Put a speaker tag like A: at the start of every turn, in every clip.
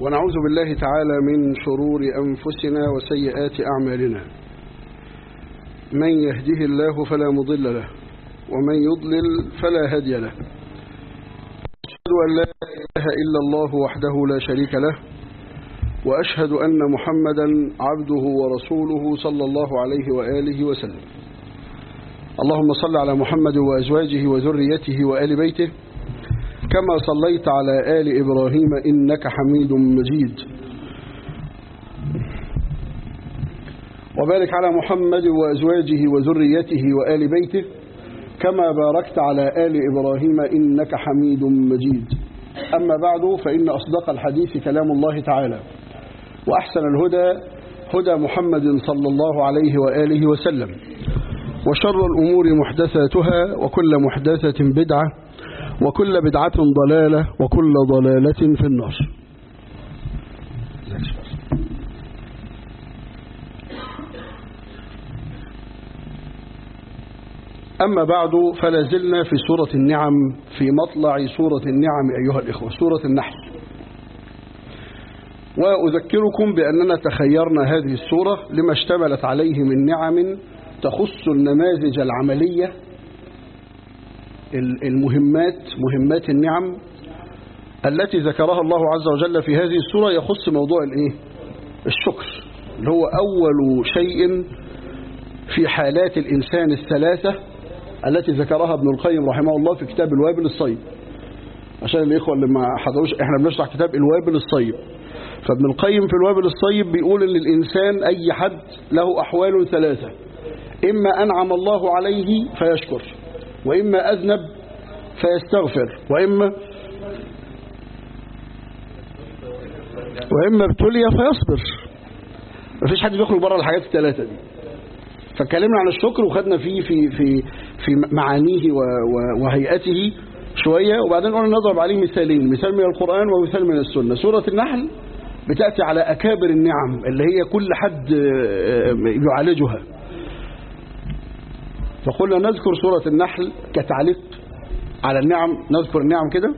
A: ونعوذ بالله تعالى من شرور أنفسنا وسيئات أعمالنا من يهده الله فلا مضل له ومن يضلل فلا هادي له أشهد أن لا إله إلا الله وحده لا شريك له وأشهد أن محمدا عبده ورسوله صلى الله عليه وآله وسلم اللهم صل على محمد وأزواجه وذريته وآل بيته كما صليت على آل إبراهيم إنك حميد مجيد وبارك على محمد وأزواجه وذريته وآل بيته كما باركت على آل إبراهيم إنك حميد مجيد أما بعد فإن أصدق الحديث كلام الله تعالى وأحسن الهدى هدى محمد صلى الله عليه وآله وسلم وشر الأمور محدثاتها وكل محدثة بدعة وكل بدعة ضلالة وكل ضلالة في النار أما بعد فلا زلنا في سورة النعم في مطلع سورة النعم أيها الإخوة سورة النحل وأذكركم بأننا تخيرنا هذه السورة لما اشتملت عليه من نعم تخص النماذج العملية المهمات مهمات النعم التي ذكرها الله عز وجل في هذه السورة يخص موضوع الايه الشكر اللي هو أول شيء في حالات الإنسان الثلاثة التي ذكرها ابن القيم رحمه الله في كتاب الوابل الصيب عشان الإخوة اللي ما حضروش احنا بنشرح كتاب الوابل الصيب فابن القيم في الوابل الصيب بيقول ان الإنسان أي حد له أحوال ثلاثة إما أنعم الله عليه فيشكر وإما أذنب فيستغفر وإما وإما ابتلي فيصبر مفيش حد بيخرج بره الحاجات الثلاثة دي فاتكلمنا عن الشكر وخدنا فيه في في في معانيه وهيئته شوية وبعدين قلنا نضرب عليه مثالين مثال من القرآن ومثال من السنة سورة النحل بتأتي على أكابر النعم اللي هي كل حد يعالجها فقلنا نذكر سورة النحل كتعليق على النعم نذكر النعم كده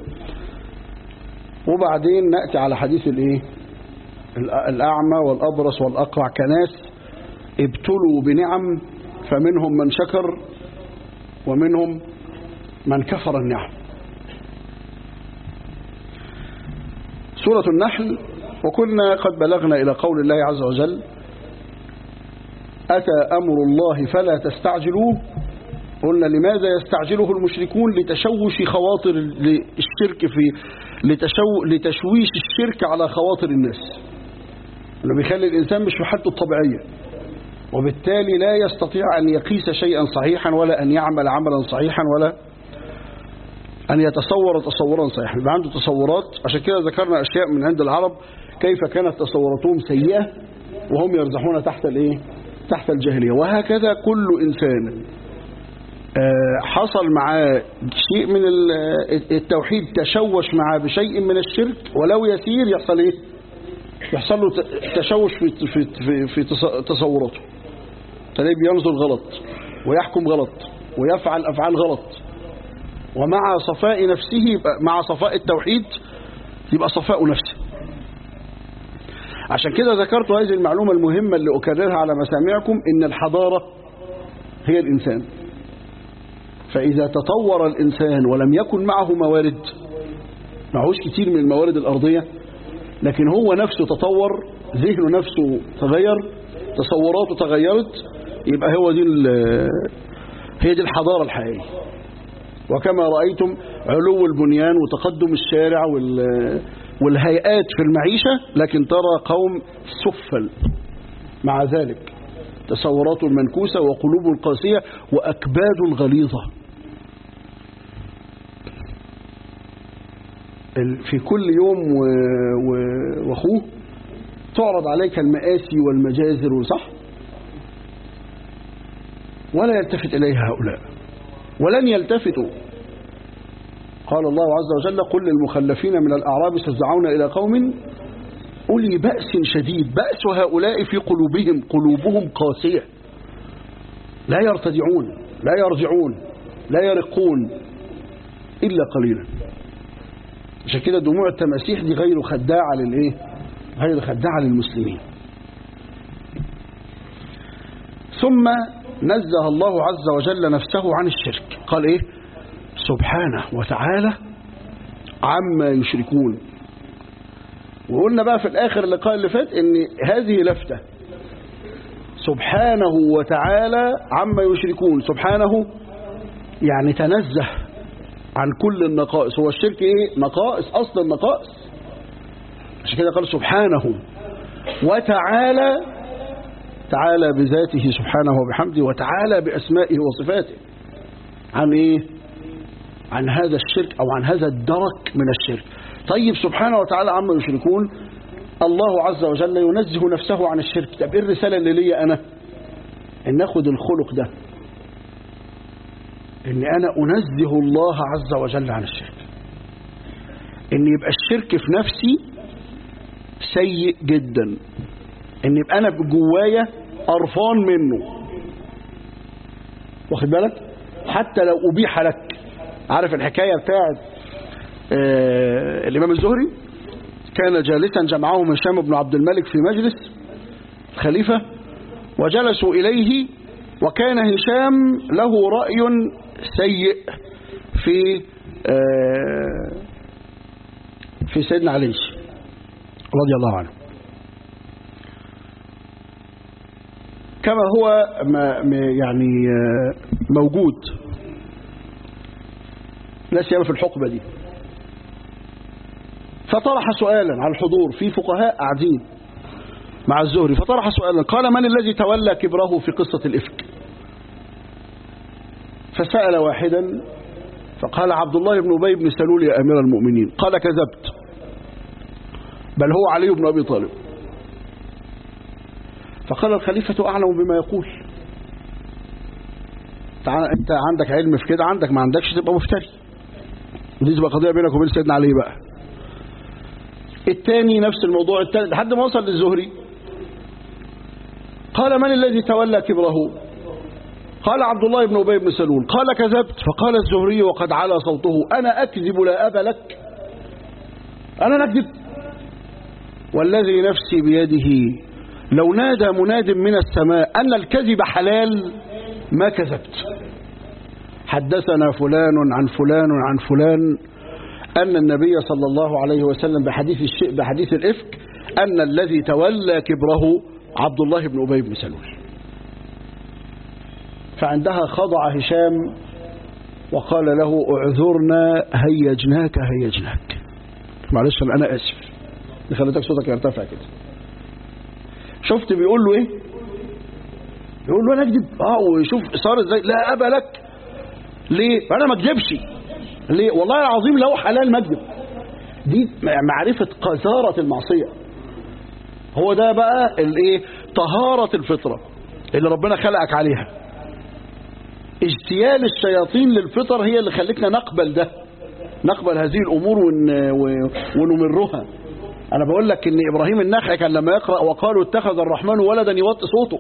A: وبعدين نأتي على حديث الايه الأعمى والأبرص والأقرع كناس ابتلوا بنعم فمنهم من شكر ومنهم من كفر النعم سورة النحل وكنا قد بلغنا إلى قول الله عز وجل أتى أمر الله فلا تستعجلوه قلنا لماذا يستعجله المشركون لتشوش خواطر الشرك في لتشو لتشويش الشرك على خواطر الناس انه بيخلي الإنسان مش في حالته الطبيعية وبالتالي لا يستطيع أن يقيس شيئا صحيحا ولا أن يعمل عملا صحيحا ولا أن يتصور تصورا صحيحا يبقى عنده تصورات عشان كده ذكرنا أشياء من عند العرب كيف كانت تصوراتهم سيئة وهم يرزحون تحت الايه تحت الجاهلية وهكذا كل إنسان حصل معاه شيء من التوحيد تشوش معاه بشيء من الشرك ولو يسير يحصل ايه يحصل له تشوش في في في, في تصوراته تلاقيه بينظر غلط ويحكم غلط ويفعل افعال غلط ومع صفاء نفسه مع صفاء التوحيد يبقى صفاء نفسه عشان كده ذكرت هذه المعلومة المهمة اللي أكررها على مسامعكم إن الحضارة هي الإنسان فإذا تطور الإنسان ولم يكن معه موارد معهوش كتير من الموارد الأرضية لكن هو نفسه تطور ذهنه نفسه تغير تصوراته تغيرت يبقى هو دي هي دي الحضارة الحقيقية وكما رأيتم علو البنيان وتقدم الشارع وال والهيئات في المعيشة لكن ترى قوم سفل مع ذلك تصورات منكوسة وقلوب قاسية وأكباد غليظة في كل يوم واخوه تعرض عليك المآسي والمجازر صح ولا يلتفت إليها هؤلاء ولن يلتفتوا قال الله عز وجل قل للمخلفين من الأعراب ستدعون إلى قوم أولي بأس شديد بأس هؤلاء في قلوبهم قلوبهم قاسية لا يرتدعون لا يرجعون لا يرقون إلا قليلا عشان كده دموع التماسيح دي غير خداعة للإيه هذه خداعة للمسلمين ثم نزه الله عز وجل نفسه عن الشرك قال ايه سبحانه وتعالى عما يشركون وقلنا بقى في الاخر اللقاء اللي فات ان هذه لفتة سبحانه وتعالى عما يشركون سبحانه يعني تنزه عن كل النقائص هو الشرك ايه نقائص اصل النقائص عشان كده قال سبحانه وتعالى تعالى بذاته سبحانه وبحمده وتعالى بأسمائه وصفاته عن ايه عن هذا الشرك او عن هذا الدرك من الشرك طيب سبحانه وتعالى عما يشركون الله عز وجل ينزه نفسه عن الشرك طب ايه الرسالة اللي ليا انا ان اخد الخلق ده ان انا انزه الله عز وجل عن الشرك ان يبقى الشرك في نفسي سيء جدا ان يبقى انا جوايا قرفان منه واخد بالك حتى لو ابيح لك عارف الحكايه بتاعت آه الامام الزهري كان جالسا جمعهم هشام بن عبد الملك في مجلس خليفه وجلسوا اليه وكان هشام له راي سيء في آه في سيدنا علي رضي الله عنه كما هو ما يعني موجود لا سيما في الحقبة دي فطرح سؤالا على الحضور في فقهاء قاعدين مع الزهري فطرح سؤالا قال من الذي تولى كبره في قصة الإفك فسأل واحدا فقال عبد الله بن أبي بن سلول يا أمير المؤمنين قال كذبت بل هو علي بن أبي طالب فقال الخليفة أعلم بما يقول انت عندك علم في كده عندك ما عندكش تبقى مفتري ودي تبقى قضية بينك وبين سيدنا علي بقى الثاني نفس الموضوع الثاني لحد ما وصل للزهري قال من الذي تولى كبره قال عبد الله بن أبي بن سلول قال كذبت فقال الزهري وقد على صوته أنا أكذب لا أبا لك أنا نكذب والذي نفسي بيده لو نادى مناد من السماء أن الكذب حلال ما كذبت حدثنا فلان عن فلان عن فلان أن النبي صلى الله عليه وسلم بحديث الشيء بحديث الإفك أن الذي تولى كبره عبد الله بن أبي بن سلول فعندها خضع هشام وقال له اعذرنا هيجناك هيجناك معلش أنا آسف خليتك صوتك يرتفع كده شفت بيقول له ايه يقول له انا اكذب اه وشوف صار ازاي لا ابا لك ليه انا ما اكذبش ليه والله العظيم لو حلال ما اكذب دي معرفة قذارة المعصية هو ده بقى الايه طهارة الفطرة اللي ربنا خلقك عليها اجتيال الشياطين للفطر هي اللي خلتنا نقبل ده نقبل هذه الامور ون... ونمرها انا بقول لك ان ابراهيم النخعي كان لما يقرأ وقالوا اتخذ الرحمن ولدا يوطي صوته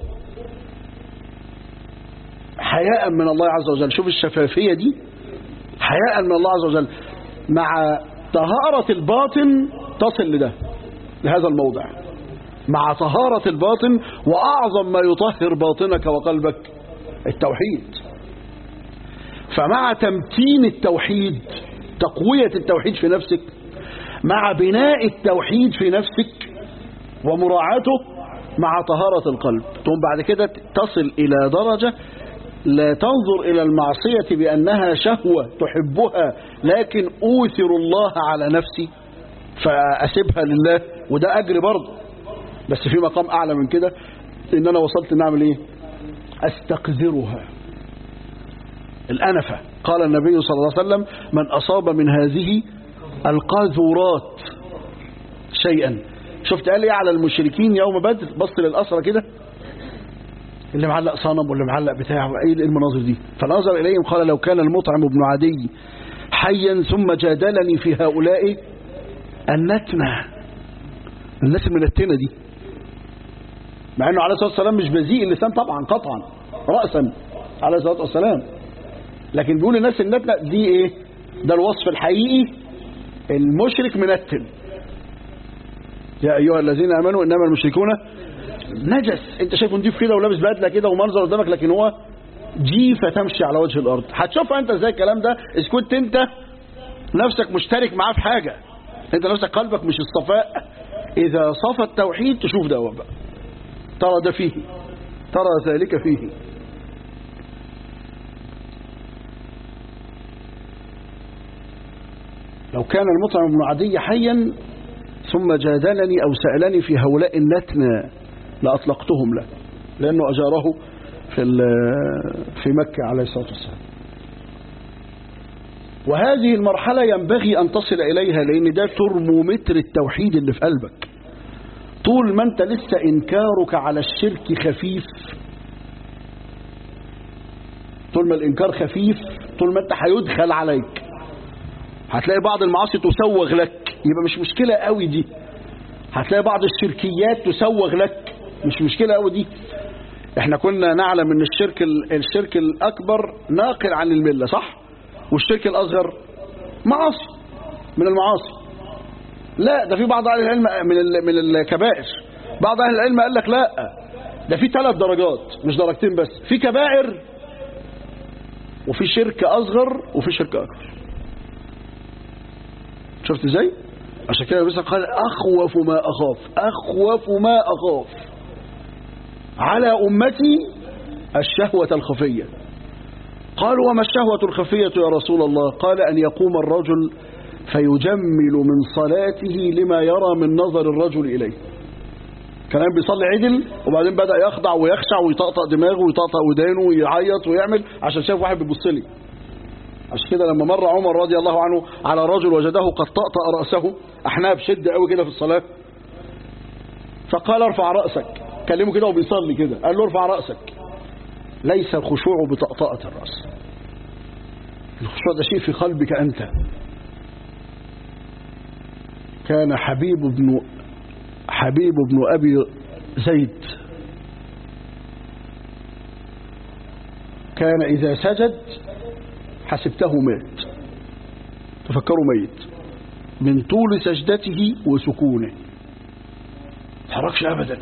A: حياء من الله عز وجل شوف الشفافية دي حياء من الله عز وجل مع طهارة الباطن تصل لده لهذا الموضع مع طهارة الباطن وأعظم ما يطهر باطنك وقلبك التوحيد فمع تمتين التوحيد تقوية التوحيد في نفسك مع بناء التوحيد في نفسك ومراعاته مع طهارة القلب ثم بعد كده تصل إلى درجة لا تنظر إلى المعصية بأنها شهوة تحبها لكن أوثر الله على نفسي فأسيبها لله وده أجر برضه بس في مقام أعلى من كده إن أنا وصلت نعمل إيه أستقذرها الأنفة قال النبي صلى الله عليه وسلم من أصاب من هذه القاذورات شيئا شفت قال ايه على المشركين يوم بدر بص للأسرة كده اللي معلق صنم واللي معلق بتاع ايه المناظر دي فنظر إليهم قال لو كان المطعم بن عدي حيا ثم جادلني في هؤلاء النتنة الناس المنتنة دي مع انه عليه الصلاة والسلام مش بذيء اللسان طبعا قطعا رأسا عليه الصلاة والسلام لكن بيقول الناس النتنة دي ايه ده الوصف الحقيقي المشرك منتن يا أيها الذين آمنوا إنما المشركون نجس أنت شايفه نضيف كده ولابس بدلة كده ومنظر قدامك لكن هو جيفة تمشي على وجه الأرض هتشوفها أنت ازاي الكلام ده إذا كنت أنت نفسك مشترك معاه في حاجة أنت نفسك قلبك مش الصفاء إذا صفى التوحيد تشوف ده بقى ترى ده فيه ترى ذلك فيه لو كان المطعم بن عدي حيا ثم جادلني أو سألني في هؤلاء النتنى لأطلقتهم له لأنه أجاره في في مكة عليه الصلاة والسلام وهذه المرحلة ينبغي أن تصل إليها لأن ده ترمومتر التوحيد اللي في قلبك طول ما أنت لسه إنكارك على الشرك خفيف طول ما الإنكار خفيف طول ما أنت هيدخل عليك هتلاقي بعض المعاصي تسوغ لك يبقى مش مشكلة قوي دي هتلاقي بعض الشركيات تسوغ لك مش مشكلة قوي دي احنا كنا نعلم ان الشرك الشرك الاكبر ناقل عن الملة صح والشرك الاصغر معاصي من المعاصي لا ده في بعض اهل العلم من من الكبائر بعض اهل العلم قال لك لا ده في ثلاث درجات مش درجتين بس في كبائر وفي شرك اصغر وفي شرك اكبر شفت ازاي عشان كده النبي قال اخوف ما اخاف اخوف ما اخاف على امتي الشهوة الخفية قالوا وما الشهوة الخفية يا رسول الله قال ان يقوم الرجل فيجمل من صلاته لما يرى من نظر الرجل اليه كان بيصلي عدل وبعدين بدأ يخضع ويخشع ويطقطق دماغه ويطقطق ودانه ويعيط ويعمل عشان شاف واحد بيبص لي عشان كده لما مر عمر رضي الله عنه على رجل وجده قد طأطأ رأسه أحناه بشدة قوي كده في الصلاة فقال ارفع رأسك كلمه كده وبيصلي كده قال له ارفع رأسك ليس الخشوع بطأطأة الرأس الخشوع ده شيء في قلبك أنت كان حبيب بن حبيب بن أبي زيد كان إذا سجد حسبته مات تفكروا ميت من طول سجدته وسكونه تحركش أبدا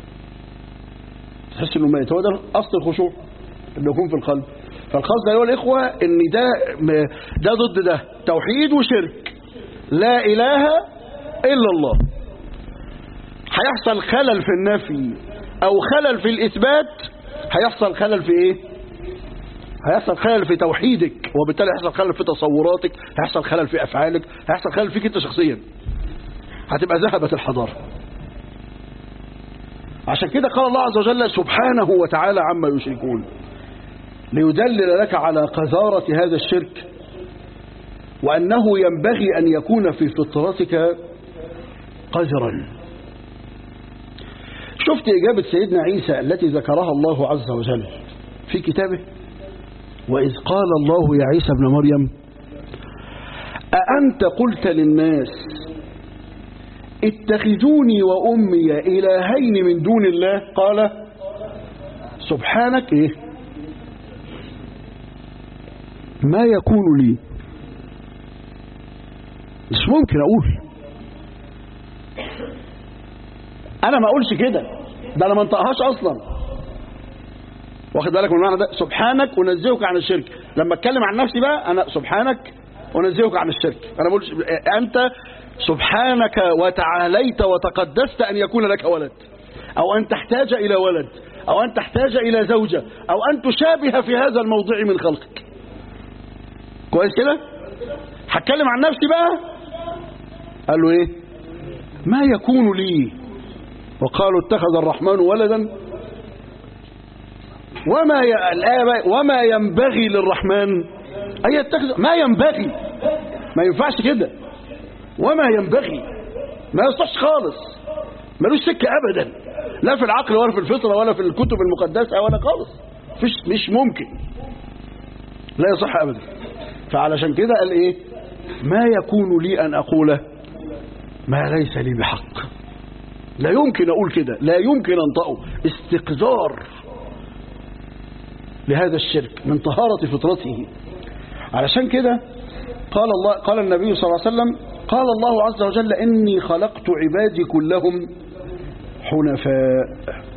A: تحس انه ميت هو ده أصل الخشوع اللي يكون في القلب فالقصد أيها الإخوة ان ده ده ضد ده توحيد وشرك لا إله إلا الله هيحصل خلل في النفي أو خلل في الإثبات هيحصل خلل في إيه هيحصل خلل في توحيدك وبالتالي هيحصل خلل في تصوراتك هيحصل خلل في أفعالك هيحصل خلل فيك أنت شخصيا هتبقى ذهبت الحضارة عشان كده قال الله عز وجل سبحانه وتعالى عما يشركون ليدلل لك على قذارة هذا الشرك وأنه ينبغي أن يكون في فطرتك قذرا شفت إجابة سيدنا عيسى التي ذكرها الله عز وجل في كتابه وإذ قال الله يا عيسى ابن مريم أأنت قلت للناس اتخذوني وأمي إلهين من دون الله قال سبحانك إيه ما يكون لي مش ممكن أقول أنا ما أقولش كده ده أنا ما انطقهاش أصلا واخد بالك من المعنى ده سبحانك أنزهك عن الشرك لما اتكلم عن نفسي بقى أنا سبحانك أنزهك عن الشرك أنا بقولش أنت سبحانك وتعاليت وتقدست أن يكون لك ولد أو أن تحتاج إلى ولد أو أن تحتاج إلى زوجة أو أن تشابه في هذا الموضوع من خلقك كويس كده هتكلم عن نفسي بقى قال له ايه ما يكون لي وقالوا اتخذ الرحمن ولدا وما ي... وما ينبغي للرحمن أن يتخذ ما ينبغي ما ينفعش كده وما ينبغي ما يصحش خالص ملوش سكة أبدا لا في العقل ولا في الفطرة ولا في الكتب المقدسة ولا خالص فيش مش ممكن لا يصح أبدا فعلشان كده قال إيه ما يكون لي أن أقوله ما ليس لي بحق لا يمكن أقول كده لا يمكن أنطقه استقذار لهذا الشرك من طهارة فطرته علشان كده قال الله قال النبي صلى الله عليه وسلم قال الله عز وجل إني خلقت عبادي كلهم حنفاء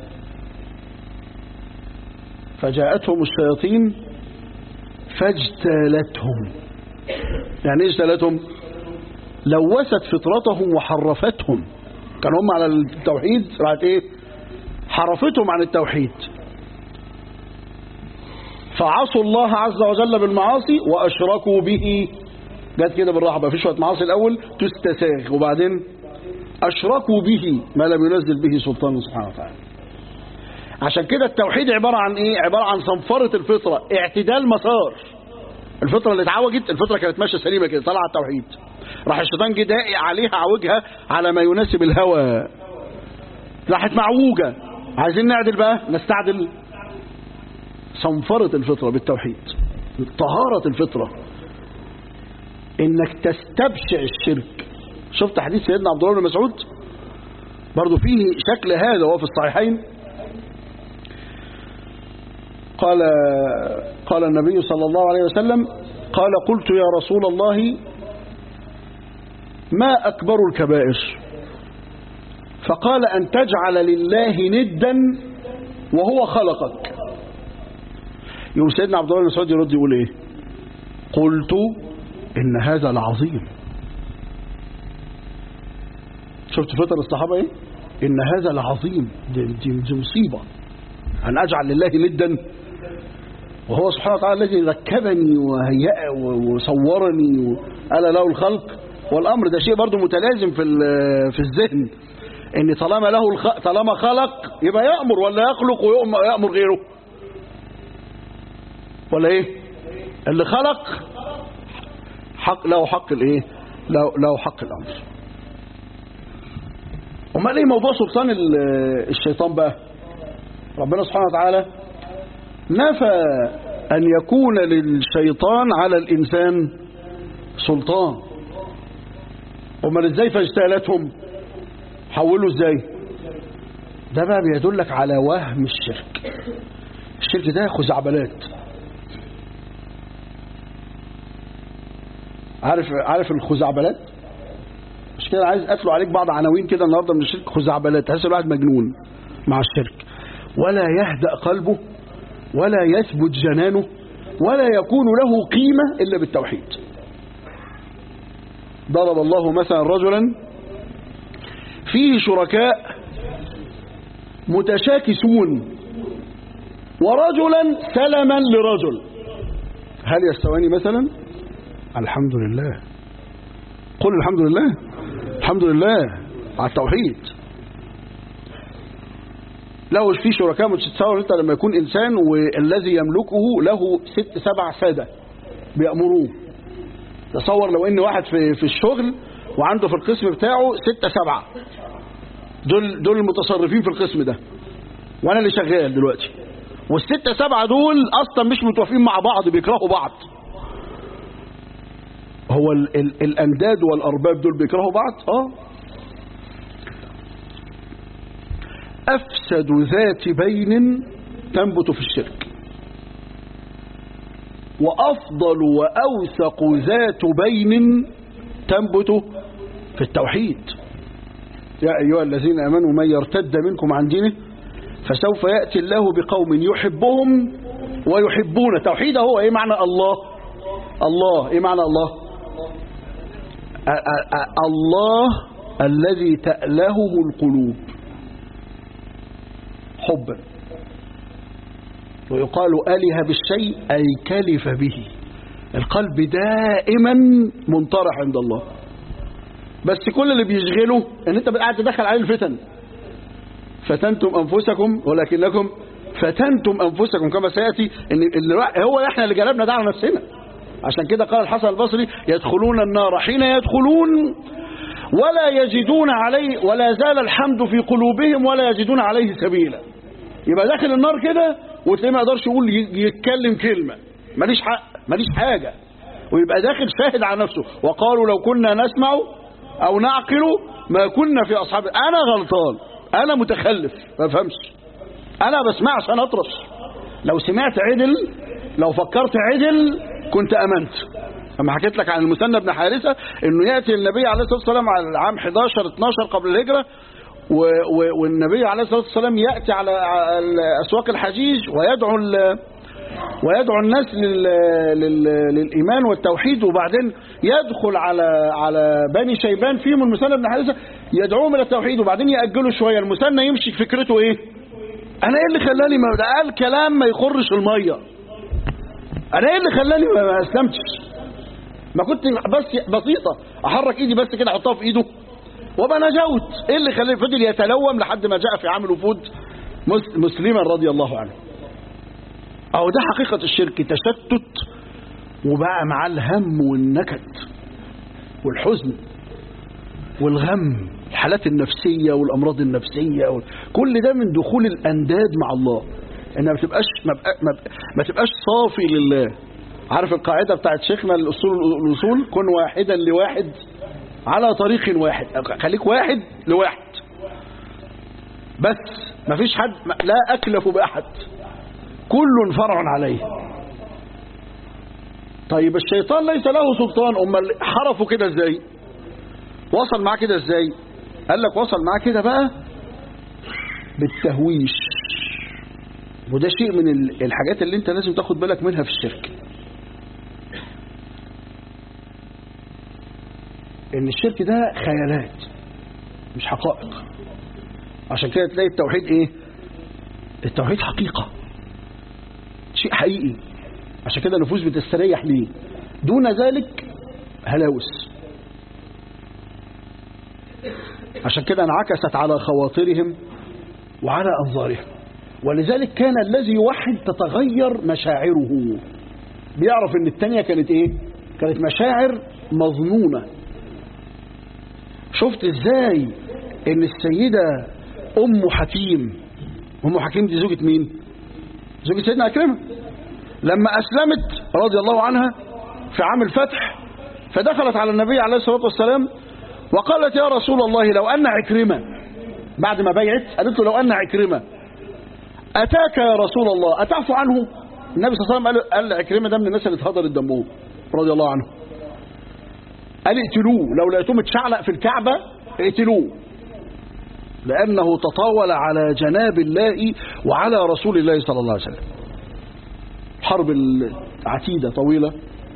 A: فجاءتهم الشياطين فاجتالتهم يعني ايه اجتالتهم لوثت فطرتهم وحرفتهم كانوا هم على التوحيد راحت ايه حرفتهم عن التوحيد فعصوا الله عز وجل بالمعاصي واشركوا به جت كده بالراحه بقى في شويه معاصي الاول تستساغ وبعدين اشركوا به ما لم ينزل به سلطان سبحانه وتعالى عشان كده التوحيد عباره عن ايه عباره عن صنفره الفطره اعتدال مسار الفطره اللي اتعوجت الفطره كانت ماشيه سليمه كده طلع التوحيد راح الشيطان جه داقي عليها عوجها على ما يناسب الهوى راحت معوجه عايزين نعدل بقى نستعدل صنفره الفطره بالتوحيد طهاره الفطره انك تستبشع الشرك شفت حديث سيدنا عبد الله بن مسعود برضه فيه شكل هذا وهو في الصحيحين قال قال النبي صلى الله عليه وسلم قال قلت يا رسول الله ما أكبر الكبائر فقال أن تجعل لله ندا وهو خلقك يوم سيدنا عبد الله بن مسعود يرد يقول ايه قلت إن هذا العظيم شفت فطر الصحابة ايه إن هذا العظيم دي, دي, دي مصيبة أن أجعل لله ندا وهو سبحانه وتعالى الذي ركبني وهيأ وصورني وقال له الخلق والأمر ده شيء برضه متلازم في في الذهن ان طالما له الخ... طالما خلق يبقى يأمر ولا يخلق ويأمر غيره ولا ايه اللي خلق حق له حق الايه له, له حق الامر امال ايه موضوع سلطان الشيطان بقى ربنا سبحانه وتعالى نفى أن يكون للشيطان على الإنسان سلطان امال ازاي فاجتالتهم حولوا ازاي ده بقى بيدلك على وهم الشرك الشرك ده خزعبلات عارف عارف الخزعبلات مش كده عايز اتلو عليك بعض عناوين كده النهارده من الشرك خزعبلات تحس الواحد مجنون مع الشرك ولا يهدأ قلبه ولا يثبت جنانه ولا يكون له قيمة إلا بالتوحيد ضرب الله مثلا رجلا فيه شركاء متشاكسون ورجلا سلما لرجل هل يستواني مثلا الحمد لله قل الحمد لله الحمد لله على التوحيد له في شركاء متساوي انت لما يكون انسان والذي يملكه له ست سبع ساده بيامروه تصور لو ان واحد في في الشغل وعنده في القسم بتاعه ستة سبعة دول دول المتصرفين في القسم ده وانا اللي شغال دلوقتي والستة سبعة دول اصلا مش متوافقين مع بعض بيكرهوا بعض هو ال ال الانداد والارباب دول بيكرهوا بعض اه أفسد ذات بين تنبت في الشرك وأفضل وأوثق ذات بين تنبت في التوحيد يا أيها الذين آمنوا من يرتد منكم عن دينه فسوف يأتي الله بقوم يحبهم ويحبون توحيد هو إيه معنى الله الله إيه معنى الله أ أ أ الله الذي تألهه القلوب حبا ويقال أله بالشيء أي كلف به القلب دائما منطرح عند الله بس كل اللي بيشغله ان انت قاعد تدخل عليه الفتن فتنتم انفسكم ولكنكم فتنتم انفسكم كما سياتي ان اللي هو احنا اللي جلبنا ده على نفسنا عشان كده قال الحسن البصري يدخلون النار حين يدخلون ولا يجدون عليه ولا زال الحمد في قلوبهم ولا يجدون عليه سبيلا يبقى داخل النار كده وتلاقيه ما يقدرش يقول يتكلم كلمة ماليش حق ماليش حاجة ويبقى داخل شاهد على نفسه وقالوا لو كنا نسمع او نعقل ما كنا في اصحاب انا غلطان انا متخلف ما فهمش انا بسمع عشان اطرش لو سمعت عدل لو فكرت عدل كنت امنت اما حكيت لك عن المثنى بن حارثة انه يأتي النبي عليه الصلاة والسلام على العام 11 12 قبل الهجرة و و والنبي عليه الصلاة والسلام يأتي على أسواق الحجيج ويدعو ويدعو الناس لل... لل... للإيمان والتوحيد وبعدين يدخل على على بني شيبان فيهم المثنى بن حارثة يدعوهم إلى التوحيد وبعدين يأجلوا شوية المثنى يمشي فكرته إيه أنا إيه اللي خلاني ما ده قال كلام ما يخرش المية أنا إيه اللي خلاني ما أسلمتش ما كنت بس بسيطة أحرك إيدي بس كده أحطها في إيده وابقى نجوت إيه اللي خلاني فضل يتلوم لحد ما جاء في عام الوفود مسلما رضي الله عنه أو ده حقيقة الشرك تشتت وبقى مع الهم والنكد والحزن والغم الحالات النفسية والأمراض النفسية كل ده من دخول الأنداد مع الله إنها ما تبقاش ما, بقى ما, ما تبقاش صافي لله عارف القاعدة بتاعت شيخنا الأصول الأصول كن واحدا لواحد على طريق واحد خليك واحد لواحد بس ما فيش حد لا أكلف بأحد كل فرع عليه طيب الشيطان ليس له سلطان امال حرفه كده ازاي وصل معاه كده ازاي قال لك وصل معاه كده بقى بالتهويش وده شيء من الحاجات اللي انت لازم تاخد بالك منها في الشرك ان الشرك ده خيالات مش حقائق عشان كده تلاقي التوحيد ايه التوحيد حقيقه شيء حقيقي عشان كده النفوس بتستريح ليه دون ذلك هلاوس عشان كده انعكست على خواطرهم وعلى أنظارهم ولذلك كان الذي يوحد تتغير مشاعره بيعرف ان التانية كانت ايه كانت مشاعر مظنونة شفت ازاي ان السيدة ام حكيم ام حكيم دي زوجة مين زوجة سيدنا عكرمة لما أسلمت رضي الله عنها في عام الفتح فدخلت على النبي عليه الصلاة والسلام وقالت يا رسول الله لو أن عكرمة بعد ما بيعت قالت له لو أن عكرمة أتاك يا رسول الله أتعفو عنه النبي صلى الله عليه وسلم قال عكرمة ده من الناس اللي اتهدرت دمهم رضي الله عنه قال اقتلوه لو لقيتوه متشعلق في الكعبة اقتلوه لأنه تطاول على جناب الله وعلى رسول الله صلى الله عليه وسلم حرب عتيدة طويلة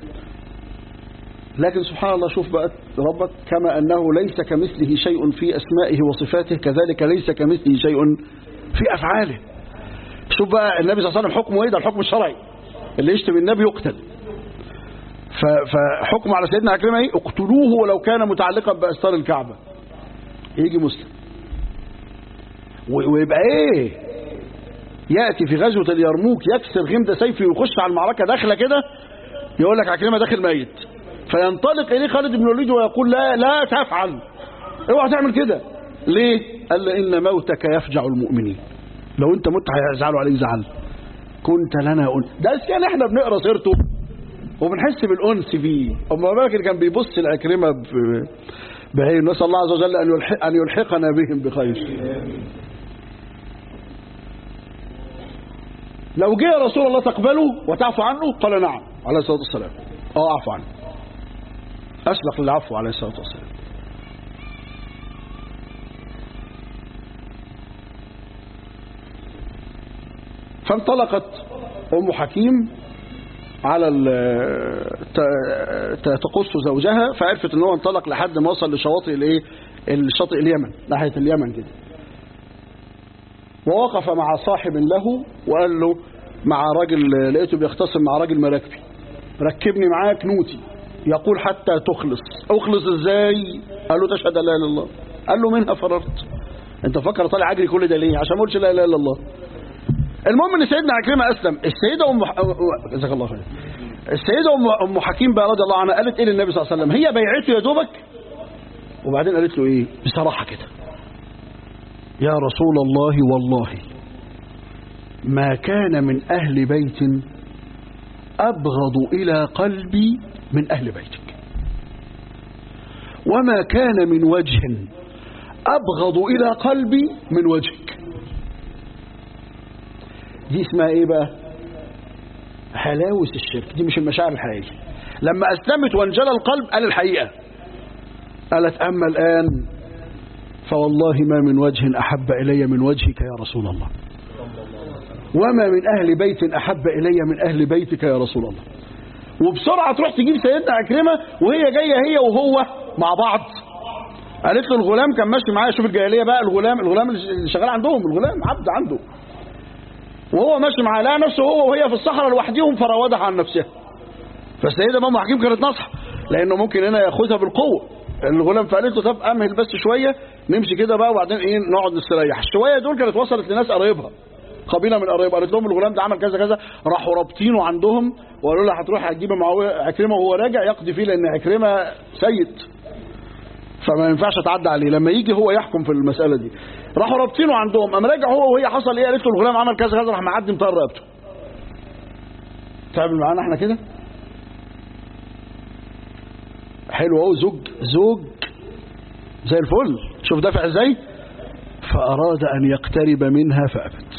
A: لكن سبحان الله شوف بقى ربك كما أنه ليس كمثله شيء في أسمائه وصفاته كذلك ليس كمثله شيء في أفعاله شوف بقى النبي صلى الله عليه وسلم حكمه ايه ده الحكم الشرعي اللي يشتم النبي يقتل فحكم على سيدنا عكرمة ايه اقتلوه ولو كان متعلقا بأستار الكعبة يجي مسلم ويبقى ايه يأتي في غزوة اليرموك يكسر غمد سيفه ويخش على المعركة داخلة كده يقول لك عكرمة داخل ميت فينطلق إليه خالد بن الوليد ويقول لا لا تفعل اوعى تعمل كده ليه قال له إن موتك يفجع المؤمنين لو انت مت هيزعلوا عليك زعل كنت لنا أنس ده كان احنا بنقرا سيرته وبنحس بالأنس بيه أما بالك اللي كان بيبص العكرمة بعين نسأل الله عز وجل أن, يلحق أن يلحقنا بهم بخير لو جاء رسول الله تقبله وتعفو عنه قال نعم عليه الصلاة والسلام اه اعفو عنه أسبق للعفو عليه الصلاة والسلام فانطلقت أم حكيم على تقص زوجها فعرفت ان هو انطلق لحد ما وصل لشواطئ الايه الشاطئ اليمن ناحيه اليمن كده ووقف مع صاحب له وقال له مع راجل لقيته بيختصم مع راجل مراكبي ركبني معاك نوتي يقول حتى تخلص اخلص ازاي قال له تشهد لا اله الا الله قال له منها فررت انت فكر طالع اجري كل ده ليه عشان ما اقولش لا اله الا الله المهم ان سيدنا عكرمه اسلم السيده ام جزاك الله خير السيده ام ام حكيم بقى رضي الله عنها قالت ايه للنبي صلى الله عليه وسلم هي بيعته يا دوبك وبعدين قالت له ايه بصراحه كده يا رسول الله والله ما كان من اهل بيت ابغض الى قلبي من اهل بيتك وما كان من وجه ابغض الى قلبي من وجهك دي اسمها ايه بقى هلاوس الشرك دي مش المشاعر الحقيقيه لما أسلمت وانجلى القلب قال الحقيقة قالت أما الآن فوالله ما من وجه أحب إلي من وجهك يا رسول الله وما من أهل بيت أحب إلي من أهل بيتك يا رسول الله وبسرعة تروح تجيب سيدنا عكرمة وهي جاية هي وهو مع بعض قالت له الغلام كان ماشي معايا شوف الجاهلية بقى الغلام الغلام اللي شغال عندهم الغلام عبد عنده وهو ماشي معاه لقى نفسه هو وهي في الصحراء لوحدهم فراودها عن نفسها فالسيدة ماما حكيم كانت نصح لأنه ممكن هنا ياخذها بالقوة الغلام فقالت له طب أمهل بس شوية نمشي كده بقى وبعدين إيه نقعد نستريح الشوية دول كانت وصلت لناس قرايبها قبيله من قرايب قالت لهم الغلام ده عمل كذا كذا راحوا رابطينه عندهم وقالوا له هتروح هتجيب معاويه عكرمه وهو راجع يقضي فيه لان عكرمه سيد فما ينفعش تعدى عليه لما يجي هو يحكم في المساله دي راحوا رابطينه عندهم قام راجع هو وهي حصل ايه قالت له الغلام عمل كذا كذا راح معدي مطر رقبته تعمل معانا احنا كده حلو اهو زوج زوج زي الفل شوف دافع ازاي فأراد أن يقترب منها فأبت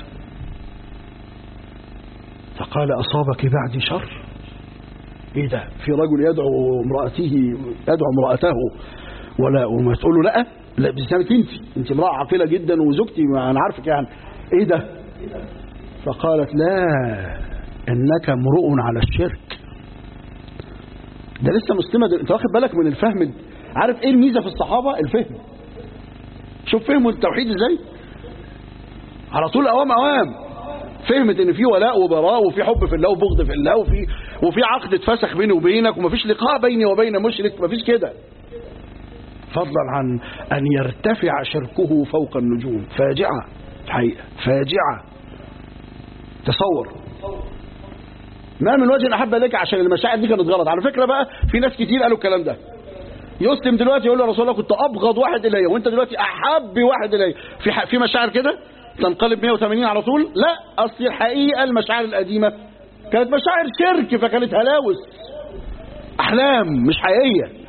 A: فقال أصابك بعدي شر إيه ده في رجل يدعو امرأته يدعو امرأته ولا وما تقول له لا لا بسببك انت انت امرأة عاقلة جدا وزوجتي ما انا عارفك يعني ايه ده فقالت لا انك امرؤ على الشرك ده لسه مسلمة ده. انت واخد بالك من الفهم عارف ايه الميزة في الصحابة الفهم شوف فهموا التوحيد ازاي على طول اوام اوام فهمت ان في ولاء وبراء وفي حب في الله وبغض في الله وفي وفي عقد اتفسخ بيني وبينك ومفيش لقاء بيني وبين مشرك مفيش كده فضلا عن ان يرتفع شركه فوق النجوم فاجعه الحقيقه فاجعه تصور ما من وجه احب اليك عشان المشاعر دي كانت غلط على فكره بقى في ناس كتير قالوا الكلام ده يسلم دلوقتي يقول له يا رسول الله كنت ابغض واحد الي وانت دلوقتي احب واحد الي في ح... في مشاعر كده تنقلب 180 على طول لا اصل الحقيقه المشاعر القديمه كانت مشاعر شرك فكانت هلاوس احلام مش حقيقيه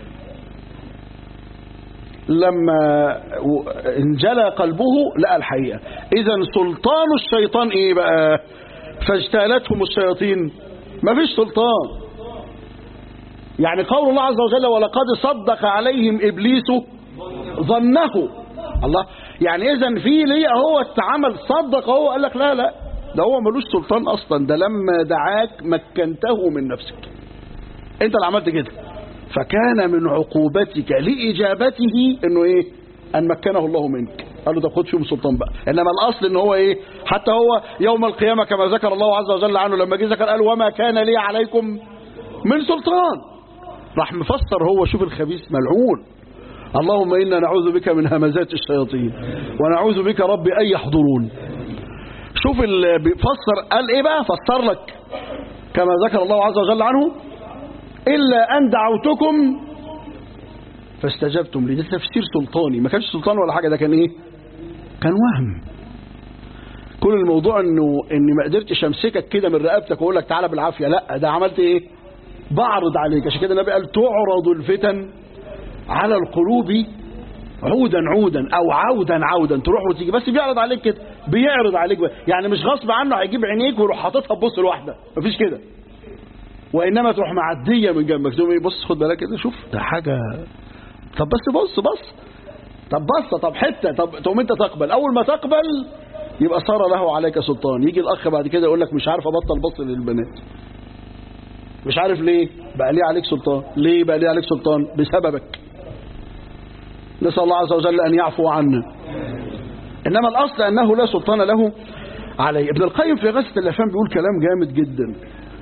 A: لما انجلى قلبه لقى الحقيقه اذا سلطان الشيطان ايه بقى فاجتالتهم الشياطين مفيش سلطان يعني قول الله عز وجل ولقد صدق عليهم إبليس ظنه الله يعني إذا في ليه هو اتعمل صدق هو قال لك لا لا ده هو ملوش سلطان أصلا ده لما دعاك مكنته من نفسك أنت اللي عملت كده فكان من عقوبتك لإجابته إنه إيه أن مكنه الله منك قال له ده خد فيهم سلطان بقى إنما الأصل إن هو إيه حتى هو يوم القيامة كما ذكر الله عز وجل عنه لما جه ذكر قال وما كان لي عليكم من سلطان راح مفسر هو شوف الخبيث ملعون اللهم إنا نعوذ بك من همزات الشياطين ونعوذ بك ربي أن يحضرون شوف فسر قال إيه بقى فسر لك كما ذكر الله عز وجل عنه إلا أن دعوتكم فاستجبتم لي ده تفسير سلطاني ما كانش سلطان ولا حاجة ده كان إيه كان وهم كل الموضوع انه اني ما قدرتش امسكك كده من رقبتك واقول لك تعالى بالعافيه لا ده عملت ايه بعرض عليك عشان كده النبي قال تعرض الفتن على القلوب عودا عودا او عودا عودا تروح وتيجي بس بيعرض عليك كده بيعرض عليك بقى. يعني مش غصب عنه هيجيب عينيك ويروح حاططها تبص لوحده مفيش كده وانما تروح معديه من جنبك تقوم ايه بص خد بالك كده شوف ده حاجه طب بس بص بص طب بص طب حته طب تقوم انت تقبل اول ما تقبل يبقى صار له عليك سلطان يجي الاخ بعد كده يقول لك مش عارف ابطل بص للبنات مش عارف ليه بقى ليه عليك سلطان ليه بقى ليه عليك سلطان بسببك نسأل الله عز وجل أن يعفو عنا إنما الأصل أنه لا سلطان له عليه ابن القيم في غسة الأفهام بيقول كلام جامد جدا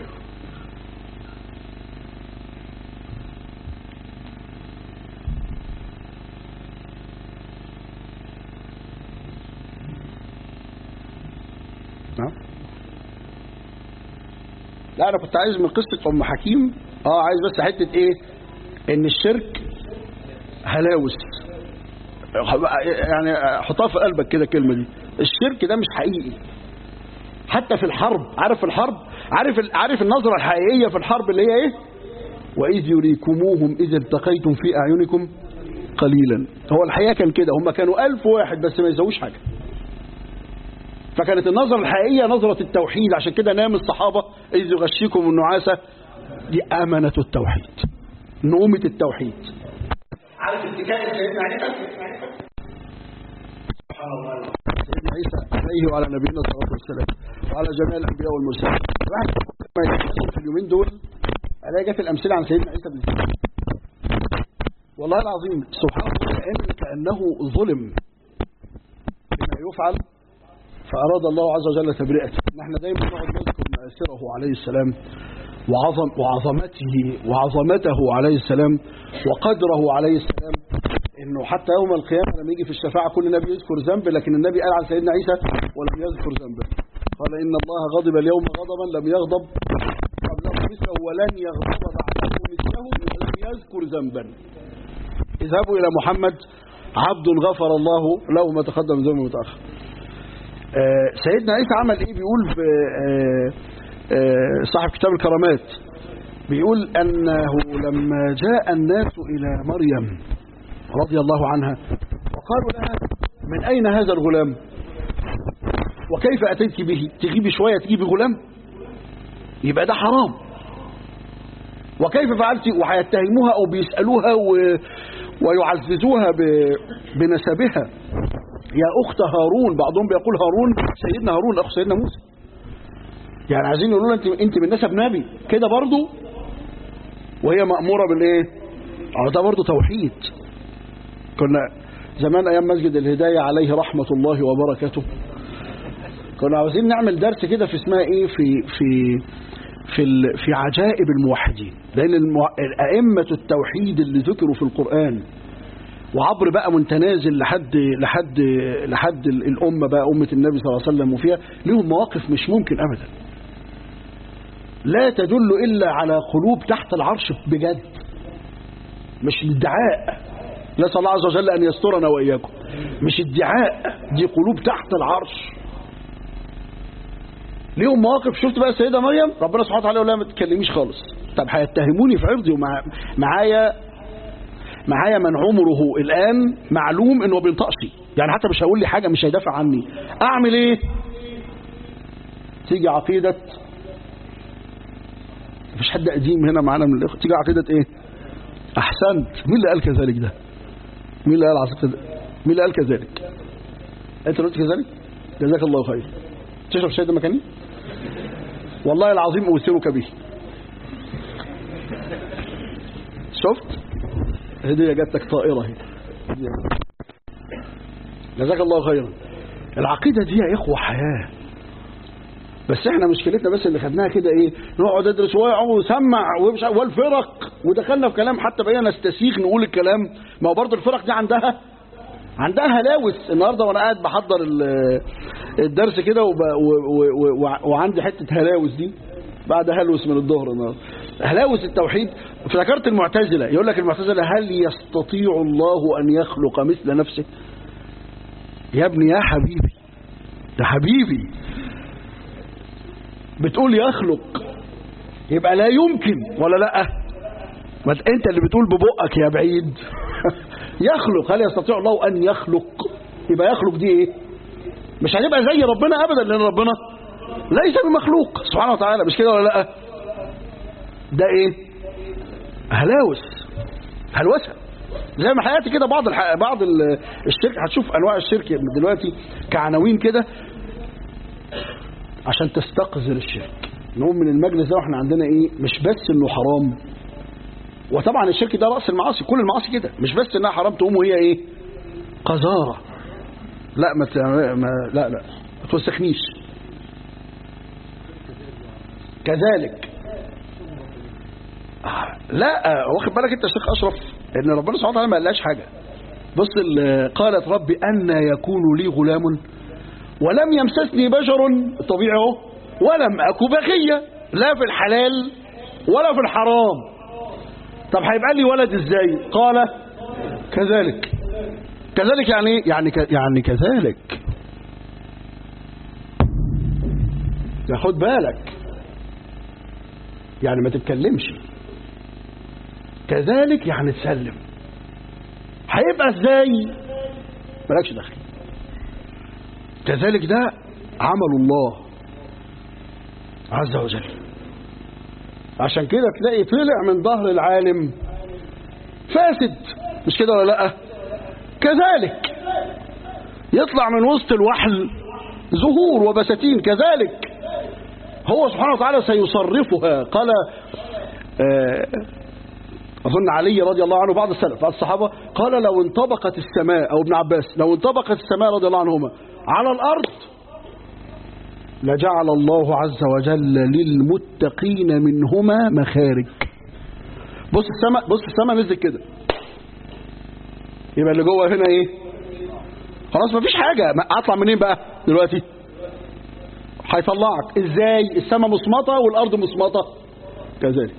A: لا انا كنت عايز من قصة ام حكيم اه عايز بس حتة ايه ان الشرك هلاوس يعني حطها في قلبك كده الكلمة دي الشرك ده مش حقيقي حتى في الحرب عارف في الحرب عارف عارف النظرة الحقيقية في الحرب اللي هي ايه وإذ يريكموهم إذا التقيتم في أعينكم قليلا هو الحقيقة كان كده هم كانوا ألف واحد بس ما يسووش حاجة فكانت النظرة الحقيقية نظرة التوحيد عشان كده نام الصحابة إذ يغشيكم النعاسة دي أمنة التوحيد نومة التوحيد عارف اتكاء سيدنا عيسى سبحان الله سيدنا عيسى عليه وعلى نبينا الصلاة والسلام وعلى جميع الأنبياء والمرسلين الواحد ما يحكي في اليومين دول ألاقي جت الأمثلة عن سيدنا عيسى بن والله العظيم سبحان الله كأن كأنه ظلم بما يفعل فأراد الله عز وجل تبرئته نحن دايما نقعد نذكر مآثره عليه السلام وعظم وعظمته وعظمته عليه السلام وقدره عليه السلام انه حتى يوم القيامه لما يجي في الشفاعه كل نبي يذكر ذنب لكن النبي قال عن سيدنا عيسى ولم يذكر ذنبه قال ان الله غضب اليوم غضبا لم يغضب قبله مثله ولن يغضب بعده مثله ولم يذكر ذنبا اذهبوا الى محمد عبد غفر الله له ما تقدم من ذنبه متاخر آه سيدنا عيسى عمل ايه بيقول في آه آه صاحب كتاب الكرامات بيقول انه لما جاء الناس الى مريم رضي الله عنها وقالوا لها من اين هذا الغلام وكيف اتيت به تجيبي شويه تجيبي غلام يبقى ده حرام وكيف فعلت وهيتهموها او بيسالوها و... ويعززوها ب... بنسبها يا اخت هارون بعضهم بيقول هارون سيدنا هارون اخو سيدنا موسى يعني عايزين يقولوا لها انت انت من نسب نبي كده برضه وهي ماموره بالايه اه ده برضه توحيد كنا زمان ايام مسجد الهدايه عليه رحمه الله وبركاته كنا عاوزين نعمل درس كده في اسمها ايه في في في ال... في عجائب الموحدين لان المو... ائمه التوحيد اللي ذكروا في القران وعبر بقى متنازل لحد لحد لحد الامه بقى امه النبي صلى الله عليه وسلم وفيها لهم مواقف مش ممكن ابدا لا تدل الا على قلوب تحت العرش بجد مش ادعاء نسال الله عز وجل ان يسترنا واياكم مش ادعاء دي قلوب تحت العرش ليهم مواقف شفت بقى السيده مريم ربنا سبحانه وتعالى يقول لها ما تتكلميش خالص طب هيتهموني في عرضي ومعايا معايا من عمره الآن معلوم انه ما بينطقش يعني حتى مش هيقول لي حاجة مش هيدافع عني اعمل ايه تيجي عقيدة مفيش حد قديم هنا معانا من الاخوة تيجي عقيدة ايه احسنت مين اللي قال كذلك ده مين اللي قال عقيدة مين اللي قال كذلك انت قلت كذلك جزاك الله خير تشرب شاي ده مكاني والله العظيم اوثرك به شفت هدية جاتك طائرة هي جزاك الله خيرا العقيدة دي يا إخوة حياة بس احنا مشكلتنا بس اللي خدناها كده ايه نقعد ندرس ونسمع والفرق ودخلنا في كلام حتى بقينا نستسيغ نقول الكلام ما هو برضه الفرق دي عندها عندها هلاوس النهارده وانا قاعد بحضر الدرس كده وعندي حته هلاوس دي بعد هلوس من الظهر النهارده هلاوس التوحيد افتكرت المعتزله يقول لك المعتزله هل يستطيع الله ان يخلق مثل نفسه يا ابني يا حبيبي يا حبيبي بتقول يخلق يبقى لا يمكن ولا لا ما انت اللي بتقول ببقك يا بعيد يخلق هل يستطيع الله ان يخلق يبقى يخلق دي ايه مش هنبقى زي ربنا ابدا لان ربنا ليس بمخلوق سبحانه وتعالى مش كده ولا لا ده ايه هلاوس هلوسه زي ما حياتي كده بعض الح... بعض ال... الشرك هتشوف انواع الشرك دلوقتي كعناوين كده عشان تستقذر الشرك نقوم من المجلس ده واحنا عندنا ايه مش بس انه حرام وطبعا الشرك ده راس المعاصي كل المعاصي كده مش بس انها حرام تقوم وهي ايه قذاره لا ما, ت... ما لا لا ما توسخنيش كذلك لا واخد بالك انت يا شيخ اشرف ان ربنا سبحانه وتعالى ما قالهاش حاجه بص قالت ربي ان يكون لي غلام ولم يمسسني بشر طبيعي اهو ولم اكو بغيه لا في الحلال ولا في الحرام طب هيبقى لي ولد ازاي قال كذلك كذلك يعني ايه يعني ك... يعني كذلك يا خد بالك يعني ما تتكلمش كذلك يعني تسلم هيبقى ازاي مالكش دخل كذلك ده عمل الله عز وجل عشان كده تلاقي طلع من ظهر العالم فاسد مش كده ولا لا كذلك يطلع من وسط الوحل زهور وبساتين كذلك هو سبحانه وتعالى سيصرفها قال آه أظن علي رضي الله عنه بعض السلف بعض الصحابة قال لو انطبقت السماء أو ابن عباس لو انطبقت السماء رضي الله عنهما على الأرض لجعل الله عز وجل للمتقين منهما مخارج بص السماء بص السماء نزل كده يبقى اللي جوه هنا ايه خلاص مفيش حاجة ما اطلع منين بقى دلوقتي هيطلعك ازاي السماء مصمطة والارض مصمطة كذلك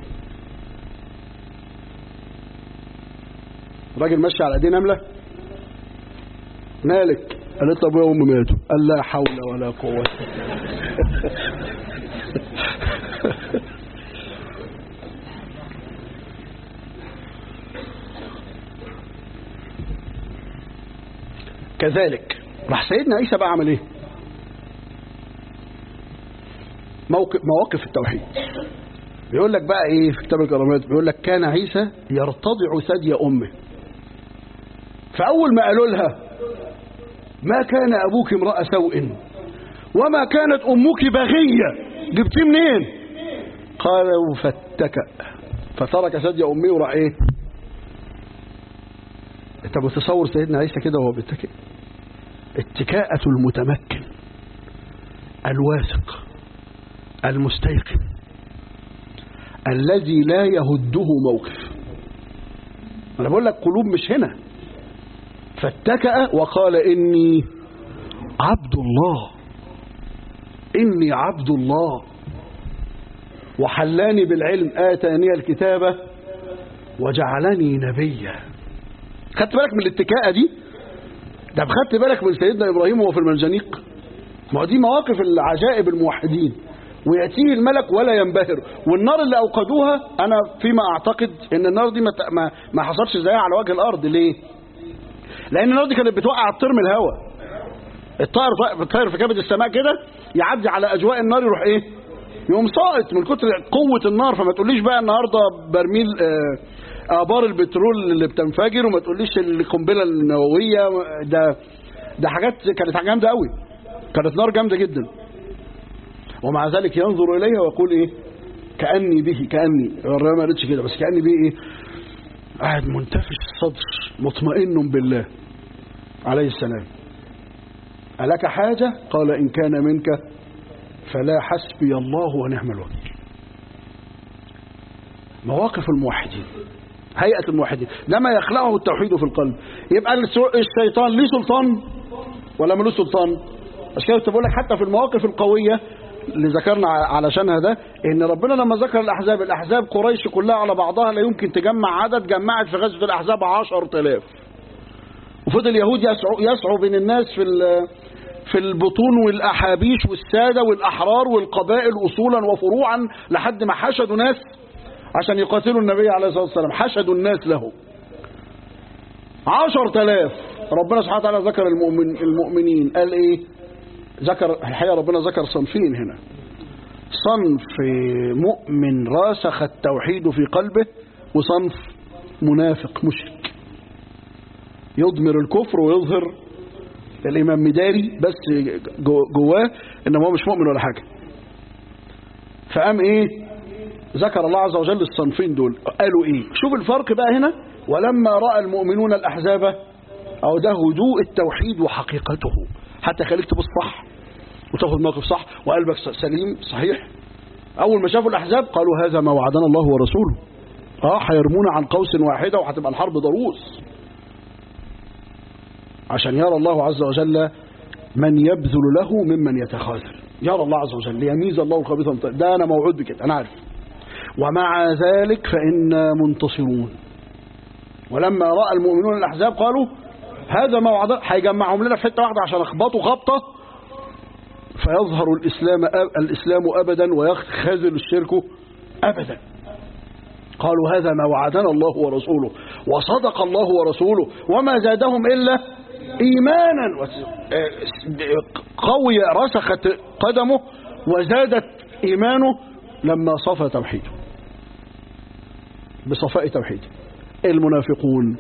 A: راجل ماشي على ايديه نملة مالك قالت له ابويا وامي ماتوا قال لا حول ولا قوة كذلك راح سيدنا عيسى بقى عمل ايه موقف مواقف التوحيد بيقول لك بقى ايه في كتاب الكرامات بيقول لك كان عيسى يرتضع ثدي امه فاول ما قالوا لها ما كان ابوك امرأ سوء وما كانت امك بغية جبتيه منين قالوا فاتكأ فترك ثدي امه وراح ايه انت متصور سيدنا عيسى كده وهو بيتكئ اتكاءة المتمكن الواثق المستيقن الذي لا يهده موقف انا بقول لك قلوب مش هنا فاتكأ وقال اني عبد الله اني عبد الله وحلاني بالعلم آتاني الكتابة وجعلني نبيا خدت بالك من الاتكاءة دي ده خدت بالك من سيدنا إبراهيم وهو في المنجنيق ما هو دي مواقف العجائب الموحدين ويأتيه الملك ولا ينبهر والنار اللي أوقدوها أنا فيما أعتقد أن النار دي ما ما, ما حصلش زيها على وجه الأرض ليه لأن النار دي كانت بتوقع الطير من الهواء الطائر الطائر في كبد السماء كده يعدي على أجواء النار يروح إيه يقوم ساقط من كتر قوة النار فما تقوليش بقى النهاردة برميل آه آبار البترول اللي بتنفجر وما تقوليش القنبلة النووية ده ده حاجات كانت جامدة قوي كانت نار جامدة جدا ومع ذلك ينظر إليها ويقول إيه كأني به كأني الرواية ما قالتش كده بس كأني به إيه قاعد منتفش الصدر مطمئن بالله عليه السلام ألك حاجة قال إن كان منك فلا حسبي الله ونعم الوكيل مواقف الموحدين هيئة الموحدين لما يخلقه التوحيد في القلب يبقى الشيطان ليه سلطان ولا ملوش سلطان عشان كده بقول لك حتى في المواقف القوية اللي ذكرنا علشانها ده ان ربنا لما ذكر الاحزاب الاحزاب قريش كلها على بعضها لا يمكن تجمع عدد جمعت في غزوه الاحزاب 10000 وفضل اليهود يسعوا يسعوا بين الناس في في البطون والاحابيش والساده والاحرار والقبائل اصولا وفروعا لحد ما حشدوا ناس عشان يقاتلوا النبي عليه الصلاه والسلام حشدوا الناس له 10000 ربنا سبحانه وتعالى ذكر المؤمن المؤمنين قال ايه ذكر الحقيقة ربنا ذكر صنفين هنا صنف مؤمن راسخ التوحيد في قلبه وصنف منافق مشرك يضمر الكفر ويظهر الإمام مداري بس جواه إنما هو مش مؤمن ولا حاجة فقام إيه ذكر الله عز وجل الصنفين دول قالوا إيه شوف الفرق بقى هنا ولما رأى المؤمنون الأحزاب أو ده هدوء التوحيد وحقيقته حتى خليك تبص صح وتاخد موقف صح وقلبك سليم صحيح اول ما شافوا الاحزاب قالوا هذا ما وعدنا الله ورسوله اه هيرمونا عن قوس واحده وهتبقى الحرب ضروس عشان يرى الله عز وجل من يبذل له ممن يتخاذل يرى الله عز وجل ليميز الله الخبيث ده انا موعود بكده انا عارف ومع ذلك فإنا منتصرون ولما رأى المؤمنون الأحزاب قالوا هذا ما وعد هيجمعهم لنا في حته واحده عشان اخبطوا خبطه فيظهر الاسلام الاسلام ابدا ويخذل الشرك ابدا قالوا هذا ما وعدنا الله ورسوله وصدق الله ورسوله وما زادهم الا ايمانا قوي رسخت قدمه وزادت ايمانه لما صفى توحيده بصفاء توحيده المنافقون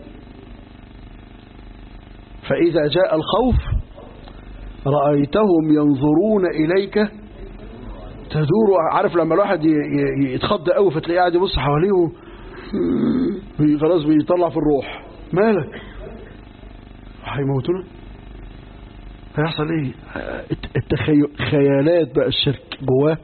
A: فإذا جاء الخوف رأيتهم ينظرون إليك تدور عارف لما الواحد ي- ي- يتخض قوي فتلاقيه قاعد يبص حواليه و- بي- خلاص بيطلع في الروح مالك هيموتونا هيحصل ايه التخيلات بقى الشرك جواه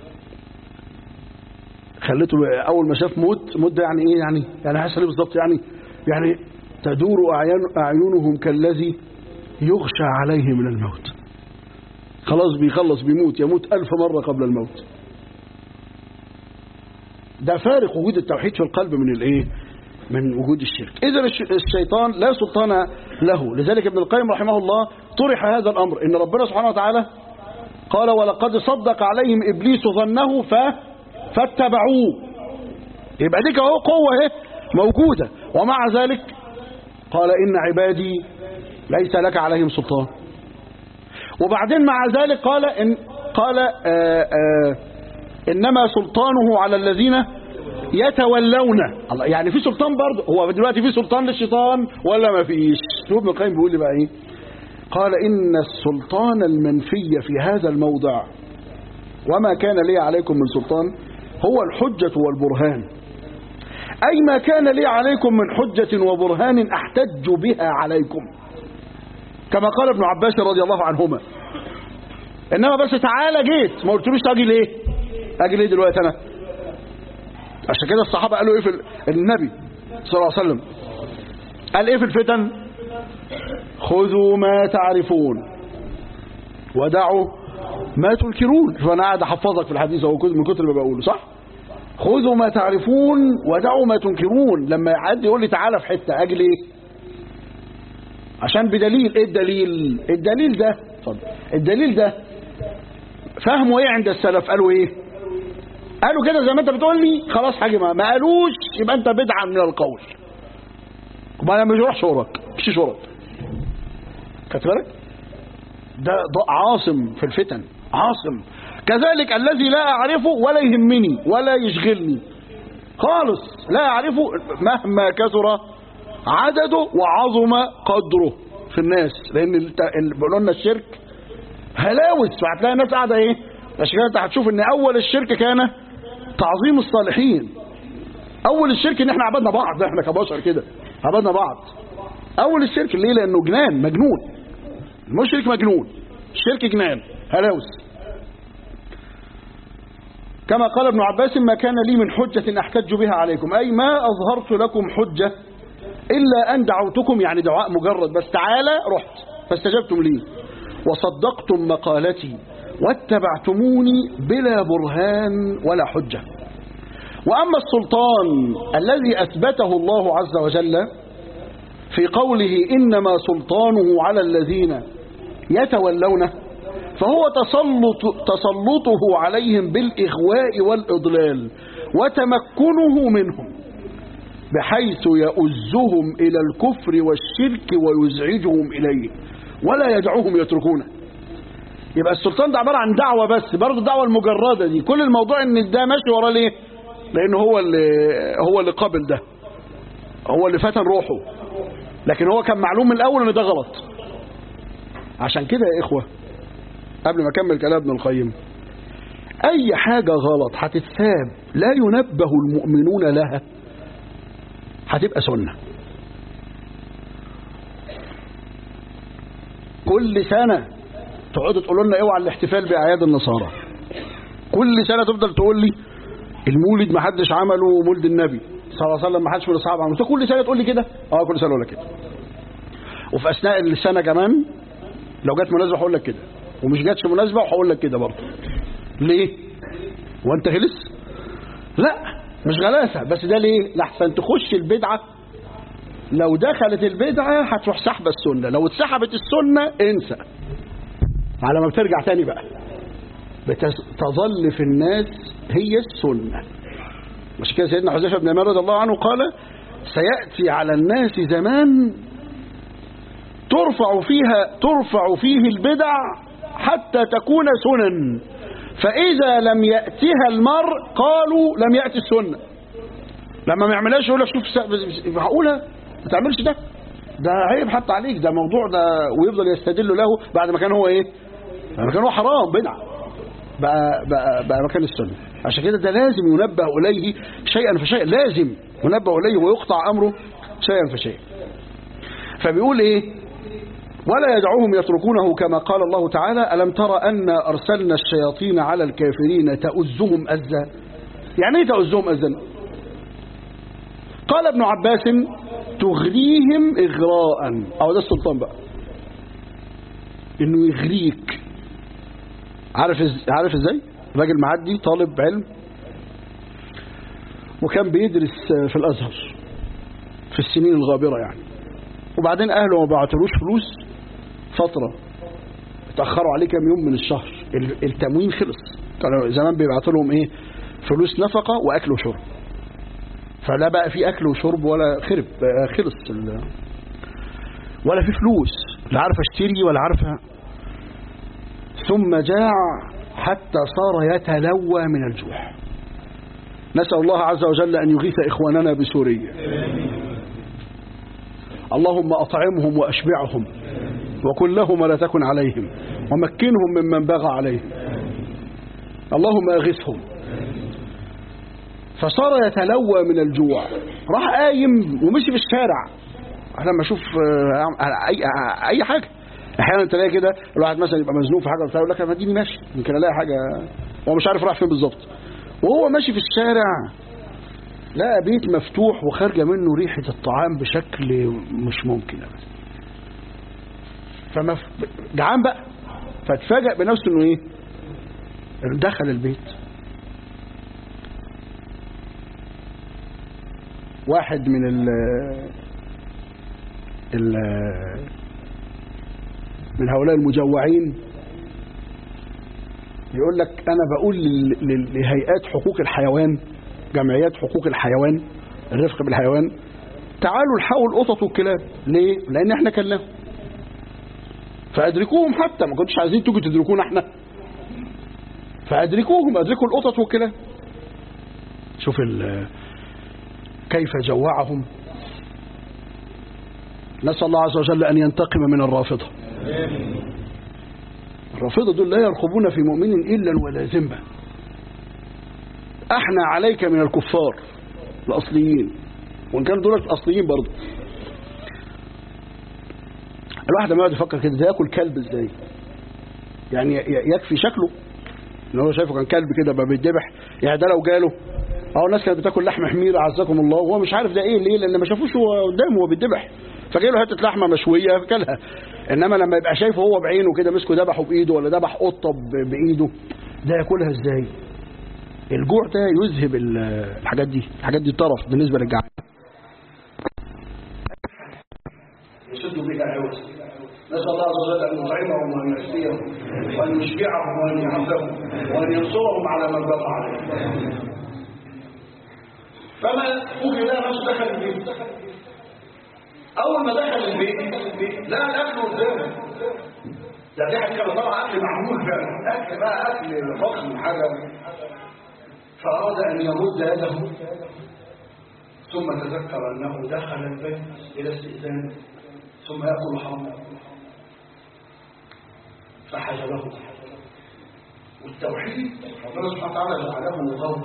A: خليته اول ما شاف موت موت ده يعني ايه يعني يعني هيحصل ايه بالظبط يعني يعني تدور أعين اعينهم كالذي يغشى عليه من الموت خلاص بيخلص بيموت يموت ألف مرة قبل الموت ده فارق وجود التوحيد في القلب من الايه من وجود الشرك اذا الش- الشيطان لا سلطان له لذلك ابن القيم رحمه الله طرح هذا الامر ان ربنا سبحانه وتعالى قال ولقد صدق عليهم ابليس ظنه ف فاتبعوه يبقى دي اهو قوه اهي موجوده ومع ذلك قال ان عبادي ليس لك عليهم سلطان وبعدين مع ذلك قال إن قال آآ آآ إنما سلطانه على الذين يتولون الله يعني في سلطان برضه هو دلوقتي في سلطان للشيطان ولا ما فيش شوف ابن القيم بيقول لي بقى ايه قال إن السلطان المنفي في هذا الموضع وما كان لي عليكم من سلطان هو الحجة والبرهان أي ما كان لي عليكم من حجة وبرهان أحتج بها عليكم كما قال ابن عباس رضي الله عنهما انما بس تعالى جيت ما قلتلوش اجي ليه اجي ليه دلوقتي انا عشان كده الصحابه قالوا ايه في ال- النبي صلى الله عليه وسلم قال ايه في الفتن خذوا ما تعرفون ودعوا ما تنكرون فانا قاعد احفظك في الحديث اهو من كتر ما بقوله صح خذوا ما تعرفون ودعوا ما تنكرون لما حد يقول لي تعالى في حته اجي ليه عشان بدليل ايه الدليل الدليل ده اتفضل الدليل ده فهموا ايه عند السلف قالوا ايه قالوا كده زي ما انت بتقول لي خلاص حاجه ما, ما قالوش يبقى انت بدعه من القول ما انا مش روح شورك مش شورك خدت بالك ده, ده عاصم في الفتن عاصم كذلك الذي لا اعرفه ولا يهمني ولا يشغلني خالص لا اعرفه مهما كثر عدده وعظم قدره في الناس لان الت- ال- بيقولوا لنا الشرك هلاوس فهتلاقي الناس قاعده ايه عشان كده انت هتشوف ان اول الشرك كان تعظيم الصالحين اول الشرك ان احنا عبدنا بعض احنا كبشر كده عبدنا بعض اول الشرك ليه لانه جنان مجنون المشرك مجنون الشرك جنان هلاوس كما قال ابن عباس ما كان لي من حجة أحتج بها عليكم أي ما أظهرت لكم حجة إلا أن دعوتكم يعني دعاء مجرد بس تعالى رحت فاستجبتم لي وصدقتم مقالتي واتبعتموني بلا برهان ولا حجة وأما السلطان الذي أثبته الله عز وجل في قوله إنما سلطانه على الذين يتولونه فهو تسلط تسلطه عليهم بالإغواء والإضلال وتمكنه منهم بحيث يؤزهم إلى الكفر والشرك ويزعجهم إليه ولا يدعوهم يتركونه يبقى السلطان ده عبارة عن دعوة بس برضه الدعوة المجردة دي كل الموضوع ان ده ماشي وراه ليه لان هو اللي هو اللي قابل ده هو اللي فتن روحه لكن هو كان معلوم من الاول ان ده غلط عشان كده يا اخوه قبل ما اكمل كلام ابن القيم اي حاجه غلط هتتساب لا ينبه المؤمنون لها هتبقى سنه كل سنه تقعدوا تقولوا لنا اوعى الاحتفال باعياد النصارى كل سنه تفضل تقول لي المولد ما حدش عمله مولد النبي صلى الله عليه وسلم ما حدش من الاصحاب عمله كل سنه تقول لي كده اه كل سنه اقول لك كده وفي اثناء السنه كمان لو جت مناسبه هقول لك كده ومش جاتش مناسبه وهقول لك كده برضه ليه وانت غلس لا مش غلاسه بس ده ليه لحسن تخش البدعه لو دخلت البدعه هتروح سحبه السنه لو اتسحبت السنه انسى على ما بترجع تاني بقى بتظل في الناس هي السنه مش كده سيدنا حذيفه بن عمر رضي الله عنه قال سياتي على الناس زمان ترفع فيها ترفع فيه البدع حتى تكون سنن فإذا لم يأتها المرء قالوا لم يأتي السنة لما ما يعملهاش يقول لك شوف س- معقوله ما تعملش ده ده عيب حتى عليك ده موضوع ده ويفضل يستدل له بعد ما كان هو ايه بعد ما كان هو حرام بدعه بقى بقى بقى مكان السنه عشان كده ده لازم ينبه اليه شيئا فشيئا لازم ينبه اليه ويقطع امره شيئا فشيئا فبيقول ايه ولا يدعوهم يتركونه كما قال الله تعالى ألم ترى أن أرسلنا الشياطين على الكافرين تؤزهم أزا يعني ايه تؤزهم أزا قال ابن عباس تغريهم إغراء أو ده السلطان بقى إنه يغريك عارف إز... عارف ازاي راجل معدي طالب علم وكان بيدرس في الأزهر في السنين الغابرة يعني وبعدين أهله ما بعتلوش فلوس فترة اتأخروا عليه كام يوم من الشهر ال- التموين خلص كانوا زمان بيبعتوا لهم ايه فلوس نفقة وأكل وشرب فلا بقى في أكل وشرب ولا خرب بقى خلص ال- ولا في فلوس لا عارف اشتري ولا عارف ثم جاع حتى صار يتلوى من الجوع نسأل الله عز وجل أن يغيث إخواننا بسوريا اللهم أطعمهم وأشبعهم وكن لهم ولا تكن عليهم ومكنهم ممن بغى عليهم اللهم أغثهم فصار يتلوى من الجوع راح قايم ومشي في الشارع احنا لما اشوف آه، اي اي حاجه احيانا تلاقي كده الواحد مثلا يبقى مزنوق في حاجه وبتاع يقول لك انا اديني ماشي يمكن الاقي حاجه هو مش عارف راح فين بالظبط وهو ماشي في الشارع لقى بيت مفتوح وخارجه منه ريحه الطعام بشكل مش ممكن ابدا فما جعان بقى فاتفاجئ بنفسه انه ايه دخل البيت واحد من ال ال من هؤلاء المجوعين يقول لك انا بقول لل- لل- لهيئات حقوق الحيوان جمعيات حقوق الحيوان الرفق بالحيوان تعالوا الحقوا القطط والكلاب ليه لان احنا كلناهم فادركوهم حتى ما كنتش عايزين تيجوا تدركونا احنا فادركوهم ادركوا القطط والكلاب شوف ال- كيف جوعهم نسأل الله عز وجل أن ينتقم من الرافضة الرافضة دول لا يرقبون في مؤمن إلا ولا ذمة احنا عليك من الكفار الأصليين وإن كانوا دول الأصليين برضه الواحد لما يقعد يفكر كده ده ياكل كلب ازاي يعني ي- يكفي شكله ان هو شايفه كان كلب كده بقى بيتذبح يعني ده لو جاله اهو الناس كانت بتاكل لحم حمير عزكم الله وهو مش عارف ده ايه ليه لان ما شافوش هو قدامه وهو بيتذبح فجاي له حته لحمه مشويه فكلها انما لما يبقى شايفه هو بعينه كده مسكه ذبحه بايده ولا ذبح قطه ب- بايده ده ياكلها ازاي الجوع ده يذهب ال- الحاجات دي الحاجات دي طرف بالنسبه للجعان يشدوا بك عوز نسأل الله عز وجل أن يطعمهم وأن يكفيهم وأن يشبعهم وأن يعافهم وأن ينصرهم على من بقى عليهم فما فوجئ لها نفسه دخل البيت أول ما دخل البيت لقى الأكل قدامه ده دي حاجة كده طبعا أكل معمول فعلا أكل بقى أكل فخم حاجة فأراد أن يمد يده ثم تذكر أنه دخل البيت إلى استئذان ثم يأكل حرام فحجبه والتوحيد ربنا سبحانه وتعالى جعله غوث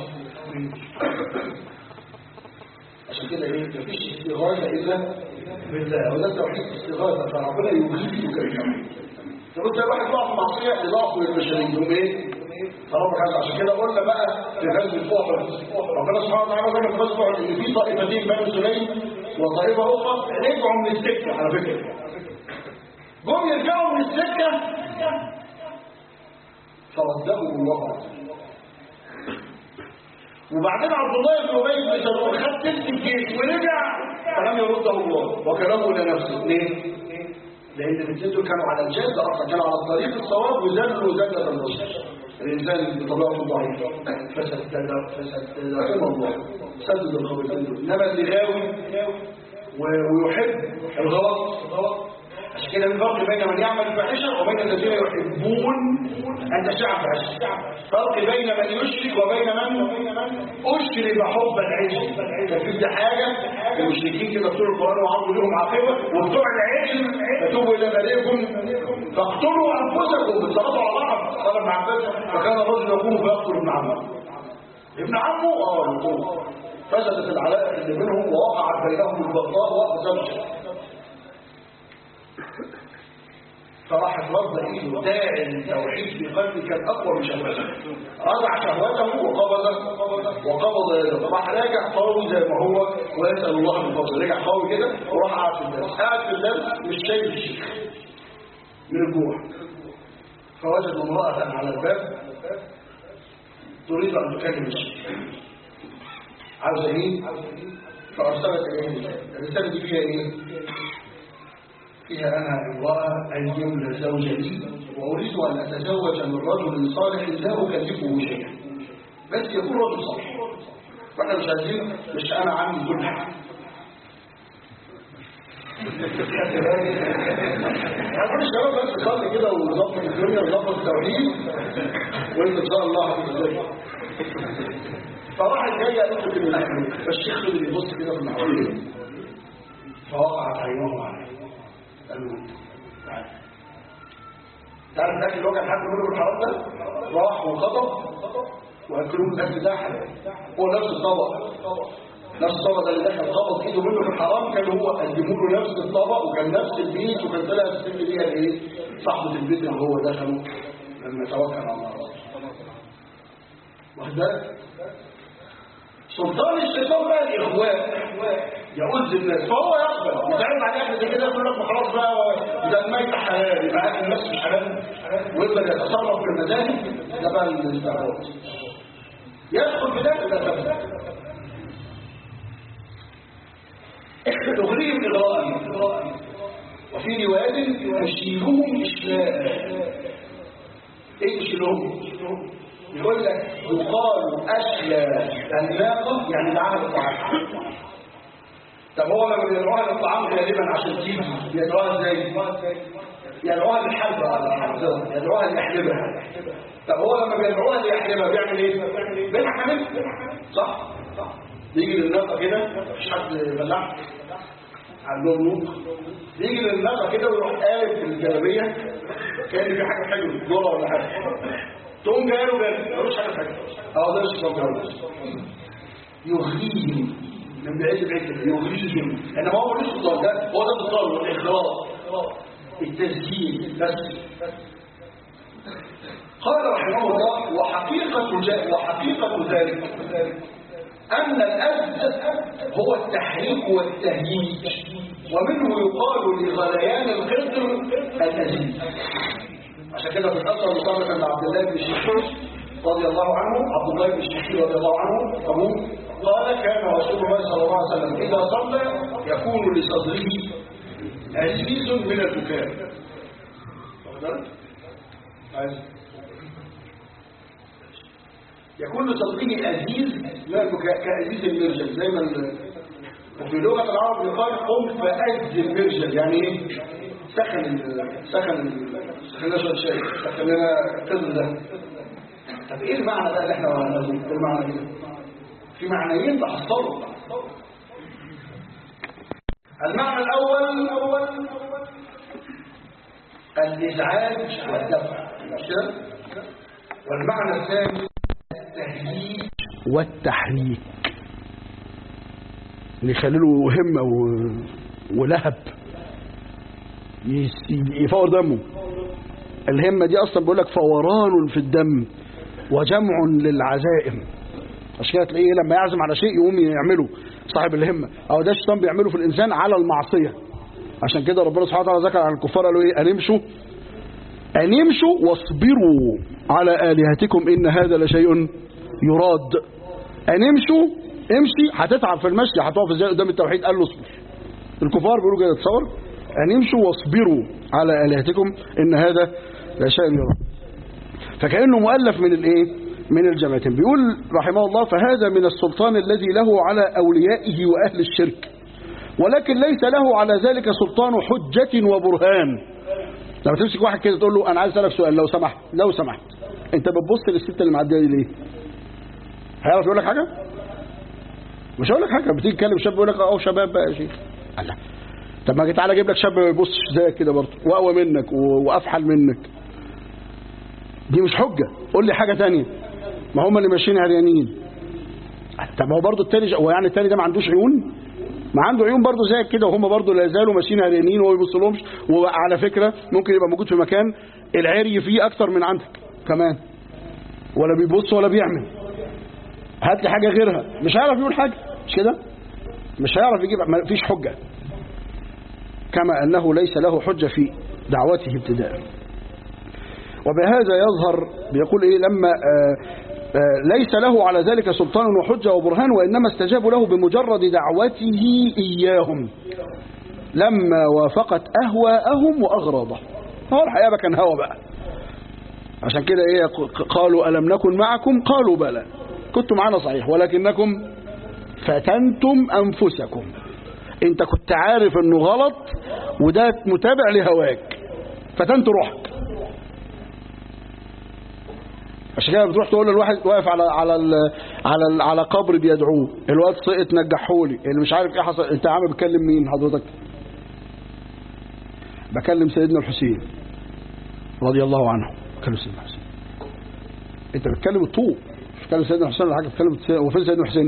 A: عشان كده ايه مفيش استغاثه الا بالله وده التوحيد استغاثه فربنا يغيثك بالتوحيد طب انت واحد ضعف معصيه لضعف البشريه يقوم ايه فربك عز عشان كده قلنا بقى في غزو الفحر ربنا سبحانه وتعالى ذكر في غزو الفحر ان في طائفتين بني سليم وطائفه اخرى رجعوا من السكه على فكره جم يرجعوا من السكه فردهم الله عز وجل وبعدين عبد الله بن ابي بن سلول خد تلك الجيش ورجع فلم يرده الله وكلامه لنفسه ليه؟ لان الاثنين دول كانوا على الجاده اصلا كانوا على الطريق الصواب وزلوا زله الرشد الانسان بطبيعته ضعيف فسدد فسددهم الله سدد الخبيثين دول انما اللي غاوي و- ويحب الغلط عشان كده في فرق بين من يعمل الفاحشه وبين الذين يحبون ان تشاع الفاحشه فرق بين من يشرك وبين من اشرب حب العيش ففي حاجه المشركين كده بتوع القران وعرضوا لهم عاقبه وبتوع العيش فتوبوا الى بارئكم فاقتلوا انفسكم بتصرفوا على بعض قال ابن عباس فكان الرجل يقوم فيقتل ابن عمه ابن عمه اه يقوم فسدت العلاقه اللي بينهم ووقعت بينهم البغضاء وزوجه فراح رد ايده داعي التوحيد في قلبه كان اقوى من شهوته رجع شهوته وقبض وقبض يده راح راجع قوي زي ما هو ويسال الله من فضله رجع قوي كده وراح قاعد في الناس قاعد في الناس مش شايف الشيخ من الجوع فوجد امراه على الباب تريد ان تكلم الشيخ عاوزه ايه فارسلت اليه الرساله دي فيها ايه فيها أنا امرأة أن يملى زوجة لي وأريد أن أتزوج من رجل صالح لا أكلفه شيئا بس يكون رجل صالح فإحنا مش عايزين مش أنا عندي كل حاجة هنقول الشباب بس صلي كده وظبط الدنيا وظبط التوحيد وانت ان شاء الله هتتزوج فراح الجايه قالت له كلمه فالشيخ فضل يبص كده في المحاولين فوقعت عينه عليه قالوا تعال تعرف الاكل اللي هو كان حد منه بالحرام ده راح وخطب واكلوه الاكل ده حلال هو نفس الطبق نفس الطبق ده اللي دخل خبط ايده منه في الحرام كان هو قدموا له نفس الطبق وكان نفس البيت وكان طلع السن ليها ايه صاحبه البيت اللي هو دخله لما توكل على الله واخد بالك سلطان الشيطان بقى الاخوان يعز الناس فهو يقبل يتعرف على احنا زي كده يقول لك خلاص بقى ده الميت حلال يبقى اكل النفس مش حلال ويقدر يتصرف في المذاهب ده بقى الاستعراض يدخل في ده ده تبدا تغريهم اغراء وفي روايات يشيلهم اشلاء ايه يشيلهم يقول لك يقال أشلى الناقة يعني العمل الطعام طب هو لما بيدعوها للطعام غالبا عشان تيجي بيدعوها ازاي؟ يدعوها للحلبة على حفظها يدعوها ليحلبها طب هو لما بيدعوها ليحلبها بيعمل ايه؟ بيلحق منها صح؟ صح بيجي للناقة كده مفيش حد يبلعها عندهم نوق يجي للناقة كده ويروح قالب في الجلابية كأن في حاجة حلوة ذرة ولا حاجة تقوم جاي له جاي ملوش حاجه حاجه اه ده الشيطان يغريهم من بعيد بعيد كده يغريهم انما هو ملوش سلطان ده هو ده السلطان والاخلاص التسجيل بس قال رحمه الله وحقيقة جاء وحقيقة ذلك أن الأذى هو التحريك والتهييج ومنه يقال لغليان القدر الأزيز عشان كده في الأثر مصابة عند عبد الله بن الشيخ رضي الله عنه عبد الله بن الشيخ رضي الله عنه أبوه قال كان رسول الله صلى الله عليه وسلم إذا صلى يكون لصدره عزيز من البكاء يكون لصدره عزيز من البكاء كعزيز المرجل زي ما وفي لغة العرب يقال قم فأز المرجل يعني ايه سخن سخن سخن شويه شاي سخن لنا القدر ده طب ايه المعنى ده اللي احنا قلناه ايه المعنى ده في معنيين تحصلوا المعنى الاول الاول الازعاج والدفع مش كده والمعنى الثاني التهييج والتحريك يخلي له همه و... ولهب يفور دمه الهمة دي أصلا بيقول لك فوران في الدم وجمع للعزائم عشان كده تلاقيه لما يعزم على شيء يقوم يعمله صاحب الهمة أو ده الشيطان بيعمله في الإنسان على المعصية عشان كده ربنا سبحانه وتعالى ذكر على الكفار قالوا إيه أن امشوا أن يمشوا واصبروا على آلهتكم إن هذا لشيء يراد أن امشوا امشي هتتعب في المشي هتقف ازاي قدام التوحيد قال له اصبر الكفار بيقولوا كده تصور أن يمشوا واصبروا على آلهتكم إن هذا لا شيء يرى فكأنه مؤلف من الإيه من الجماعتين بيقول رحمه الله فهذا من السلطان الذي له على أوليائه وأهل الشرك ولكن ليس له على ذلك سلطان حجة وبرهان لما تمسك واحد كده تقول له انا عايز اسالك سؤال لو سمحت لو سمحت انت بتبص للست اللي معديه دي ليه هيعرف يقول لك حاجه مش هقول لك حاجه بتيجي تكلم شاب يقول لك اه شباب بقى يا شيخ الله طب ما تعالى اجيب لك شاب ما يبصش زيك كده برضه واقوى منك و- وافحل منك دي مش حجه قول لي حاجه تانية ما هم اللي ماشيين عريانين طب هو برضه التاني هو يعني التاني ده ما عندوش عيون ما عنده عيون برضه زيك كده وهم برضه لا زالوا ماشيين عريانين وما بيبصلهمش وعلى فكره ممكن يبقى موجود في مكان العري فيه اكتر من عندك كمان ولا بيبص ولا بيعمل هات لي حاجه غيرها مش هيعرف يقول حاجه مش كده مش هيعرف يجيب ما فيش حجه كما انه ليس له حجه في دعوته ابتداء وبهذا يظهر بيقول ايه لما آه آه ليس له على ذلك سلطان وحجة وبرهان وإنما استجابوا له بمجرد دعوته إياهم لما وافقت أهواءهم وأغراضهم هو الحقيقة بقى كان هوى بقى عشان كده إيه ق- قالوا ألم نكن معكم قالوا بلى كنتم معنا صحيح ولكنكم فتنتم أنفسكم انت كنت عارف انه غلط وده متابع لهواك فتنت روحك عشان كده بتروح تقول للواحد واقف على على ال على ال على قبر بيدعوه الواد سقط نجحولي اللي مش عارف ايه حصل انت يا عم بتكلم مين حضرتك بكلم سيدنا الحسين رضي الله عنه بكلم سيدنا الحسين انت بتكلم الطوب مش بتكلم سيدنا الحسين ولا حاجه بتكلم سي- هو فين سيدنا الحسين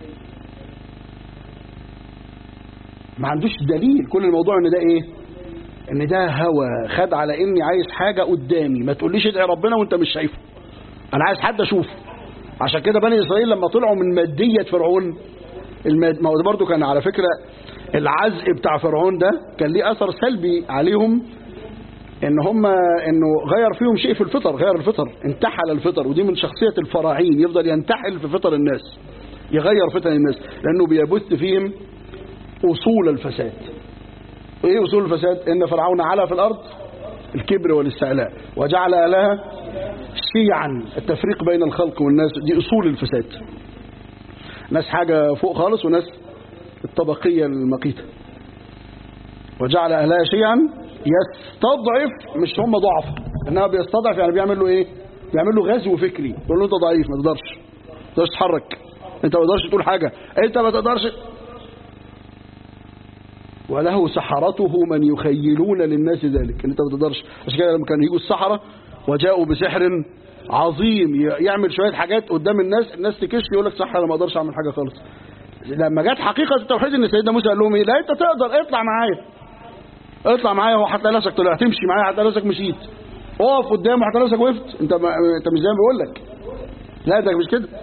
A: ما عندوش دليل كل الموضوع ان ده ايه ان ده هوى خد على اني عايز حاجه قدامي ما تقوليش ادعي ربنا وانت مش شايفه انا عايز حد اشوفه عشان كده بني اسرائيل لما طلعوا من ماديه فرعون الماد... ما هو ده برضه كان على فكره العزق بتاع فرعون ده كان ليه اثر سلبي عليهم ان هم انه غير فيهم شيء في الفطر غير الفطر انتحل الفطر ودي من شخصيه الفراعين يفضل ينتحل في فطر الناس يغير فطر الناس لانه بيبث فيهم اصول الفساد ايه اصول الفساد ان فرعون علا في الارض الكبر والاستعلاء وجعل لها شيعا التفريق بين الخلق والناس دي اصول الفساد ناس حاجه فوق خالص وناس الطبقيه المقيته وجعل اهلها شيعا يستضعف مش هم ضعف انها بيستضعف يعني بيعمل له ايه بيعمل له غزو فكري يقول له انت ضعيف ما تقدرش ما تقدرش تتحرك انت ما تقدرش تقول حاجه انت ما تقدرش وله سحرته من يخيلون للناس ذلك ان انت ما تقدرش عشان كده لما كانوا يجوا السحرة وجاءوا بسحر عظيم ي- يعمل شوية حاجات قدام الناس الناس تكش يقول لك صح انا ما اقدرش اعمل حاجة خالص لما جت حقيقة التوحيد ان سيدنا موسى قال لهم ايه لا انت تقدر اطلع معايا اطلع معايا هو حتى نفسك طلع تمشي معايا حتى نفسك مشيت اقف قدامه حتى نفسك وقفت انت ما انت مش زي ما بقول لك لا ده مش كده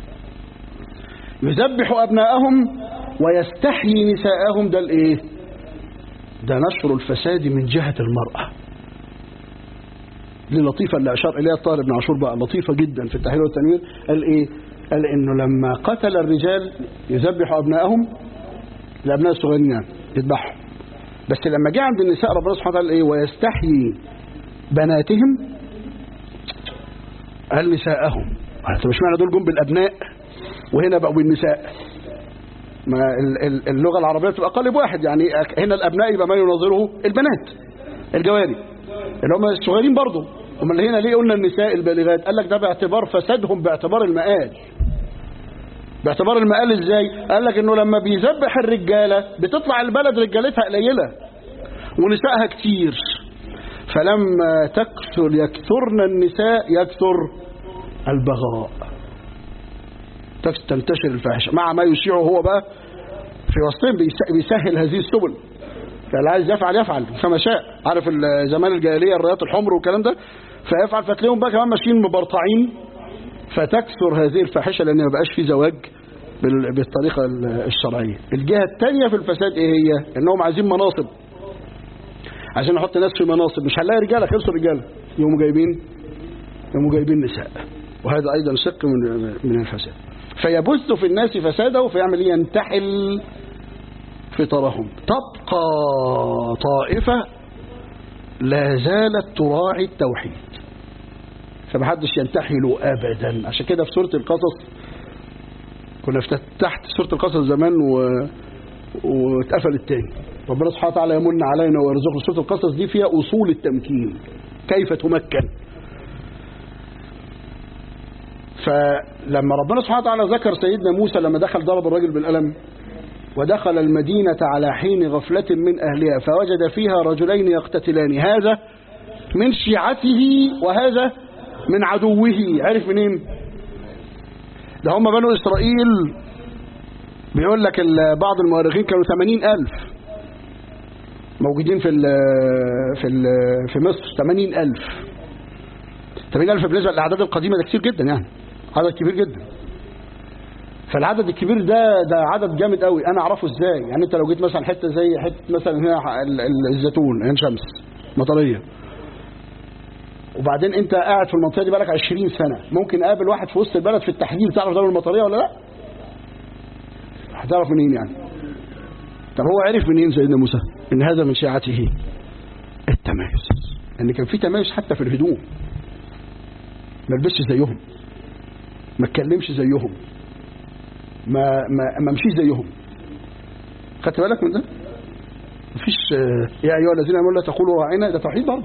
A: يذبح ابناءهم ويستحيي نساءهم ده الايه ده نشر الفساد من جهة المرأة دي لطيفة اللي أشار إليها الطاهر بن عاشور بقى لطيفة جدا في التحرير والتنوير قال إيه قال إنه لما قتل الرجال يذبح أبنائهم الأبناء الصغيرين يعني يذبحهم بس لما جه عند النساء ربنا سبحانه وتعالى إيه ويستحيي بناتهم قال نساءهم طب مش معنى دول جم بالأبناء وهنا بقوا بالنساء ما ال- ال- اللغة العربية تبقى قالب واحد يعني هنا الأبناء يبقى ما يناظره البنات الجواري اللي هم الصغيرين برضه هم اللي هنا ليه قلنا النساء البالغات قال لك ده باعتبار فسادهم باعتبار المآل باعتبار المآل ازاي قال لك انه لما بيذبح الرجالة بتطلع البلد رجالتها قليلة ونسائها كتير فلما تكثر يكثرن النساء يكثر البغاء تنتشر الفاحشة مع ما يشيعه هو بقى في وسطهم بيس- بيسهل هذه السبل فاللي عايز يفعل يفعل كما شاء عارف ال- زمان الجاهلية الرايات الحمر والكلام ده فيفعل فتلاقيهم بقى كمان ماشيين مبرطعين فتكثر هذه الفاحشة لأن ما بقاش في زواج بال- بالطريقة ال- الشرعية الجهة الثانية في الفساد ايه هي انهم عايزين مناصب عايزين نحط ناس في مناصب مش هنلاقي رجالة خلصوا رجالة يقوموا جايبين يقوموا جايبين نساء وهذا أيضا شق من من الفساد فيبث في الناس فساده فيعمل ايه ينتحل فطرهم تبقى طائفة لا زالت تراعي التوحيد فمحدش ينتحل أبدا عشان كده في سورة القصص كنا افتتحت سورة القصص زمان و... واتقفل التاني ربنا سبحانه وتعالى يمن علينا ويرزقنا سورة القصص دي فيها أصول التمكين كيف تمكن فلما ربنا سبحانه وتعالى ذكر سيدنا موسى لما دخل ضرب الرجل بالقلم ودخل المدينة على حين غفلة من أهلها فوجد فيها رجلين يقتتلان هذا من شيعته وهذا من عدوه عرف منين ده هم بنو إسرائيل بيقول لك بعض المؤرخين كانوا 80 ألف موجودين في ال في ال في مصر 80 ألف 80 ألف بالنسبة للأعداد القديمة ده كتير جدا يعني عدد كبير جدا فالعدد الكبير ده ده عدد جامد قوي انا اعرفه ازاي يعني انت لو جيت مثلا حته زي حته مثلا هنا الزيتون عين شمس مطريه وبعدين انت قاعد في المنطقه دي بقالك 20 سنه ممكن اقابل واحد في وسط البلد في التحديد تعرف دوله المطريه ولا لا هتعرف منين يعني طب هو عرف منين سيدنا موسى ان هذا من شيعته التمايز ان كان في تمايز حتى في الهدوم ما لبسش زيهم ما اتكلمش زيهم ما ما ما مشيش زيهم خدت بالك من ده مفيش يا ايها الذين امنوا لا تقولوا راعنا ده توحيد برضه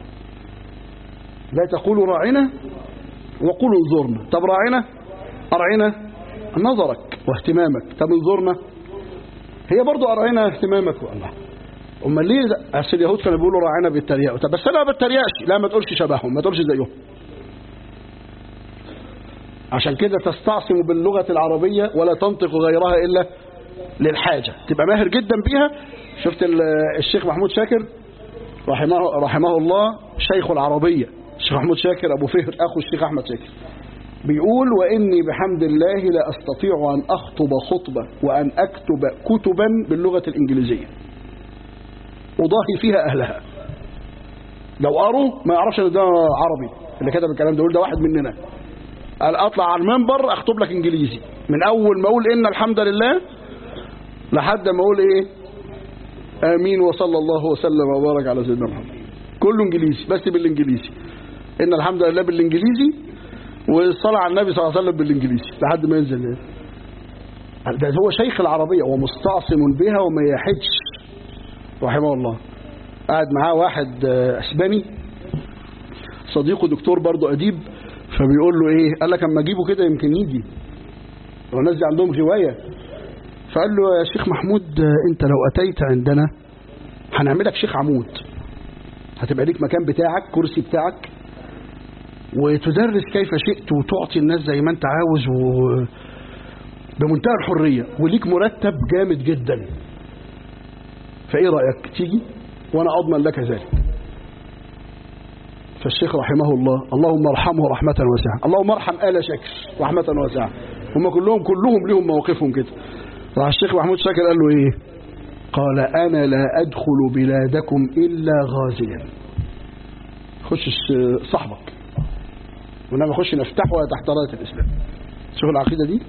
A: لا تقولوا راعنا وقولوا انظرنا طب راعنا ارعنا نظرك واهتمامك طب انظرنا هي برضه ارعنا اهتمامك والله امال ليه اصل اليهود كانوا بيقولوا راعنا بالتريقه طب بس انا ما بتريقش لا ما تقولش شبههم ما تقولش زيهم عشان كده تستعصم باللغة العربية ولا تنطق غيرها إلا للحاجة تبقى ماهر جدا بيها شفت الشيخ محمود شاكر رحمه, رحمه الله شيخ العربية الشيخ محمود شاكر أبو فهر أخو الشيخ أحمد شاكر بيقول وإني بحمد الله لا أستطيع أن أخطب خطبة وأن أكتب كتبا باللغة الإنجليزية أضاهي فيها أهلها لو قروا ما يعرفش ان ده عربي اللي كتب الكلام ده يقول ده واحد مننا قال اطلع على المنبر اخطب لك انجليزي من اول ما اقول ان الحمد لله لحد ما اقول ايه امين وصلى الله وسلم وبارك على سيدنا محمد كله انجليزي بس بالانجليزي ان الحمد لله بالانجليزي والصلاه على النبي صلى الله عليه وسلم بالانجليزي لحد ما ينزل ايه ده هو شيخ العربيه ومستعصم بها وما يحدش رحمه الله قاعد معاه واحد اسباني صديقه دكتور برضه اديب فبيقول له ايه قال لك اما اجيبه كده يمكن يجي والناس دي عندهم روايه فقال له يا شيخ محمود انت لو اتيت عندنا هنعملك شيخ عمود هتبقى ليك مكان بتاعك كرسي بتاعك وتدرس كيف شئت وتعطي الناس زي ما انت عاوز و... بمنتهى الحريه وليك مرتب جامد جدا فايه رايك تيجي وانا اضمن لك ذلك فالشيخ رحمه الله اللهم ارحمه رحمة واسعة اللهم ارحم آل شكر رحمة واسعة هم كلهم كلهم لهم مواقفهم كده راح الشيخ محمود شاكر قال له ايه قال انا لا ادخل بلادكم الا غازيا خش صاحبك وانما خش نفتحها تحت رايه الاسلام شوف العقيده دي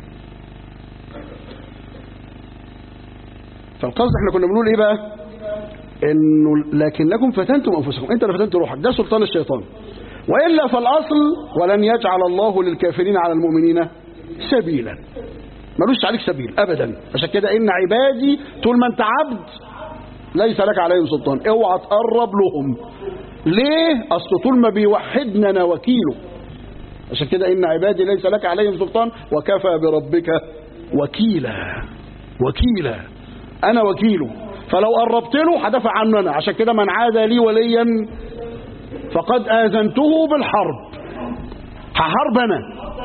A: فالقصد احنا كنا بنقول ايه بقى انه لكنكم فتنتم انفسكم انت اللي فتنت روحك ده سلطان الشيطان والا فالاصل ولن يجعل الله للكافرين على المؤمنين سبيلا ملوش عليك سبيل ابدا عشان كده ان عبادي طول ما انت عبد ليس لك عليهم سلطان اوعى تقرب لهم ليه اصل طول ما بيوحدنا انا وكيله عشان كده ان عبادي ليس لك عليهم سلطان وكفى بربك وكيلا وكيلا انا وكيله فلو قربت له هدافع عنه انا عشان كده من عاد لي وليا فقد اذنته بالحرب هحارب انا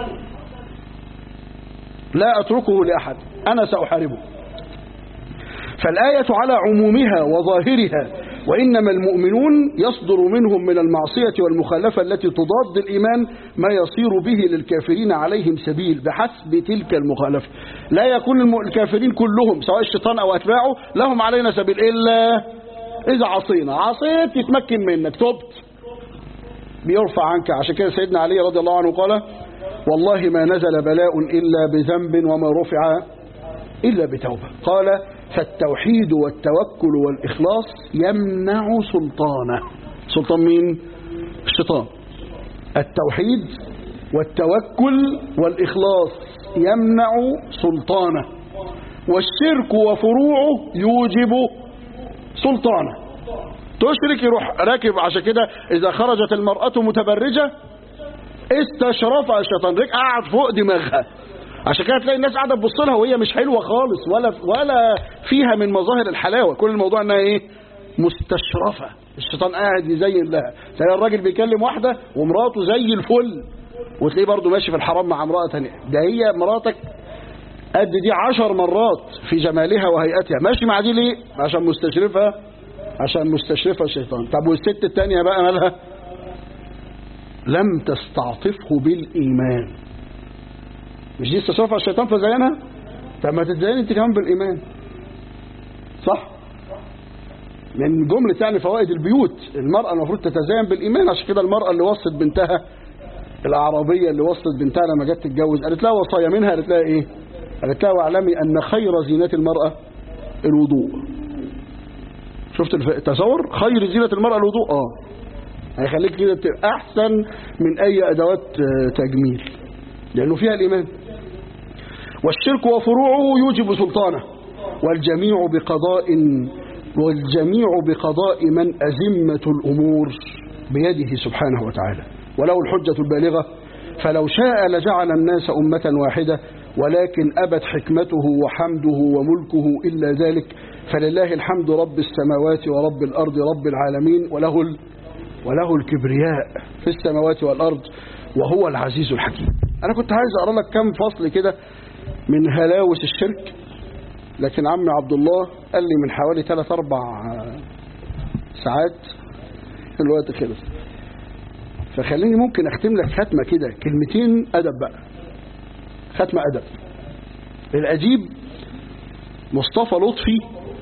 A: لا اتركه لاحد انا ساحاربه فالايه على عمومها وظاهرها وانما المؤمنون يصدر منهم من المعصيه والمخالفه التي تضاد الايمان ما يصير به للكافرين عليهم سبيل بحسب تلك المخالفه لا يكون الكافرين كلهم سواء الشيطان او اتباعه لهم علينا سبيل الا اذا عصينا عصيت يتمكن منك تبت بيرفع عنك عشان كده سيدنا علي رضي الله عنه قال والله ما نزل بلاء الا بذنب وما رفع الا بتوبه قال فالتوحيد والتوكل والإخلاص يمنع سلطانه سلطان مين؟ الشيطان التوحيد والتوكل والإخلاص يمنع سلطانه والشرك وفروعه يوجب سلطانه تشرك يروح راكب عشان كده إذا خرجت المرأة متبرجة استشرفها الشيطان رك قاعد فوق دماغها عشان كده تلاقي الناس قاعده تبص لها وهي مش حلوه خالص ولا ولا فيها من مظاهر الحلاوه كل الموضوع انها ايه مستشرفه الشيطان قاعد يزين لها تلاقي الراجل بيكلم واحده ومراته زي الفل وتلاقيه برضه ماشي في الحرام مع امراه ثانيه ده هي مراتك قد دي عشر مرات في جمالها وهيئتها ماشي مع دي ليه عشان مستشرفها عشان مستشرفها الشيطان طب والست الثانيه بقى مالها لم تستعطفه بالإيمان مش دي استشرفها الشيطان فزينها طب ما تتزين انت كمان بالإيمان صح من جملة يعني فوائد البيوت المرأة المفروض تتزين بالإيمان عشان كده المرأة اللي وصت بنتها الأعرابية اللي وصت بنتها لما جت تتجوز قالت لها وصايا منها قالت لها إيه قالت لها واعلمي أن خير زينة المرأة الوضوء شفت التصور خير زينة المرأة الوضوء اه هيخليك كده تبقى احسن من اي ادوات تجميل لانه فيها الايمان والشرك وفروعه يوجب سلطانه والجميع بقضاء والجميع بقضاء من أزمة الأمور بيده سبحانه وتعالى وله الحجة البالغة فلو شاء لجعل الناس أمة واحدة ولكن أبت حكمته وحمده وملكه إلا ذلك فلله الحمد رب السماوات ورب الأرض رب العالمين وله وله الكبرياء في السماوات والأرض وهو العزيز الحكيم أنا كنت عايز أقرأ لك كم فصل كده من هلاوس الشرك لكن عمي عبد الله قال لي من حوالي 3 أربع ساعات الوقت خلص فخليني ممكن أختم لك ختمة كده كلمتين أدب بقى ختمة أدب الأديب مصطفى لطفي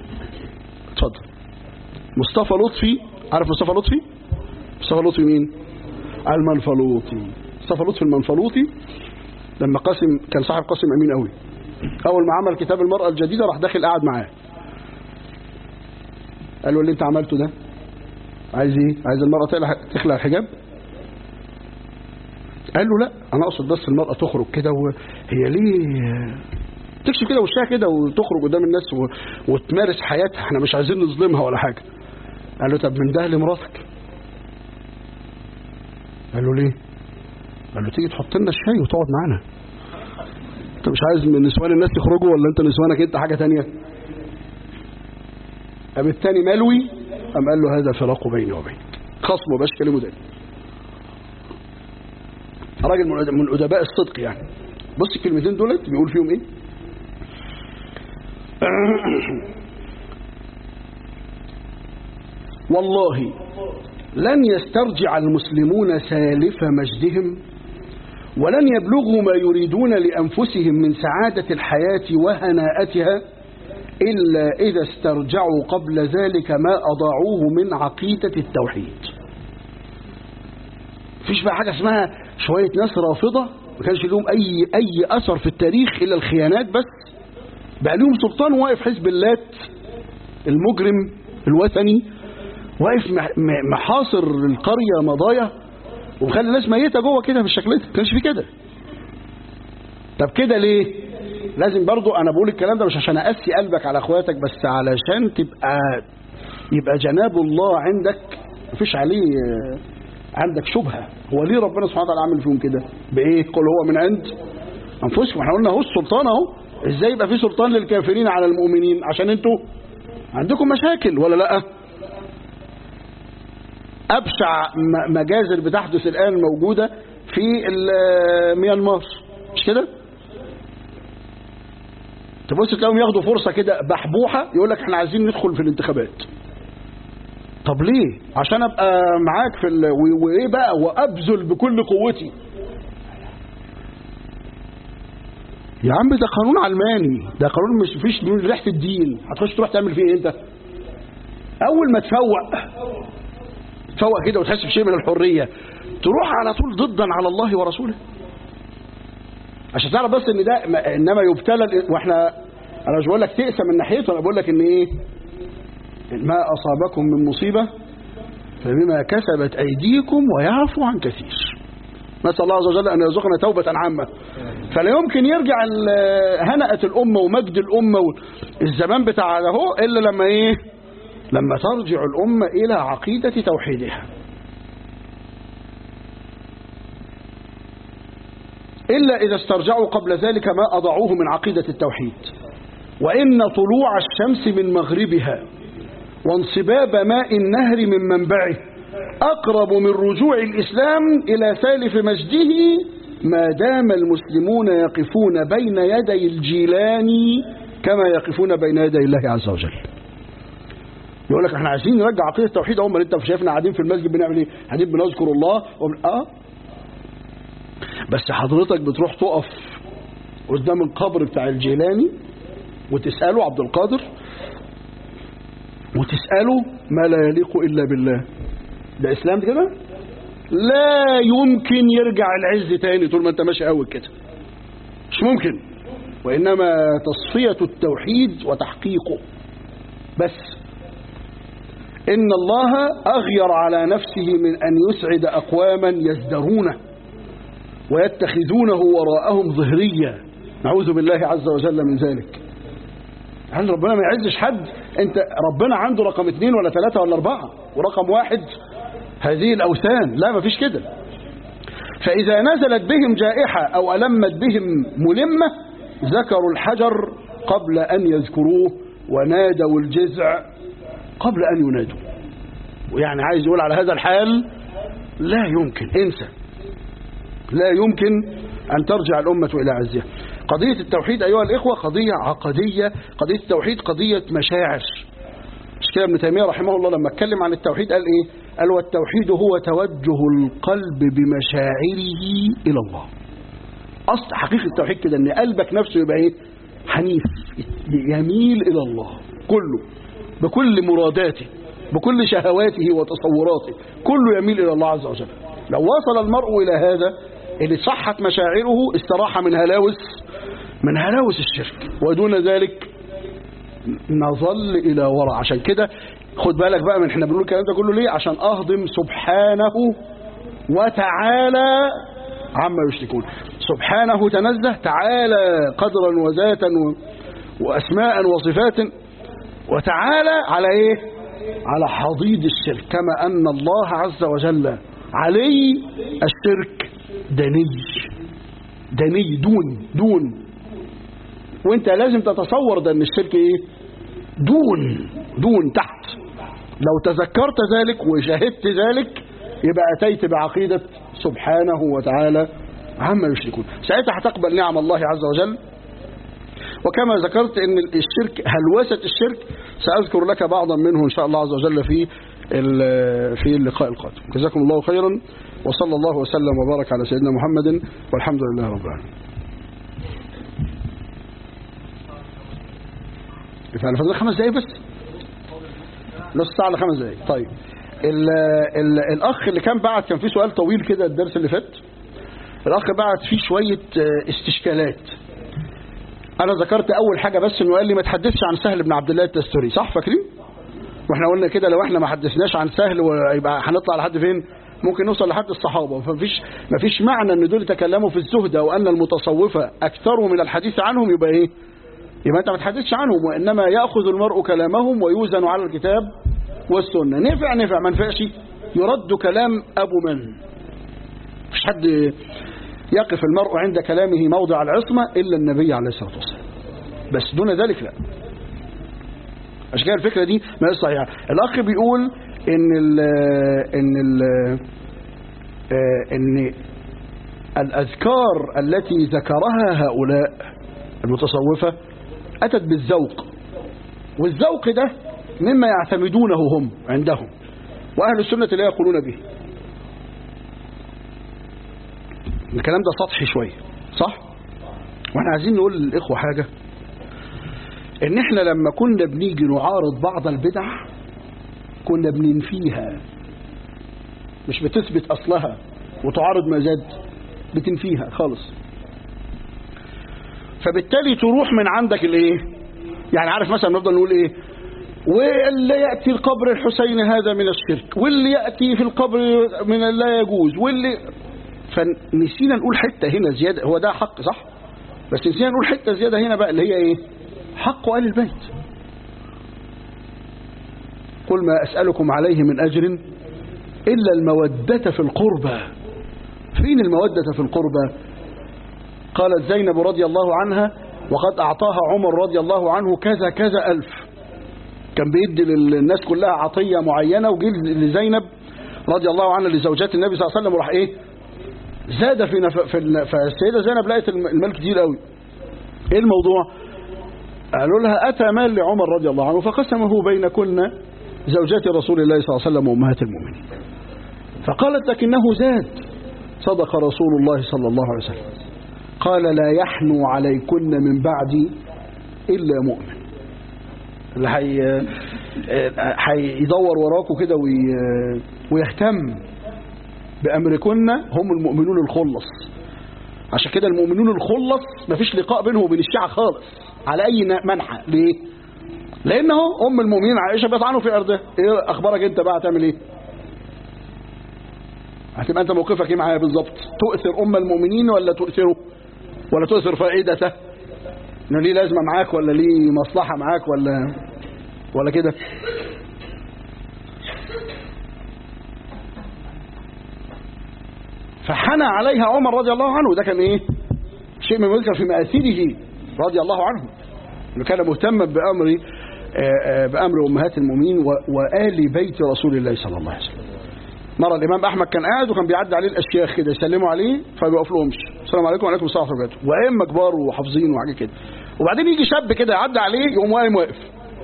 A: اتفضل مصطفى لطفي عارف مصطفى لطفي مصطفى لطفي مين المنفلوطي مصطفى لطفي المنفلوطي لما قاسم كان صاحب قاسم امين قوي اول ما عمل كتاب المرأة الجديدة راح داخل قاعد معاه قال له اللي انت عملته ده عايز ايه عايز المرأة تخلع الحجاب قال له لا انا اقصد بس المرأة تخرج كده وهي ليه تكشف كده وشها كده وتخرج قدام الناس و... وتمارس حياتها احنا مش عايزين نظلمها ولا حاجة قال له طب من ده لمراتك قال له ليه قال له تيجي تحط لنا الشاي وتقعد معانا انت مش عايز من نسوان الناس يخرجوا ولا انت نسوانك انت حاجة تانية قام التاني ملوي قام قال له هذا فراق بيني وبينك خصمه باش كلمه تاني راجل من أدباء الصدق يعني بص الكلمتين دولت بيقول فيهم ايه والله لن يسترجع المسلمون سالف مجدهم ولن يبلغوا ما يريدون لأنفسهم من سعادة الحياة وهناءتها إلا إذا استرجعوا قبل ذلك ما أضاعوه من عقيدة التوحيد فيش بقى حاجة اسمها شوية ناس رافضة ما كانش لهم أي, أي أثر في التاريخ إلا الخيانات بس بقى لهم سلطان واقف حزب اللات المجرم الوثني واقف محاصر القرية مضايا ومخلي الناس ميتة جوه كده بالشكل ده كانش في كده طب كده ليه لازم برضو انا بقول الكلام ده مش عشان اقسي قلبك على اخواتك بس علشان تبقى يبقى جناب الله عندك مفيش عليه عندك شبهة هو ليه ربنا سبحانه وتعالى عامل فيهم كده بايه قل هو من عند انفسكم احنا قلنا اهو السلطان اهو ازاي يبقى في سلطان للكافرين على المؤمنين عشان انتوا عندكم مشاكل ولا لا أبشع مجازر بتحدث الآن موجودة في ميانمار مش كده تبص تلاقيهم ياخدوا فرصة كده بحبوحة يقول لك احنا عايزين ندخل في الانتخابات طب ليه عشان ابقى معاك في ال... وايه بقى وابذل بكل قوتي يا عم ده قانون علماني ده قانون مش فيش ريحه الدين هتخش تروح تعمل فيه ايه انت اول ما تفوق تفوق كده وتحس بشيء من الحرية تروح على طول ضدا على الله ورسوله عشان تعرف بس ان ده انما يبتلى واحنا انا مش بقول لك تقسى من ناحيته انا بقول لك ان ايه ما اصابكم من مصيبة فبما كسبت ايديكم ويعفو عن كثير نسال الله عز وجل ان يرزقنا توبة عامة فلا يمكن يرجع ال- هنأة الأمة ومجد الأمة والزمان بتاع ده هو إلا لما إيه لما ترجع الأمة إلى عقيدة توحيدها إلا إذا استرجعوا قبل ذلك ما أضعوه من عقيدة التوحيد وإن طلوع الشمس من مغربها وانصباب ماء النهر من منبعه أقرب من رجوع الإسلام إلى سالف مجده ما دام المسلمون يقفون بين يدي الجيلان كما يقفون بين يدي الله عز وجل يقول لك احنا عايزين نرجع عقيده التوحيد هم انت شايفنا قاعدين في المسجد بنعمل ايه؟ قاعدين بنذكر الله وبن... اه بس حضرتك بتروح تقف قدام القبر بتاع الجيلاني وتسأله عبد القادر وتسأله ما لا يليق إلا بالله ده إسلام كده لا يمكن يرجع العز تاني طول ما انت ماشي قوي كده مش ممكن وإنما تصفية التوحيد وتحقيقه بس إن الله أغير على نفسه من أن يسعد أقواما يزدرونه ويتخذونه وراءهم ظهريا نعوذ بالله عز وجل من ذلك هل ربنا ما يعزش حد انت ربنا عنده رقم اثنين ولا ثلاثة ولا اربعة ورقم واحد هذه الاوثان لا ما فيش كده فاذا نزلت بهم جائحة او المت بهم ملمة ذكروا الحجر قبل ان يذكروه ونادوا الجزع قبل ان ينادوا ويعني عايز يقول على هذا الحال لا يمكن انسى لا يمكن أن ترجع الأمة إلى عزها قضية التوحيد أيها الإخوة قضية عقدية قضية التوحيد قضية مشاعر مش كده ابن تيمية رحمه الله لما اتكلم عن التوحيد قال إيه قال والتوحيد هو توجه القلب بمشاعره إلى الله أصل حقيقة التوحيد كده أن قلبك نفسه يبقى إيه حنيف يميل إلى الله كله بكل مراداته بكل شهواته وتصوراته كله يميل إلى الله عز وجل لو وصل المرء إلى هذا اللي صحت مشاعره استراح من هلاوس من هلاوس الشرك ودون ذلك نظل إلى وراء عشان كده خد بالك بقى من احنا بنقول الكلام ده كله ليه عشان أهضم سبحانه وتعالى عما يشركون سبحانه تنزه تعالى قدرا وذاتا و... وأسماء وصفات وتعالى على ايه على حضيض الشرك كما أن الله عز وجل علي الشرك دني دني دون دون وانت لازم تتصور ده ان الشرك ايه دون دون تحت لو تذكرت ذلك وشاهدت ذلك يبقى اتيت بعقيدة سبحانه وتعالى عما يشركون ساعتها هتقبل نعم الله عز وجل وكما ذكرت ان الشرك هلوسة الشرك سأذكر لك بعضا منه ان شاء الله عز وجل في في اللقاء القادم جزاكم الله خيرا وصلى الله وسلم وبارك على سيدنا محمد والحمد لله رب العالمين فعلا فضل خمس دقايق بس نص ساعة لخمس دقايق طيب ال ال الأخ اللي كان بعت كان في سؤال طويل كده الدرس اللي فات الأخ بعت فيه شوية استشكالات أنا ذكرت أول حاجة بس إنه قال لي ما تحدثش عن سهل بن عبد الله التستوري صح فاكرين؟ واحنا قلنا كده لو احنا ما حدثناش عن سهل ويبقى هنطلع لحد فين ممكن نوصل لحد الصحابة فمفيش مفيش معنى ان دول تكلموا في الزهد او ان المتصوفة اكثروا من الحديث عنهم يبقى ايه يبقى انت ما تحدثش عنهم وانما ياخذ المرء كلامهم ويوزن على الكتاب والسنة نفع نفع ما نفعش يرد كلام ابو من مفيش حد يقف المرء عند كلامه موضع العصمة الا النبي عليه الصلاة والسلام بس دون ذلك لا عشان كده الفكرة دي ما هي صحيحة الأخ بيقول إن ال إن ال إن الأذكار التي ذكرها هؤلاء المتصوفة أتت بالذوق والذوق ده مما يعتمدونه هم عندهم وأهل السنة لا يقولون به الكلام ده سطحي شوية صح؟ واحنا عايزين نقول للإخوة حاجة ان احنا لما كنا بنيجي نعارض بعض البدع كنا بننفيها مش بتثبت اصلها وتعارض ما زاد بتنفيها خالص فبالتالي تروح من عندك الايه يعني عارف مثلا نفضل نقول ايه واللي يأتي القبر الحسين هذا من الشرك واللي يأتي في القبر من لا يجوز واللي فنسينا نقول حتة هنا زيادة هو ده حق صح بس نسينا نقول حتة زيادة هنا بقى اللي هي ايه حق آل البيت قل ما أسألكم عليه من أجر إلا المودة في القربى فين المودة في القربى قالت زينب رضي الله عنها وقد أعطاها عمر رضي الله عنه كذا كذا ألف كان بيدي للناس كلها عطية معينة وجي لزينب رضي الله عنها لزوجات النبي صلى الله عليه وسلم وراح ايه زاد في نف... في ال- فالسيدة زينب لقت الم- المال كتير قوي ايه الموضوع قالوا لها أتى مال لعمر رضي الله عنه فقسمه بينكن زوجات رسول الله صلى الله عليه وسلم وأمهات المؤمنين فقالت لكنه زاد صدق رسول الله صلى الله عليه وسلم قال لا يحنو عليكن من بعدي إلا مؤمن اللي حي... هيدور وراكم كده وي... ويهتم بأمركن هم المؤمنون الخلص عشان كده المؤمنون الخلص مفيش لقاء بينهم وبين الشيعة خالص على أي ن- منحى ليه؟ لأنه أم المؤمنين عائشة بيطعنوا في أرضها إيه أخبارك أنت بقى هتعمل إيه؟ هتبقى أنت موقفك إيه معايا بالظبط؟ تؤثر أم المؤمنين ولا تؤثره؟ ولا تؤثر فائدته؟ إنه ليه لازمة معاك ولا ليه مصلحة معاك ولا ولا كده؟ فحنى عليها عمر رضي الله عنه ده كان ايه شيء من يذكر في مآثره رضي الله عنه انه كان مهتما بأمر آه، آه، بأمر أمهات المؤمنين و- وآل بيت رسول الله صلى الله عليه وسلم مرة الإمام أحمد كان قاعد وكان بيعدي عليه الأشياخ كده يسلموا عليه فبيقف لهمش السلام عليكم وعليكم السلام ورحمة الله وبركاته وأئمة كبار وحافظين وحاجة كده وبعدين يجي شاب كده يعدي عليه يقوم قايم واقف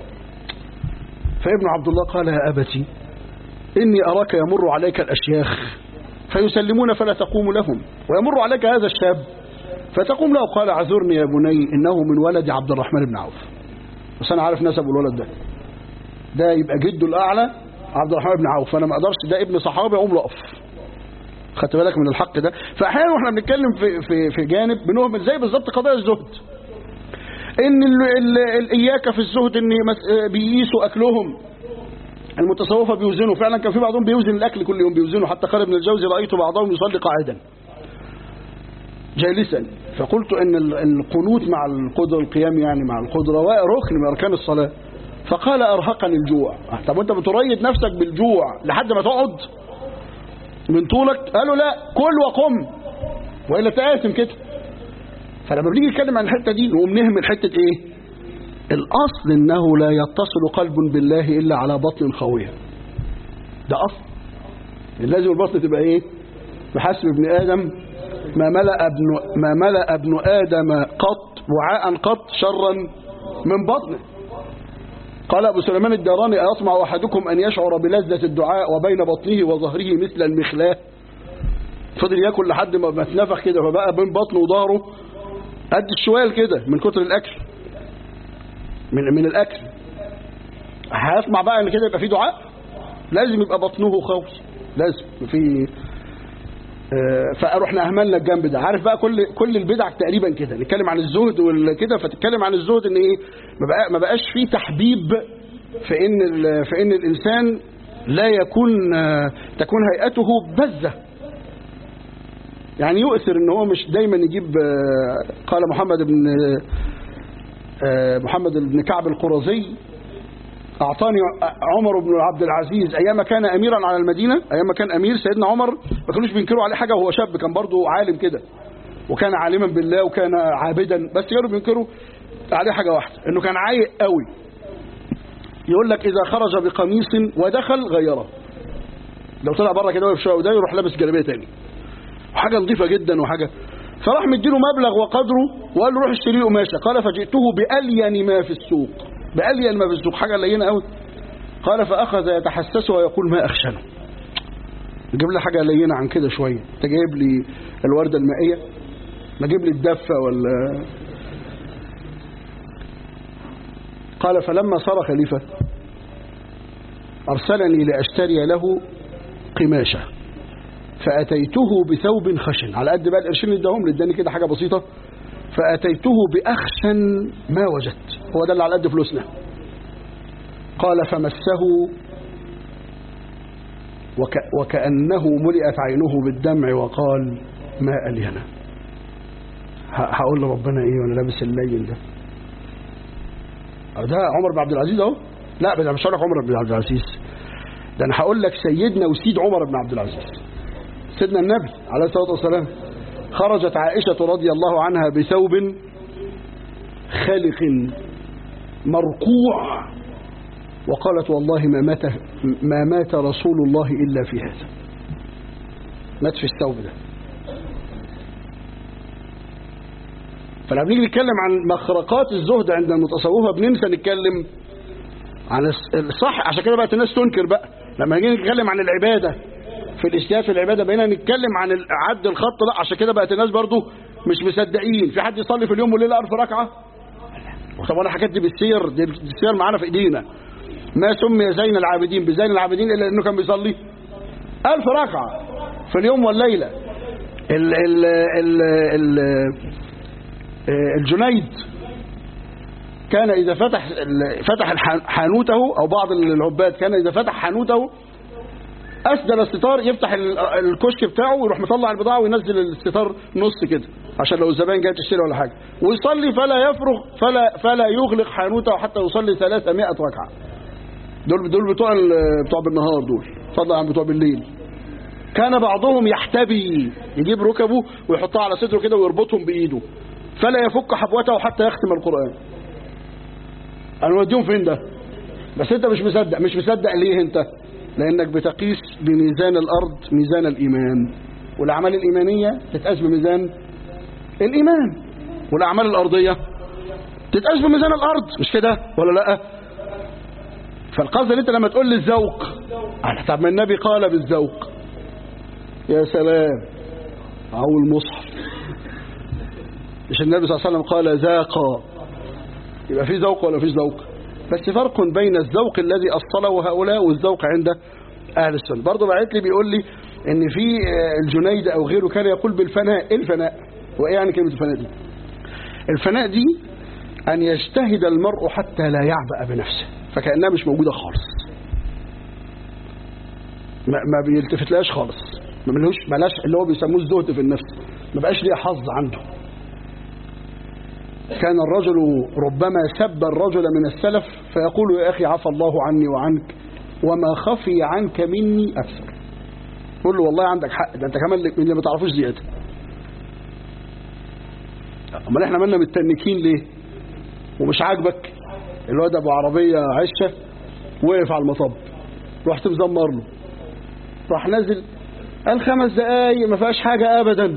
A: فابن عبد الله قال يا أبتي إني أراك يمر عليك الأشياخ فيسلمون فلا تقوم لهم ويمر عليك هذا الشاب فتقوم له قال اعذرني يا بني إنه من ولد عبد الرحمن بن عوف بس أنا عارف نسب الولد ده ده يبقى جده الأعلى عبد الرحمن بن عوف فأنا ما أقدرش ده ابن صحابي أقوم له أقف خدت بالك من الحق ده فأحيانا واحنا بنتكلم في في في جانب بنهمل زي بالظبط قضايا الزهد ان ال ال ال اياك في الزهد ان مس- بيقيسوا اكلهم المتصوفه بيوزنوا فعلا كان في بعضهم بيوزن الاكل كل يوم بيوزنه حتى قال ابن الجوزي رايت بعضهم يصلي قاعدا جالسا فقلت ان ال- القنوت مع القدره القيام يعني مع القدره ركن من اركان الصلاه فقال ارهقني الجوع طب وانت بتريد نفسك بالجوع لحد ما تقعد من طولك قالوا لا كل وقم والا تقاسم كده فلما بنيجي نتكلم عن الحته دي نقوم نهمل حته ايه الاصل انه لا يتصل قلب بالله الا على بطن خويه ده اصل لازم البطن تبقى ايه بحسب ابن ادم ما ملأ ابن ما ملأ ابن ادم قط وعاء قط شرا من بطنه قال ابو سليمان الداراني ايطمع احدكم ان يشعر بلذة الدعاء وبين بطنه وظهره مثل المخلاه فضل ياكل لحد ما ما اتنفخ كده فبقى بين بطنه وظهره قد الشوال كده من كتر الاكل من من الاكل هيسمع بقى ان كده يبقى في دعاء لازم يبقى بطنه خوي لازم في آه، فروحنا اهملنا الجنب ده عارف بقى كل كل البدع تقريبا كده نتكلم عن الزهد وكده فتتكلم عن الزهد ان ايه ما بقى ما بقاش فيه تحبيب في ان ال- في ان الانسان لا يكون آه، تكون هيئته بزه يعني يؤثر ان هو مش دايما يجيب آه، قال محمد بن آه، محمد بن كعب القرظي أعطاني عمر بن عبد العزيز أيام كان أميرا على المدينة أيام كان أمير سيدنا عمر ما كانوش بينكروا عليه حاجة وهو شاب كان برضه عالم كده وكان عالما بالله وكان عابدا بس كانوا بينكروا عليه حاجة واحدة إنه كان عايق قوي يقول لك إذا خرج بقميص ودخل غيره لو طلع بره كده ويقف شويه وده يروح لابس جلابيه تاني حاجه نظيفه جدا وحاجه فراح مديله مبلغ وقدره وقال له روح اشتري له قماشه قال فجئته بألين ما في السوق بألين ما في السوق حاجه لينه قوي قال فأخذ يتحسس ويقول ما أخشنه جيب لي حاجة لينة عن كده شوية انت جايب لي الوردة المائية ما جيب لي الدفة ولا قال فلما صار خليفة أرسلني لأشتري له قماشة فأتيته بثوب خشن على قد بقى القرشين اللي اداهم لي اداني كده حاجة بسيطة فأتيته بأخشن ما وجدت هو ده اللي على قد فلوسنا قال فمسه وك وكأنه ملئت عينه بالدمع وقال ما ألينا هقول لربنا ايه وانا لابس اللين ده ده عمر بن عبد العزيز اهو لا بس مش هقول لك عمر بن عبد العزيز ده انا هقول لك سيدنا وسيد عمر بن عبد العزيز سيدنا النبي عليه الصلاه والسلام خرجت عائشه رضي الله عنها بثوب خلق مرقوع وقالت والله ما مات ما مات رسول الله الا في هذا مات في الثوب ده فلما بنيجي نتكلم عن مخرقات الزهد عند المتصوفه بننسى نتكلم عن الصح عشان كده بقت الناس تنكر بقى لما نيجي نتكلم عن العباده في الاجتهاد في العباده بقينا نتكلم عن عد الخط لا عشان كده بقت الناس برضو مش مصدقين في حد يصلي في اليوم والليله 1000 ركعه طبعا الحاجات دي بالسير دي بالسير معانا في ايدينا ما سمي زين العابدين بزين العابدين الا انه كان بيصلي 1000 ركعه في اليوم والليله ال ال ال ال الجنيد كان إذا فتح فتح حانوته أو بعض العباد كان إذا فتح حانوته أسدل الستار يفتح الكشك بتاعه ويروح مطلع البضاعة وينزل الستار نص كده عشان لو الزبائن جايه تشتري ولا حاجة ويصلي فلا يفرغ فلا فلا يغلق حانوته حتى يصلي 300 ركعة دول دول بتوع بتوع بالنهار دول فضلا عن بتوع بالليل كان بعضهم يحتبي يجيب ركبه ويحطها على صدره كده ويربطهم بإيده فلا يفك حبوته حتى يختم القرآن انا موديهم فين ده بس انت مش مصدق مش مصدق ليه انت لانك بتقيس بميزان الارض ميزان الايمان والاعمال الايمانيه تتقاس بميزان الايمان والاعمال الارضيه تتقاس بميزان الارض مش كده ولا لا فالقصد ان انت لما تقول لي الذوق طب ما النبي قال بالذوق يا سلام او المصحف مش النبي صلى الله عليه وسلم قال ذاق يبقى في ذوق ولا فيش ذوق بس فرق بين الذوق الذي أصله هؤلاء والذوق عند أهل السنة برضه بعت لي بيقول لي إن في الجنيد أو غيره كان يقول بالفناء إيه الفناء وإيه يعني كلمة الفناء دي الفناء دي أن يجتهد المرء حتى لا يعبأ بنفسه فكأنها مش موجودة خالص ما, ما بيلتفتلاش خالص ما ملوش ملاش اللي هو بيسموه الزهد في النفس ما بقاش ليه حظ عنده كان الرجل ربما سب الرجل من السلف فيقول يا أخي عفى الله عني وعنك وما خفي عنك مني أكثر يقول له والله عندك حق ده أنت كمان من اللي ما تعرفوش زيادة أمال إحنا مالنا متنكين ليه ومش عاجبك الواد أبو عربية عشة وقف على المطب رحت مزمر له راح نازل قال خمس دقايق ما فيهاش حاجة أبدا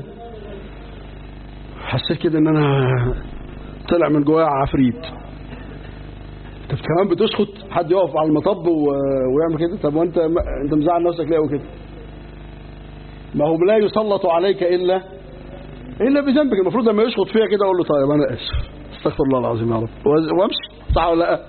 A: حسيت كده ان انا طلع من جوايا عفريت انت كمان بتشخط حد يقف على المطب و... ويعمل كده طب وانت ما... انت مزعل نفسك ليه كده ما هو لا يسلط عليك الا الا بذنبك المفروض لما يشخط فيها كده اقول له طيب انا اسف استغفر الله العظيم يا رب وامشي صح ولا لا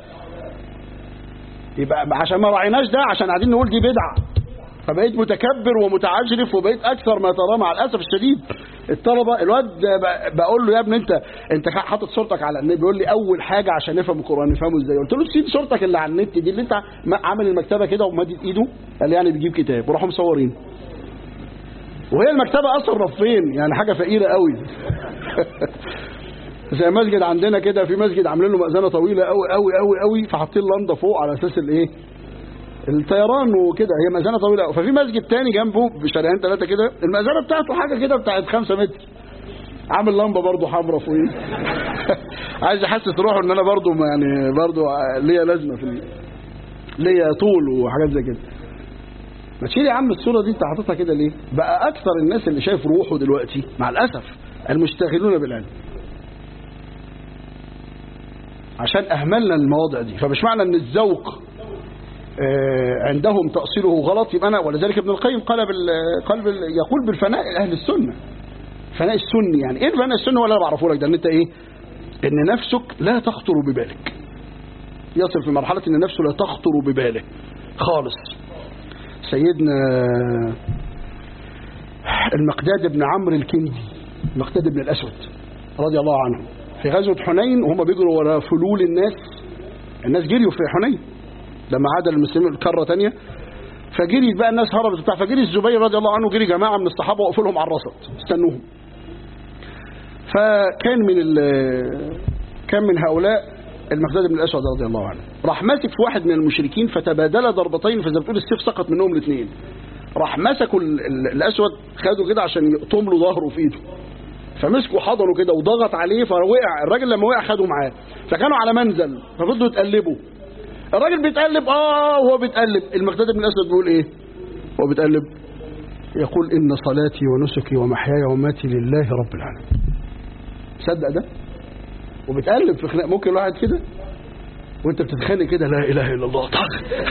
A: يبقى عشان ما راعيناش ده عشان قاعدين نقول دي بدعه فبقيت متكبر ومتعجرف وبقيت اكثر ما تراه مع الاسف الشديد الطلبه الواد بقول له يا ابني انت انت حاطط صورتك على النت بيقول لي اول حاجه عشان نفهم القران نفهمه ازاي قلت له سيب صورتك اللي على النت دي اللي انت عامل المكتبه كده ومدد ايده قال لي يعني بيجيب كتاب وراحوا مصورين وهي المكتبه اصلا رفين يعني حاجه فقيره قوي زي مسجد عندنا كده في مسجد عاملين له مأذنه طويله قوي قوي قوي قوي فحاطين لنده فوق على اساس الايه الطيران وكده هي مأذنه طويله قوي ففي مسجد تاني جنبه بشارعين ثلاثه كده المأذنه بتاعته حاجه كده بتاعت 5 متر عامل لمبه برضه حمراء فوقيه عايز احسس روحه ان انا برضه يعني برضه ليا لازمه في ليا طول وحاجات زي كده ما تشيل يا عم الصوره دي انت حاططها كده ليه بقى اكثر الناس اللي شايف روحه دلوقتي مع الاسف المشتغلون بالعلم عشان اهملنا المواضع دي فمش معنى ان الذوق عندهم تأصيله غلط يبقى أنا ولذلك ابن القيم قال بال قال بال يقول بالفناء أهل السنة فناء السني يعني إيه الفناء السني ولا بعرفه لك ده إن أنت إيه إن نفسك لا تخطر ببالك يصل في مرحلة إن نفسه لا تخطر بباله خالص سيدنا المقداد بن عمرو الكندي المقداد بن الأسود رضي الله عنه في غزوة حنين وهم بيجروا ورا فلول الناس الناس جريوا في حنين لما عاد المسلمين الكرة تانية فجري بقى الناس هربت بتاع فجري الزبير رضي الله عنه جري جماعة من الصحابة وقفوا لهم على الرصد استنوهم فكان من ال- كان من هؤلاء المقداد بن الاسود رضي الله عنه راح ماسك في واحد من المشركين فتبادل ضربتين فزي ما بتقول السيف سقط منهم الاثنين راح مسكوا ال- ال- الاسود خدوا كده عشان يقطم له ظهره في ايده فمسكوا حضنه كده وضغط عليه فوقع الراجل لما وقع خده معاه فكانوا على منزل ففضلوا يتقلبوا الراجل بيتقلب اه وهو بيتقلب المقداد بن الاسود بيقول ايه هو بيتقلب يقول ان صلاتي ونسكي ومحياي ومماتي لله رب العالمين صدق ده وبتقلب في خناق ممكن الواحد كده وانت بتتخانق كده لا اله الا الله طخ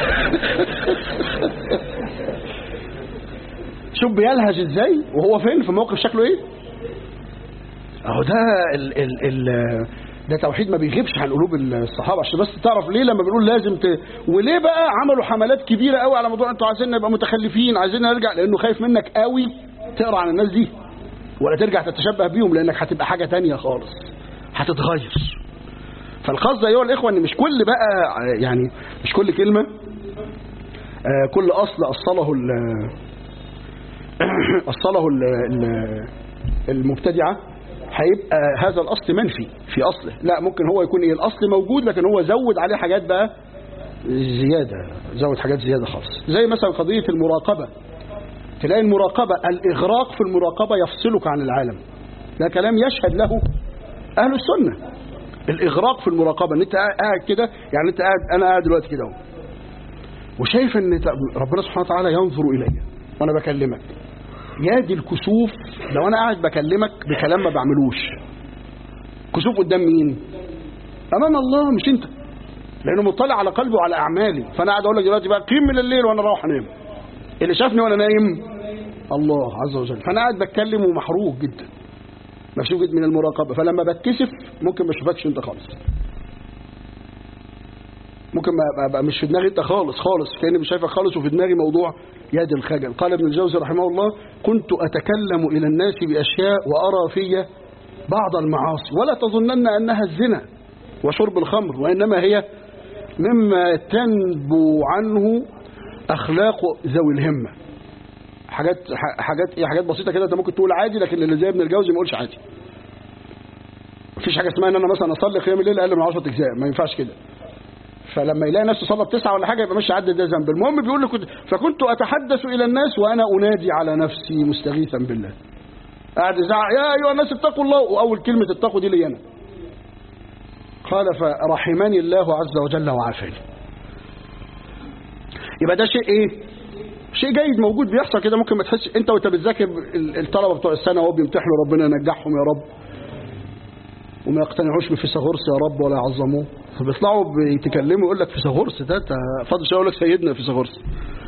A: شوف بيلهج ازاي وهو فين في موقف شكله ايه اهو ده ال ال ال ده توحيد ما بيغيبش عن قلوب الصحابه عشان بس تعرف ليه لما بنقول لازم ت... وليه بقى عملوا حملات كبيره قوي على موضوع انتوا عايزين نبقى متخلفين عايزين نرجع لانه خايف منك قوي تقرا عن الناس دي ولا ترجع تتشبه بيهم لانك هتبقى حاجه تانية خالص هتتغير فالقصد ايها الاخوه ان مش كل بقى يعني مش كل كلمه آه، كل اصل اصله ال اصله ال ال المبتدعه هيبقى هذا الاصل منفي في اصله لا ممكن هو يكون ايه الاصل موجود لكن هو زود عليه حاجات بقى زياده زود حاجات زياده خالص زي مثلا قضيه المراقبه تلاقي المراقبه الاغراق في المراقبه يفصلك عن العالم ده كلام يشهد له اهل السنه الاغراق في المراقبه ان انت قاعد كده يعني انت قاعد انا قاعد دلوقتي كده اهو وشايف ان ربنا سبحانه وتعالى ينظر الي وانا بكلمك يا دي الكسوف لو انا قاعد بكلمك بكلام ما بعملوش كسوف قدام مين امام الله مش انت لانه مطلع على قلبي وعلى اعمالي فانا قاعد اقول لك دلوقتي بقى قيم من الليل وانا رايح انام اللي شافني وانا نايم الله عز وجل فانا قاعد بتكلم ومحروق جدا مكشوف جدا من المراقبه فلما بتكسف ممكن ما اشوفكش انت خالص ممكن ما ابقى مش في دماغي انت خالص خالص كاني مش شايفك خالص وفي دماغي موضوع يد الخجل قال ابن الجوزي رحمه الله كنت اتكلم الى الناس باشياء وارى في بعض المعاصي ولا تظنن انها الزنا وشرب الخمر وانما هي مما تنبو عنه اخلاق ذوي الهمه حاجات حاجات ايه حاجات بسيطه كده انت ممكن تقول عادي لكن اللي زي ابن الجوزي ما يقولش عادي مفيش حاجه اسمها ان انا مثلا اصلي قيام الليل اقل من 10 اجزاء ما ينفعش كده فلما يلاقي نفسه صلى بتسعة ولا حاجة يبقى مش عدد ده ذنب المهم بيقول لك فكنت أتحدث إلى الناس وأنا أنادي على نفسي مستغيثا بالله قاعد يزعق يا أيها الناس اتقوا الله وأول كلمة اتقوا دي لي أنا قال فرحمني الله عز وجل وعافاني يبقى ده شيء إيه شيء جيد موجود بيحصل كده ممكن ما تحس انت وانت بتذاكر الطلبه بتوع السنه وهو بيمتحنوا ربنا ينجحهم يا رب وما يقتنعوش بفيثاغورس يا رب ولا يعظموه فبيطلعوا بيتكلموا يقول لك فيثاغورس ده انت فاضل شويه يقول لك سيدنا فيثاغورس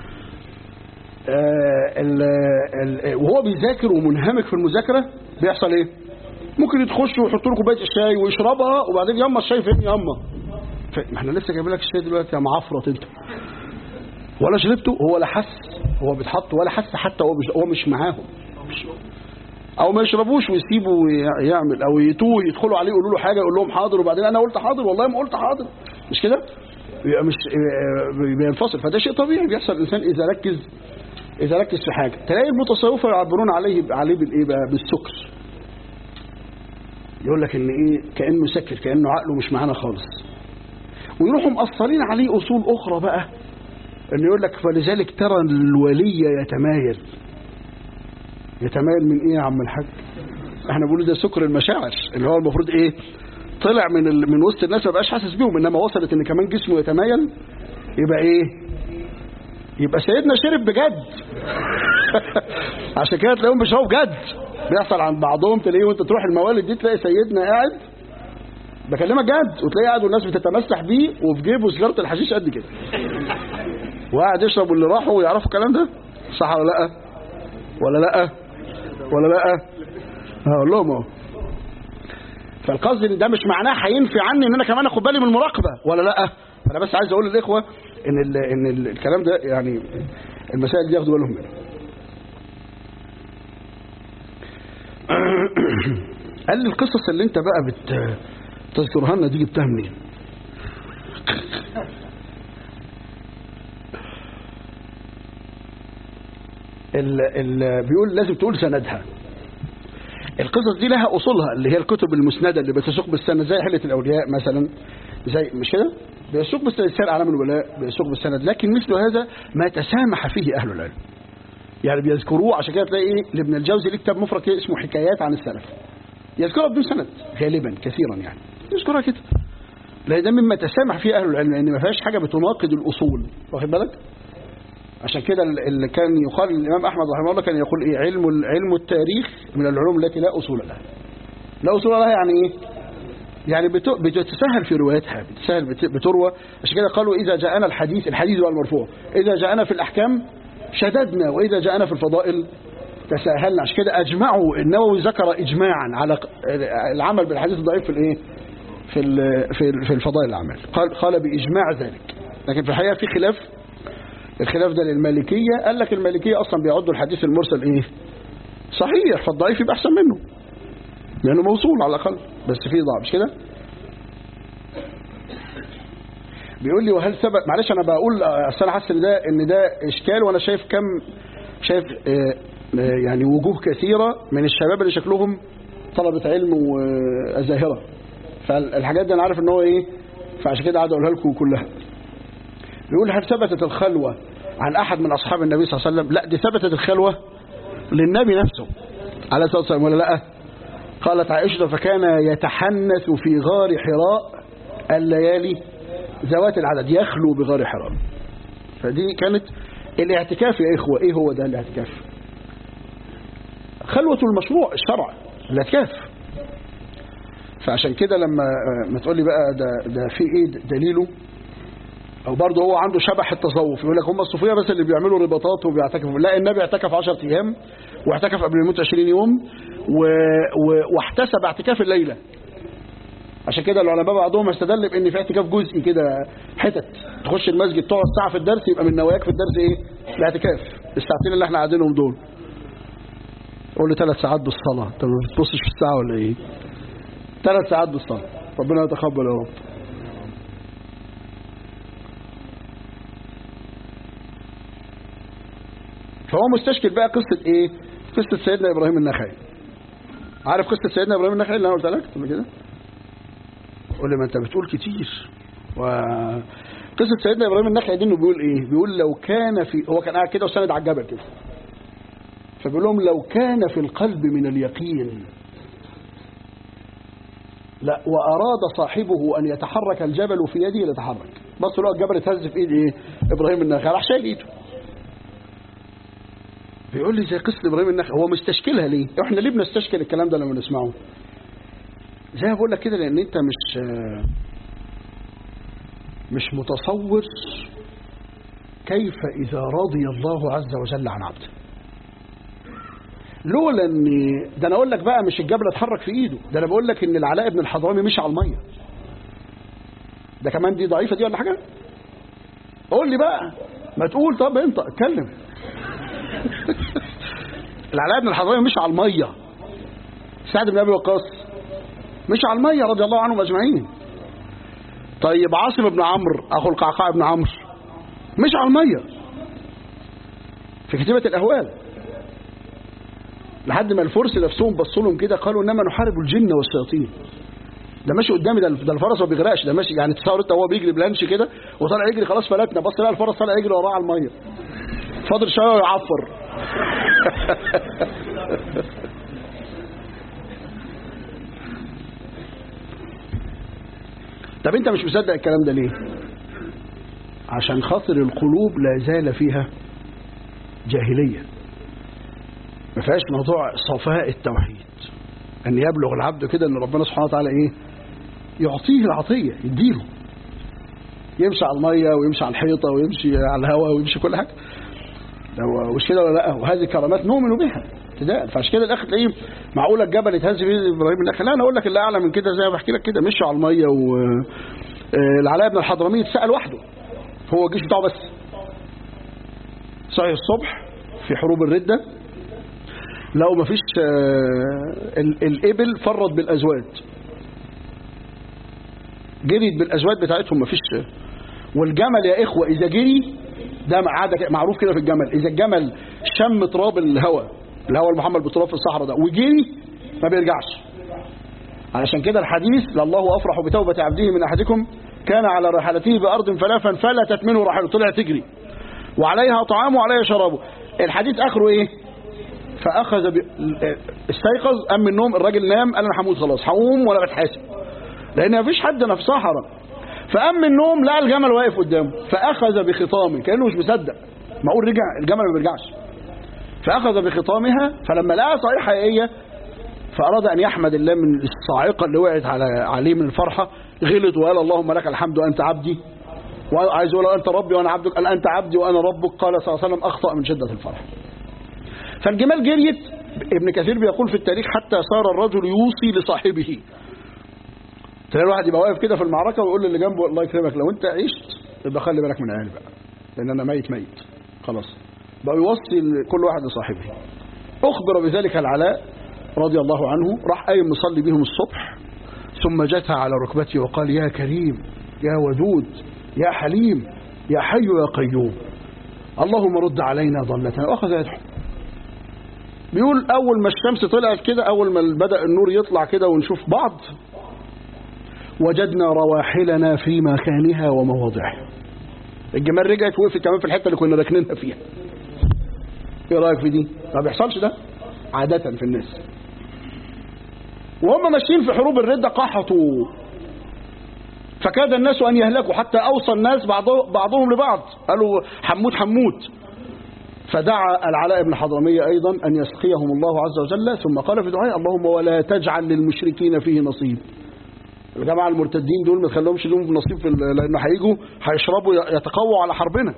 A: آه ال ال وهو بيذاكر ومنهمك في المذاكره بيحصل ايه ممكن يتخش ويحط له كوبايه الشاي ويشربها وبعدين ياما الشاي فين ياما ما احنا لسه جايبين لك الشاي دلوقتي يا معفرط انت ولا شربته هو لا حس هو بيتحط ولا حس حتى هو مش هو مش معاهم او ما يشربوش ويسيبوا يعمل او يتوه يدخلوا عليه يقولوا له حاجه يقول لهم حاضر وبعدين انا قلت حاضر والله ما قلت حاضر مش كده بيبقى مش بينفصل فده شيء طبيعي بيحصل الانسان اذا ركز اذا ركز في حاجه تلاقي المتصوفه يعبرون عليه عليه بالايه بقى بالسكر يقول لك ان ايه كانه سكر كانه عقله مش معانا خالص ويروحوا مقصرين عليه اصول اخرى بقى ان يقول لك فلذلك ترى الولي يتمايل يتمايل من ايه يا عم الحاج احنا بنقول ده سكر المشاعر اللي هو المفروض ايه طلع من ال... من وسط الناس ما بقاش حاسس بيهم انما وصلت ان كمان جسمه يتمايل يبقى ايه يبقى سيدنا شرب بجد عشان كده تلاقيهم بيشربوا بجد بيحصل عند بعضهم تلاقيه وانت تروح الموالد دي تلاقي سيدنا قاعد بكلمك جد وتلاقيه قاعد والناس بتتمسح بيه وفي جيبه سيجاره الحشيش قد كده وقاعد يشرب واللي راحوا ويعرفوا الكلام ده صح ولا لا ولا لا ولا لا هقول لهم اهو فالقصد ان ده مش معناه هينفي عني ان انا كمان اخد بالي من المراقبه ولا لا انا بس عايز اقول للاخوه ان ال ان ال الكلام ده يعني المسائل دي ياخدوا بالهم منها قال لي القصص اللي انت بقى بت تذكرها لنا دي جبتها منين ال ال بيقول لازم تقول سندها القصص دي لها أصولها اللي هي الكتب المسندة اللي بتسوق بالسند زي حلة الأولياء مثلا زي مش كده بيسوق بالسند سير أعلام الولاء بيسوق بالسند لكن مثل هذا ما تسامح فيه أهل العلم يعني بيذكروه عشان كده تلاقي ايه لابن الجوزي ليه كتاب مفرد كده اسمه حكايات عن السلف يذكرها بدون سند غالبا كثيرا يعني يذكرها كده لان ده مما تسامح فيه اهل العلم لان ما فيهاش حاجه بتناقض الاصول واخد بالك عشان كده اللي كان يقال الامام احمد رحمه الله كان يقول ايه علم علم التاريخ من العلوم التي لا اصول لها لا اصول لها يعني ايه يعني بت- بتتسهل في روايتها بتسهل بت- بتروى عشان كده قالوا اذا جاءنا الحديث الحديث بقى المرفوع اذا جاءنا في الاحكام شددنا واذا جاءنا في الفضائل تساهلنا عشان كده اجمعوا النووي ذكر اجماعا على ق- العمل بالحديث الضعيف في الايه في ال- في ال- في الفضائل الاعمال قال قال باجماع ذلك لكن في الحقيقه في خلاف الخلاف ده للمالكيه قال لك المالكيه اصلا بيعدوا الحديث المرسل ايه صحيح فالضعيف يبقى احسن منه لانه موصول على الاقل بس فيه ضعف مش كده بيقول لي وهل ثبت معلش انا بقول اصل انا حاسس ان ده ان ده اشكال وانا شايف كم شايف آه، آه، يعني وجوه كثيره من الشباب اللي شكلهم طلبه علم وزاهره فالحاجات دي انا عارف ان هو ايه فعشان كده قاعد اقولها لكم كلها بيقول هل ثبتت الخلوه عن احد من اصحاب النبي صلى الله عليه وسلم لا دي ثبتت الخلوه للنبي نفسه عليه الصلاه والسلام ولا لا قالت عائشه فكان يتحنث في غار حراء الليالي ذوات العدد يخلو بغار حراء فدي كانت الاعتكاف يا إخوة إيه هو ده الاعتكاف خلوة المشروع الشرع الاعتكاف فعشان كده لما ما تقول لي بقى ده, ده في ايه دليله او برضه هو عنده شبح التصوف يقول لك هم الصوفيه بس اللي بيعملوا رباطات وبيعتكفوا لا النبي اعتكف 10 ايام واعتكف قبل الموت 20 يوم و... و... واحتسب اعتكاف الليله عشان كده العلماء بعضهم استدل بان في اعتكاف جزئي كده حتت تخش المسجد تقعد ساعه في الدرس يبقى من نواياك في الدرس ايه الاعتكاف الساعتين اللي احنا قاعدينهم دول قول لي ثلاث ساعات بالصلاه انت ما بتبصش في الساعه ولا ايه ثلاث ساعات بالصلاه ربنا يتقبل يا رب فهو مستشكل بقى قصه ايه قصه سيدنا ابراهيم النخعي عارف قصه سيدنا ابراهيم النخعي اللي انا قلت لك قبل كده قول لي ما انت بتقول كتير و قصه سيدنا ابراهيم النخعي دي انه بيقول ايه بيقول لو كان في هو كان قاعد كده وساند على الجبل كده فبيقول لهم لو كان في القلب من اليقين لا واراد صاحبه ان يتحرك الجبل في يده لتحرك بص له الجبل اتهز في ايد ايه ابراهيم النخعي راح شايل ايده بيقول لي زي قصه ابراهيم النخعي هو مستشكلها ليه احنا ليه بنستشكل الكلام ده لما نسمعه زي ما بقول لك كده لان انت مش مش متصور كيف اذا رضي الله عز وجل عن عبده لولا ان ده انا اقول لك بقى مش الجبل اتحرك في ايده ده انا بقول لك ان العلاء بن الحضرمي مشي على الميه ده كمان دي ضعيفه دي ولا حاجه قول لي بقى ما تقول طب انت اتكلم العلاء بن الحضرمي مشي على الميه سعد بن ابي وقاص مش على المية رضي الله عنهم أجمعين طيب عاصم بن عمرو أخو القعقاع بن عمرو مش على المية في كتيبة الأهوال لحد ما الفرس نفسهم بصوا لهم كده قالوا إنما نحارب الجن والشياطين ده ماشي قدامي ده ده الفرس ما بيغرقش ده ماشي يعني تصور انت هو بيجري بلانش كده وطالع يجري خلاص فلتنا بص لقى الفرس طالع يجري وراه على الميه فاضل شويه ويعفر طب انت مش مصدق الكلام ده ليه عشان خاطر القلوب لا زال فيها جاهلية ما فيهاش موضوع صفاء التوحيد ان يبلغ العبد كده ان ربنا سبحانه وتعالى ايه يعطيه العطية يديله يمشي على المية ويمشي على الحيطة ويمشي على الهواء ويمشي كل حاجة مش كده ولا لا وهذه كرامات نؤمن بها ابتداء فعشان كده الاخ تلاقيه معقوله الجبل يتهز فيه ابراهيم النخعي لا انا اقول لك اللي اعلى من كده زي ما بحكي لك كده مشوا على الميه و العلاء بن الحضرمي اتسال وحده هو الجيش بتاعه بس صحي الصبح في حروب الرده لو ما فيش الابل فرط بالازواج جريت بالازواج بتاعتهم ما فيش والجمل يا اخوه اذا جري ده عاده معروف كده في الجمل اذا الجمل شم تراب الهواء الهواء المحمل بالتراب في الصحراء ده وجري ما بيرجعش علشان كده الحديث لله أفرح بتوبة عبده من أحدكم كان على رحلته بأرض فلافا فلتت منه رحله طلع تجري وعليها طعامه وعليها شرابه الحديث آخره إيه فأخذ ب... استيقظ قام من النوم الراجل نام قال أنا هموت خلاص هقوم ولا بتحاسب لأن مفيش حد أنا في صحراء فقام من النوم لقى الجمل واقف قدامه فأخذ بخطامه كأنه مش مصدق معقول رجع الجمل ما بيرجعش فأخذ بخطامها فلما لقى صحيح حقيقية فأراد أن يحمد الله من الصاعقة اللي وقعت على عليه من الفرحة غلط وقال اللهم لك الحمد وأنت عبدي وعايز يقول أنت ربي وأنا عبدك قال أنت عبدي وأنا ربك قال صلى الله عليه وسلم أخطأ من شدة الفرح فالجمال جريت ابن كثير بيقول في التاريخ حتى صار الرجل يوصي لصاحبه تلاقي الواحد يبقى واقف كده في المعركة ويقول للي جنبه الله يكرمك لو أنت عشت يبقى خلي بالك من أهلي بقى لأن أنا ميت ميت خلاص بقى يوصي كل واحد لصاحبه أخبر بذلك العلاء رضي الله عنه راح قايم مصلي بهم الصبح ثم جثى على ركبته وقال يا كريم يا ودود يا حليم يا حي يا قيوم اللهم رد علينا ضلتنا واخذ يدعو بيقول اول ما الشمس طلعت كده اول ما بدا النور يطلع كده ونشوف بعض وجدنا رواحلنا في مكانها ومواضعها الجمال رجعت وقفت كمان في الحته اللي كنا راكنينها فيها ايه رايك في دي ما بيحصلش ده عاده في الناس وهم ماشيين في حروب الردة قحطوا فكاد الناس أن يهلكوا حتى أوصى الناس بعضهم لبعض قالوا حموت حموت فدعا العلاء بن حضرمية أيضا أن يسقيهم الله عز وجل ثم قال في دعائه اللهم ولا تجعل للمشركين فيه نصيب الجماعة المرتدين دول ما تخليهمش لهم نصيب في لأنه هيجوا هيشربوا يتقووا على حربنا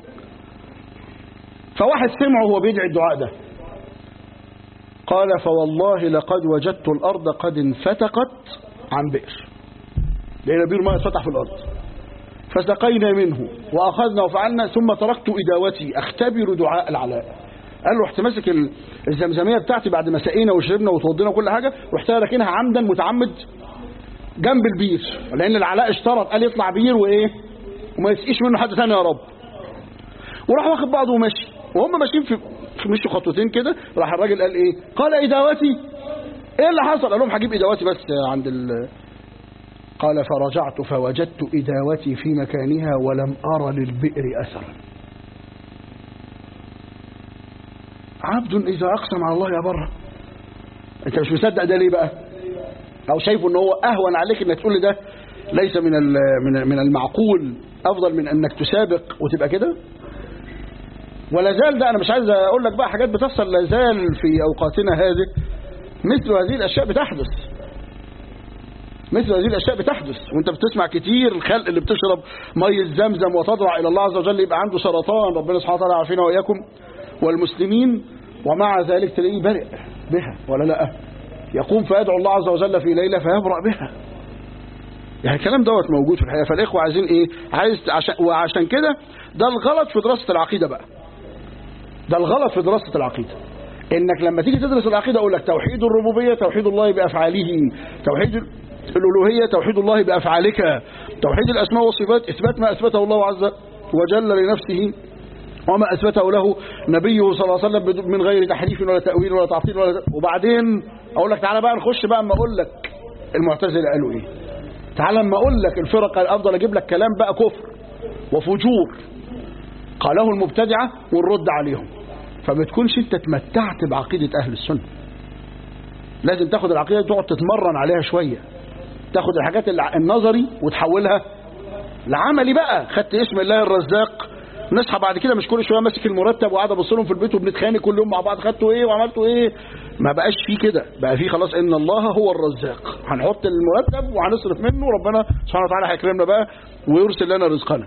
A: فواحد سمعه وهو بيدعي الدعاء ده قال فوالله لقد وجدت الأرض قد انفتقت عن بئر لأن بئر ما اتفتح في الأرض فسقينا منه وأخذنا وفعلنا ثم تركت إداوتي أختبر دعاء العلاء قال له رحت ماسك الزمزمية بتاعتي بعد ما سقينا وشربنا وتوضينا وكل حاجة رحت راكنها عمدا متعمد جنب البير لأن العلاء اشترط قال يطلع بير وإيه وما يسقيش منه حد ثاني يا رب وراح واخد بعضه وماشي وهم ماشيين في مشوا خطوتين كده راح الراجل قال ايه قال اداوتي ايه اللي حصل قال لهم هجيب اداوتي بس عند ال قال فرجعت فوجدت اداوتي في مكانها ولم ارى للبئر اثرا عبد اذا اقسم على الله يا بره انت مش مصدق ده ليه بقى او شايفه ان هو اهون عليك انك تقول لي ده ليس من من من المعقول افضل من انك تسابق وتبقى كده ولا زال ده انا مش عايز اقول لك بقى حاجات بتحصل لا زال في اوقاتنا هذه مثل هذه الاشياء بتحدث مثل هذه الاشياء بتحدث وانت بتسمع كتير الخلق اللي بتشرب ميه زمزم وتضرع الى الله عز وجل يبقى عنده سرطان ربنا سبحانه وتعالى عافينا واياكم والمسلمين ومع ذلك تلاقيه برئ بها ولا لا يقوم فيدعو الله عز وجل في ليله فيبرأ بها يعني الكلام دوت موجود في الحقيقه فالاخوه عايزين ايه عايز عشان وعشان كده ده الغلط في دراسه العقيده بقى ده الغلط في دراسة العقيدة انك لما تيجي تدرس العقيدة اقول لك توحيد الربوبية توحيد الله بافعاله توحيد الالوهية توحيد الله بافعالك توحيد الاسماء والصفات اثبات ما اثبته الله عز وجل لنفسه وما اثبته له نبيه صلى الله عليه وسلم من غير تحريف ولا تاويل ولا تعطيل ولا وبعدين اقول لك تعالى بقى نخش بقى اما اقول لك المعتزله قالوا ايه تعالى اما اقول لك الفرق افضل اجيب لك كلام بقى كفر وفجور قاله المبتدعة والرد عليهم فما تكونش انت تمتعت بعقيدة أهل السنة لازم تاخد العقيدة تقعد تتمرن عليها شوية تاخد الحاجات النظري وتحولها لعملي بقى خدت اسم الله الرزاق نصحى بعد كده مش كل شويه ماسك المرتب وقاعد ابص لهم في البيت وبنتخانق كل يوم مع بعض خدتوا ايه وعملتوا ايه ما بقاش فيه كده بقى فيه خلاص ان الله هو الرزاق هنحط المرتب وهنصرف منه ربنا سبحانه وتعالى هيكرمنا بقى ويرسل لنا رزقنا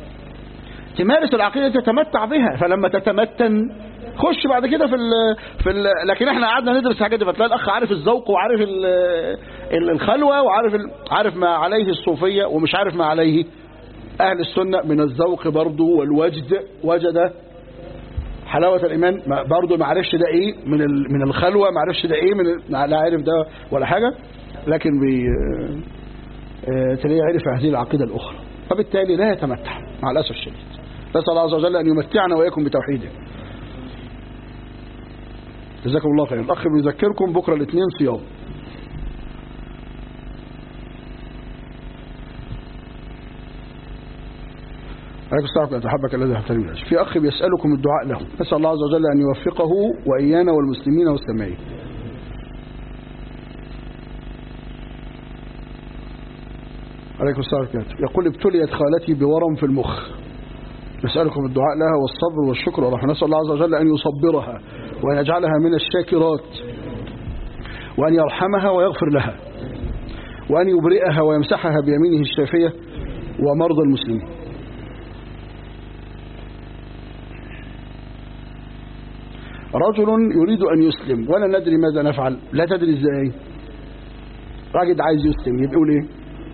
A: تمارس العقيدة تتمتع بها فلما تتمتن خش بعد كده في ال في ال لكن احنا قعدنا ندرس الحاجات دي فتلاقي الاخ عارف الذوق وعارف ال ال الخلوه وعارف ال عارف ما عليه الصوفيه ومش عارف ما عليه اهل السنه من الذوق برضه والوجد وجد حلاوه الايمان برضه ما عرفش ده ايه من من الخلوه ما عرفش ده ايه من لا عارف ده ولا حاجه لكن بي تلاقيه عرف هذه العقيده الاخرى فبالتالي لا يتمتع مع الاسف الشديد نسأل الله عز وجل أن يمتعنا وإياكم بتوحيده جزاكم الله خير الأخ بيذكركم بكرة الاثنين صيام عليكم السلام ورحمة أحبك الذي يحترم الأجر في أخ بيسألكم الدعاء له نسأل الله عز وجل أن يوفقه وإيانا والمسلمين والسامعين عليكم السلام ورحمة يقول ابتليت خالتي بورم في المخ نسألكم الدعاء لها والصبر والشكر والرحمة نسأل الله عز وجل أن يصبرها وأن يجعلها من الشاكرات وأن يرحمها ويغفر لها وأن يبرئها ويمسحها بيمينه الشافية ومرضى المسلمين رجل يريد أن يسلم ولا ندري ماذا نفعل لا تدري ازاي راجل عايز يسلم يقول ايه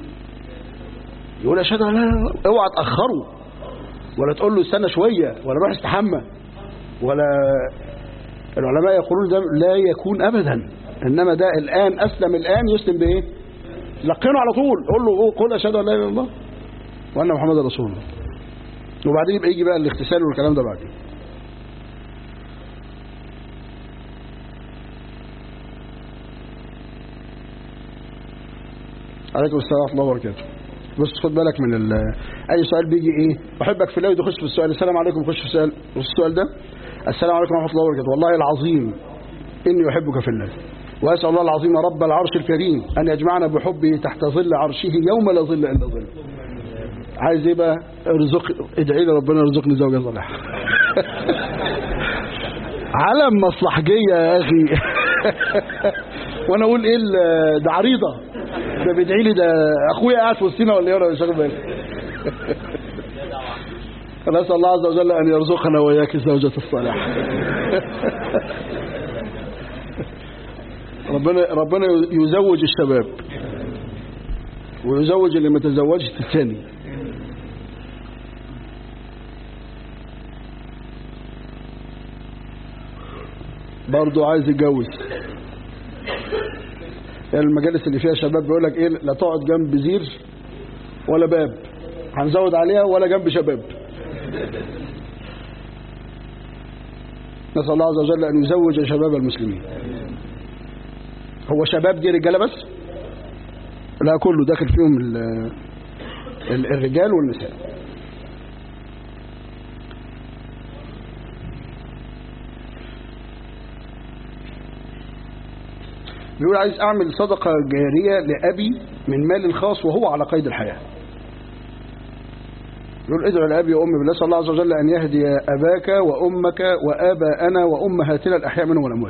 A: يقول اشهد ان لا لا اوعى تاخره ولا تقول له استنى شويه ولا روح استحمى ولا العلماء يقولون ده لا يكون ابدا انما ده الان اسلم الان يسلم بايه لقنه على طول قول له قل اشهد ان لا اله الا الله وان محمد رسول الله وبعدين يبقى يجي بقى الاغتسال والكلام ده بعدين عليكم السلام ورحمه الله وبركاته بص خد بالك من ال... اي سؤال بيجي ايه بحبك في الله يخش في السؤال السلام عليكم يخش في السؤال السؤال ده السلام عليكم ورحمه الله وبركاته والله العظيم اني احبك في الله واسال الله العظيم رب العرش الكريم ان يجمعنا بحبه تحت ظل عرشه يوم لا ظل الا ظله عايز ايه بقى ارزق ادعي لي ربنا يرزقني زوجه صالحه علم مصلحجيه يا اخي وانا اقول ايه ال- ده عريضه ده بيدعي لي ده اخويا قاعد في وسطنا ولا ايه ولا مش واخد بالي نسال الله عز وجل ان يرزقنا واياك الزوجه الصالحه ربنا ربنا يزوج الشباب ويزوج اللي ما تزوجش الثاني برضه عايز يتجوز المجالس اللي فيها شباب بيقول لك ايه لا تقعد جنب زير ولا باب هنزود عليها ولا جنب شباب نسأل الله عز وجل أن يزوج شباب المسلمين هو شباب دي رجالة بس لا كله داخل فيهم ال ال الرجال والنساء بيقول عايز أعمل صدقة جارية لأبي من مال خاص وهو على قيد الحياة يقول ادعو لأبي وأمي بالله صلى الله عز وجل أن يهدي أباك وأمك وآباءنا وأمهاتنا الأحياء منهم والأموات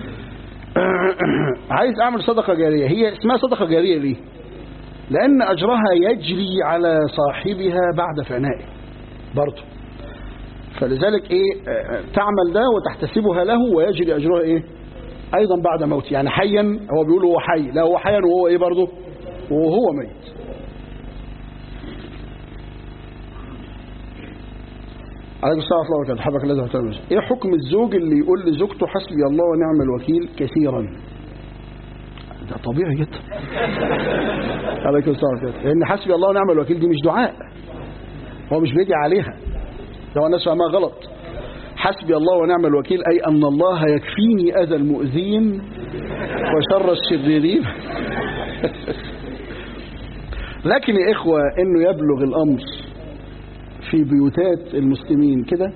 A: عايز أعمل صدقة جارية هي اسمها صدقة جارية ليه لأن أجرها يجري على صاحبها بعد فنائه برضه فلذلك إيه تعمل ده وتحتسبها له ويجري أجرها إيه أيضا بعد موته يعني حيا هو بيقول هو حي لا هو حيا وهو إيه برضه وهو ميت عليكم السلام ورحمة الله وبركاته حبك الذي احترم ايه حكم الزوج اللي يقول لزوجته حسبي الله ونعم الوكيل كثيرا ده طبيعي جدا عليكم السلام ورحمة الله لان حسبي الله ونعم الوكيل دي مش دعاء هو مش بيدعي عليها ده هو الناس فاهمها غلط حسبي الله ونعم الوكيل أي أن الله يكفيني أذى المؤذين وشر الشريرين لكن يا إخوة إنه يبلغ الأمر في بيوتات المسلمين كده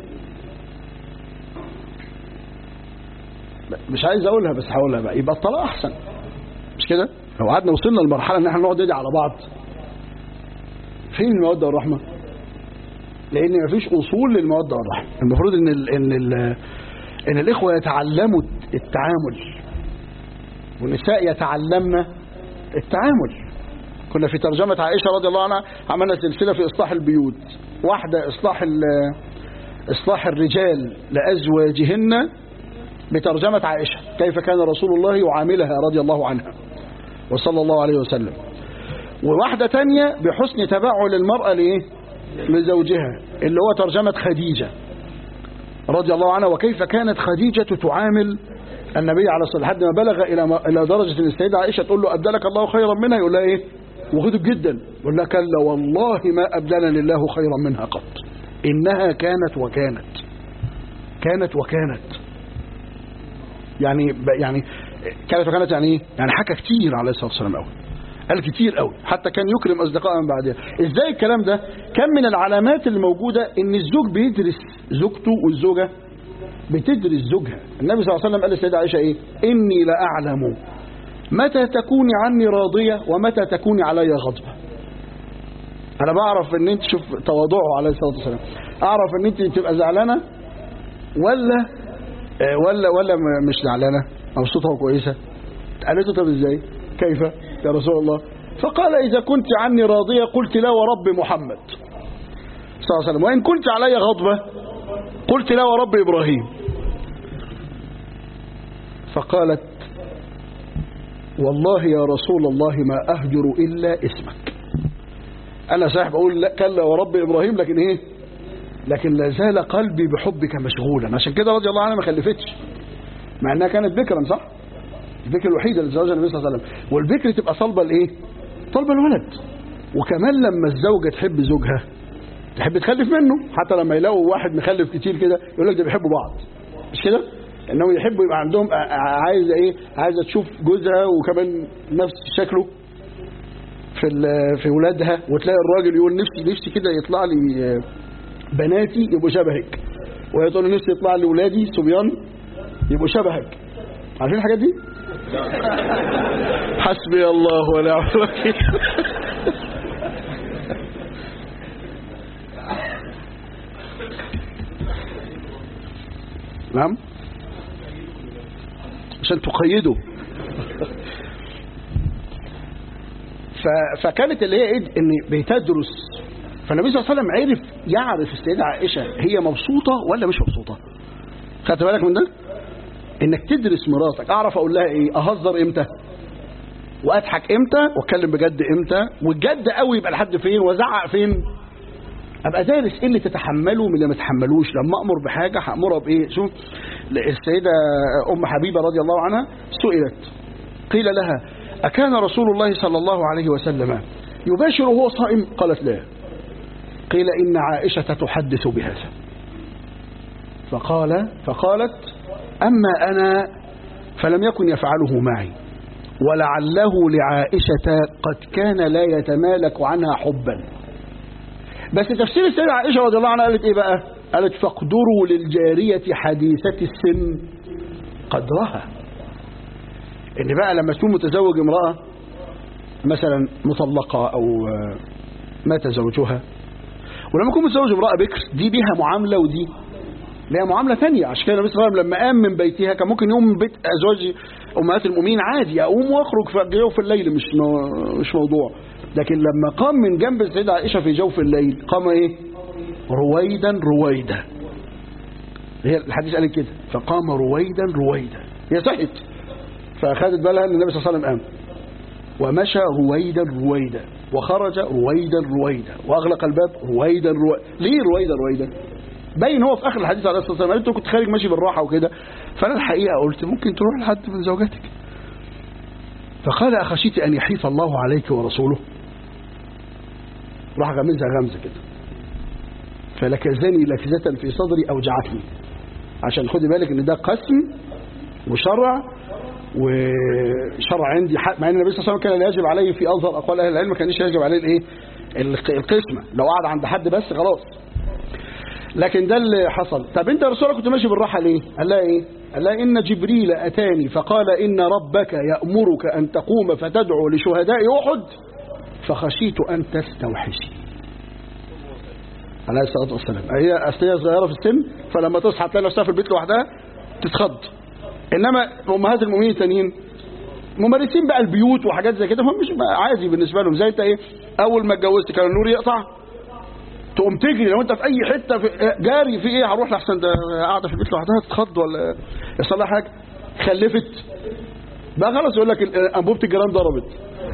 A: مش عايز أقولها بس هقولها بقى يبقى الطلاق أحسن مش كده لو قعدنا وصلنا لمرحلة إن احنا نقعد ندعي على بعض فين المودة والرحمة لان مفيش اصول للموده والرحمه المفروض ان ال ان ال ان الاخوه يتعلموا التعامل والنساء يتعلمن التعامل كنا في ترجمه عائشه رضي الله عنها عملنا سلسله في اصلاح البيوت واحده اصلاح اصلاح الرجال لازواجهن بترجمه عائشه كيف كان رسول الله يعاملها رضي الله عنها وصلى الله عليه وسلم وواحده تانية بحسن تبعل المراه لايه لزوجها اللي هو ترجمة خديجة رضي الله عنها وكيف كانت خديجة تعامل النبي عليه الصلاة والسلام لحد ما بلغ إلى إلى درجة أن السيدة عائشة تقول له أبدلك الله خيرا منها يقول لها إيه وغضب جدا يقول لها كلا والله ما أبدلني الله خيرا منها قط إنها كانت وكانت كانت وكانت يعني يعني كانت وكانت يعني ايه يعني حكى كتير عليه الصلاه والسلام قوي قال كتير قوي حتى كان يكرم اصدقائه من بعدها ازاي الكلام ده كان من العلامات اللي موجوده ان الزوج بيدرس زوجته والزوجه بتدرس زوجها النبي صلى الله عليه وسلم قال للسيده عائشه ايه اني لاعلم متى تكوني عني راضيه ومتى تكوني علي غضبه انا بعرف ان انت شوف تواضعه عليه الصلاه والسلام اعرف ان انت تبقى زعلانه ولا ولا ولا مش زعلانه مبسوطه وكويسه قالت له طب ازاي كيف يا رسول الله فقال اذا كنت عني راضيه قلت لا ورب محمد صلى الله عليه وسلم وان كنت علي غضبه قلت لا ورب ابراهيم فقالت والله يا رسول الله ما اهجر الا اسمك انا صاحب اقول لا كلا ورب ابراهيم لكن ايه لكن لا زال قلبي بحبك مشغولا عشان كده رضي الله عنها ما خلفتش مع انها كانت بكرا صح البكر الوحيده اللي زوجها النبي صلى الله عليه وسلم والبكر تبقى طالبه الايه طالبه الولد وكمان لما الزوجه تحب زوجها تحب تخلف منه حتى لما يلاقوا واحد مخلف كتير كده يقول لك ده بيحبوا بعض مش كده انهم يحبوا يبقى عندهم عايزه ايه عايزه تشوف جوزها وكمان نفس شكله في في ولادها وتلاقي الراجل يقول نفسي نفسي كده يطلع لي بناتي يبقوا شبهك وهي تقول نفسي يطلع لي ولادي صبيان يبقوا شبهك عارفين الحاجات دي حسبي الله ونعم الوكيل نعم عشان تقيده فكانت اللي هي ايه ان بتدرس فالنبي صلى الله عليه وسلم عرف يعرف السيده عائشه هي مبسوطه ولا مش مبسوطه خدت بالك من ده انك تدرس مراتك اعرف اقول لها ايه اهزر امتى واضحك امتى واتكلم بجد امتى والجد قوي يبقى لحد فين وازعق فين ابقى دارس ايه اللي تتحمله من اللي ما تتحملوش لما امر بحاجه هامرها بايه شوف السيده ام حبيبه رضي الله عنها سئلت قيل لها اكان رسول الله صلى الله عليه وسلم يباشر وهو صائم قالت لا قيل ان عائشه تحدث بهذا فقال فقالت أما أنا فلم يكن يفعله معي ولعله لعائشة قد كان لا يتمالك عنها حبا بس تفسير السيدة عائشة رضي الله عنها قالت إيه بقى قالت فاقدروا للجارية حديثة السن قدرها إن بقى لما تكون متزوج امرأة مثلا مطلقة أو مات زوجها ولما يكون متزوج امرأة بكر دي بيها معاملة ودي لها معاملة ثانية عشان كده النبي صلى الله عليه وسلم لما قام من بيتها كان ممكن يقوم من بيت أزواج أمهات المؤمنين عادي أقوم وأخرج في جوف الليل مش مش موضوع لكن لما قام من جنب السيدة عائشة في جوف الليل قام إيه رويدا رويدا هي الحديث قال كده فقام رويدا رويدا هي صحت فأخذت بالها أن النبي صلى الله عليه وسلم قام ومشى رويدا رويدا وخرج رويدا رويدا وأغلق الباب رويدا رويدا ليه رويدا رويدا باين هو في اخر الحديث عليه الصلاه والسلام انت كنت خارج ماشي بالراحه وكده فانا الحقيقه قلت ممكن تروح لحد من زوجاتك فقال اخشيت ان يحيف الله عليك ورسوله راح غمزها غمزه كده فلكزني لكزه في صدري اوجعتني عشان خدي بالك ان ده قسم وشرع وشرع عندي حق مع ان النبي صلى الله عليه وسلم كان يجب عليه في اظهر اقوال اهل العلم ما كانش يجب عليه الايه القسمه لو قعد عند حد بس خلاص لكن ده اللي حصل طب انت يا رسول الله كنت ماشي بالراحه ليه قال لها ايه قال لها ان جبريل اتاني فقال ان ربك يامرك ان تقوم فتدعو لشهداء احد فخشيت ان تستوحشي عليه الصلاه والسلام هي اصل هي صغيره في السن فلما تصحى تلاقي نفسها في البيت لوحدها تتخض انما امهات المؤمنين التانيين ممارسين بقى البيوت وحاجات زي كده هم مش عادي بالنسبه لهم زي انت ايه اول ما اتجوزت كان النور يقطع تقوم تجري لو انت في اي حته في جاري في ايه هروح لحسن ده قاعده في البيت لوحدها تتخض ولا يحصل لها حاجه خلفت بقى خلاص يقول لك انبوبه الجيران ضربت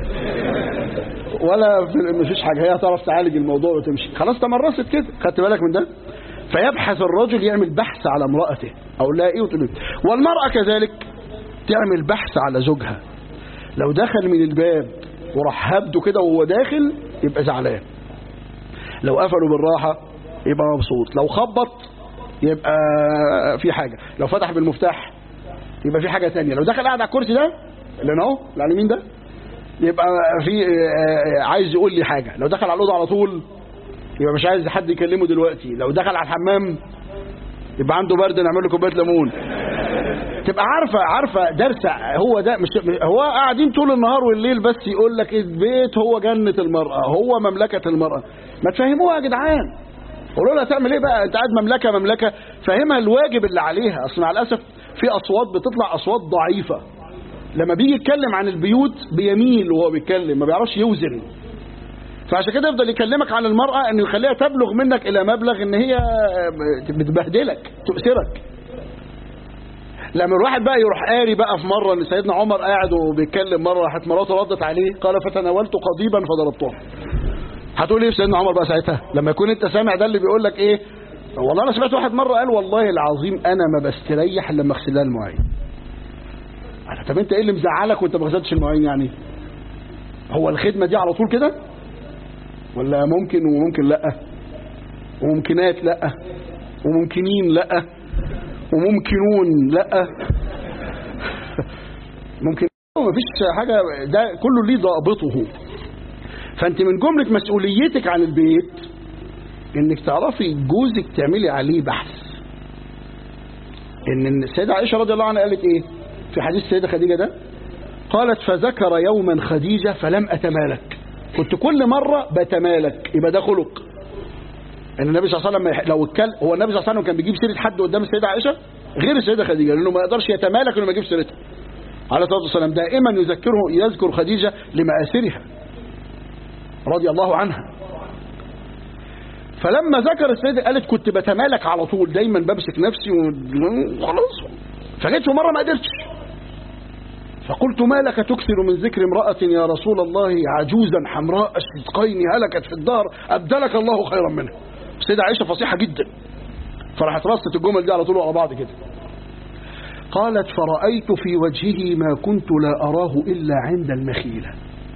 A: ولا مفيش حاجه هي هتعرف تعالج الموضوع وتمشي خلاص تمرست كده خدت بالك من ده فيبحث الرجل يعمل بحث على امرأته او لا ايه وتقول والمرأة كذلك تعمل بحث على زوجها لو دخل من الباب وراح هبده كده وهو داخل يبقى زعلان لو قفلوا بالراحة يبقى مبسوط لو خبط يبقى في حاجة لو فتح بالمفتاح يبقى في حاجة تانية لو دخل قاعد على الكرسي ده اللي انا اهو اللي على اليمين ده يبقى في آه، عايز يقول لي حاجة لو دخل على الأوضة على طول يبقى مش عايز حد يكلمه دلوقتي لو دخل على الحمام يبقى عنده برد نعمل له كوبايه ليمون تبقى عارفه عارفه درس هو ده مش هو قاعدين طول النهار والليل بس يقول لك البيت هو جنة المرأة هو مملكة المرأة ما تفهموها يا جدعان قولوا لها تعمل ايه بقى انت قاعد مملكة مملكة فهمها الواجب اللي عليها اصل مع الاسف في اصوات بتطلع اصوات ضعيفة لما بيجي يتكلم عن البيوت بيميل وهو بيتكلم ما بيعرفش يوزن فعشان كده يفضل يكلمك عن المرأة انه يخليها تبلغ منك الى مبلغ ان هي بتبهدلك تؤثرك لما الواحد بقى يروح قاري بقى في مرة ان سيدنا عمر قاعد وبيتكلم مرة راحت مراته ردت عليه قال فتناولت قضيبا فضربتها هتقول ايه في سيدنا عمر بقى ساعتها لما يكون انت سامع ده اللي بيقول لك ايه والله انا سمعت واحد مرة قال والله العظيم انا ما بستريح الا لما اغسل لها المواعين أنا طب انت ايه اللي مزعلك وانت ما غسلتش المواعين يعني هو الخدمة دي على طول كده ولا ممكن وممكن لا وممكنات لا وممكنين لا وممكنون لا ممكن ما فيش حاجة ده كله ليه ضابطه فانت من جملة مسؤوليتك عن البيت انك تعرفي جوزك تعملي عليه بحث ان السيدة عائشة رضي الله عنها قالت ايه في حديث السيدة خديجة ده قالت فذكر يوما خديجة فلم أتمالك كنت كل مرة بتمالك يبقى ده خلق ان النبي صلى الله عليه وسلم لو اتكلم هو النبي صلى الله عليه وسلم كان بيجيب سيره حد قدام السيده عائشه غير السيده خديجه لانه ما يقدرش يتمالك انه ما يجيب سيرتها عليه الصلاه والسلام دائما يذكره يذكر خديجه لمآثرها رضي الله عنها فلما ذكر السيده قالت كنت بتمالك على طول دايما بمسك نفسي وخلاص فجيت في مره ما قدرتش فقلت ما لك تكثر من ذكر امرأة يا رسول الله عجوزا حمراء الصدقين هلكت في الدار أبدلك الله خيرا منها السيدة عائشة فصيحة جدا فراحت رصت الجمل دي على طول على بعض كده قالت فرأيت في وجهه ما كنت لا أراه إلا عند المخيلة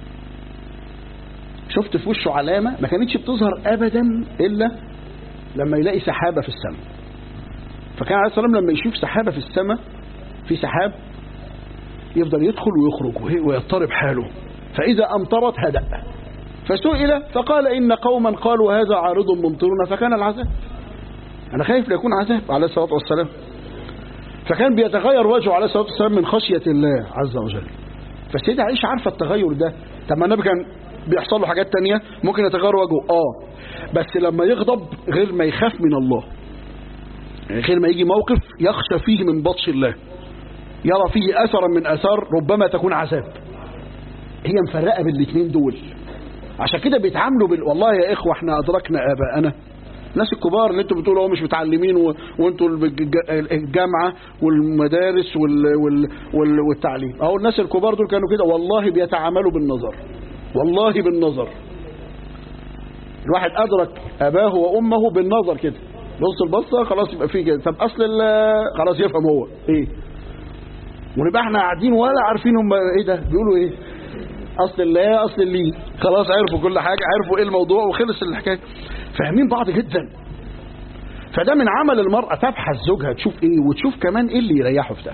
A: شفت في وشه علامة ما كانتش بتظهر أبدا إلا لما يلاقي سحابة في السماء فكان عليه الصلاة والسلام لما يشوف سحابة في السماء في سحاب يفضل يدخل ويخرج ويضطرب حاله فإذا أمطرت هدأ فسئل فقال إن قوما قالوا هذا عارض ممطرنا فكان العذاب أنا خايف ليكون عذاب عليه الصلاة والسلام فكان بيتغير وجهه عليه الصلاة والسلام من خشية الله عز وجل فالسيدة عائشة عارفة التغير ده طب ما النبي كان بيحصل له حاجات تانية ممكن يتغير وجهه اه بس لما يغضب غير ما يخاف من الله غير ما يجي موقف يخشى فيه من بطش الله يرى فيه أثرا من أثار ربما تكون عذاب هي مفرقة بالاثنين دول عشان كده بيتعاملوا بال... والله يا إخوة احنا أدركنا آباءنا الناس الكبار اللي انتوا بتقولوا هو مش متعلمين و... وانتوا الجامعة والمدارس وال... وال... وال... والتعليم اهو الناس الكبار دول كانوا كده والله بيتعاملوا بالنظر والله بالنظر الواحد أدرك أباه وأمه بالنظر كده بص البصة خلاص يبقى فيه كده طب أصل خلاص يفهم هو إيه ونبقى احنا قاعدين ولا عارفين هم ايه ده بيقولوا ايه اصل الله اصل اللي خلاص عرفوا كل حاجة عرفوا ايه الموضوع وخلص الحكاية فاهمين بعض جدا فده من عمل المرأة تبحث زوجها تشوف ايه وتشوف كمان ايه اللي يريحه في ده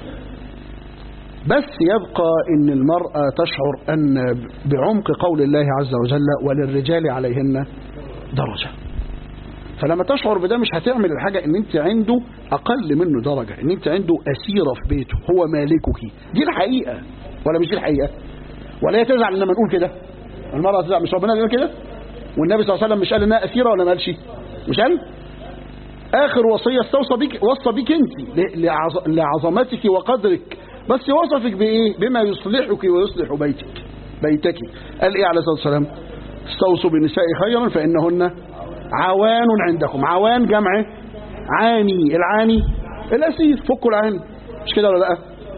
A: بس يبقى ان المرأة تشعر ان بعمق قول الله عز وجل وللرجال عليهن درجة فلما تشعر بده مش هتعمل الحاجة ان انت عنده اقل منه درجة ان انت عنده اسيرة في بيته هو مالكك دي الحقيقة ولا مش دي الحقيقة ولا هي تزعل لما نقول كده المرأة تزعل مش ربنا قال كده والنبي صلى الله عليه وسلم مش قال انها اسيرة ولا ما قالش مش قال اخر وصية استوصى بك وصى بك انت لعظمتك وقدرك بس وصفك بايه بما يصلحك ويصلح بيتك بيتك قال ايه عليه الصلاة والسلام استوصوا بالنساء خيرا فانهن عوان عندكم عوان جمع عاني العاني الأسير فكوا العاني مش كده ولا لا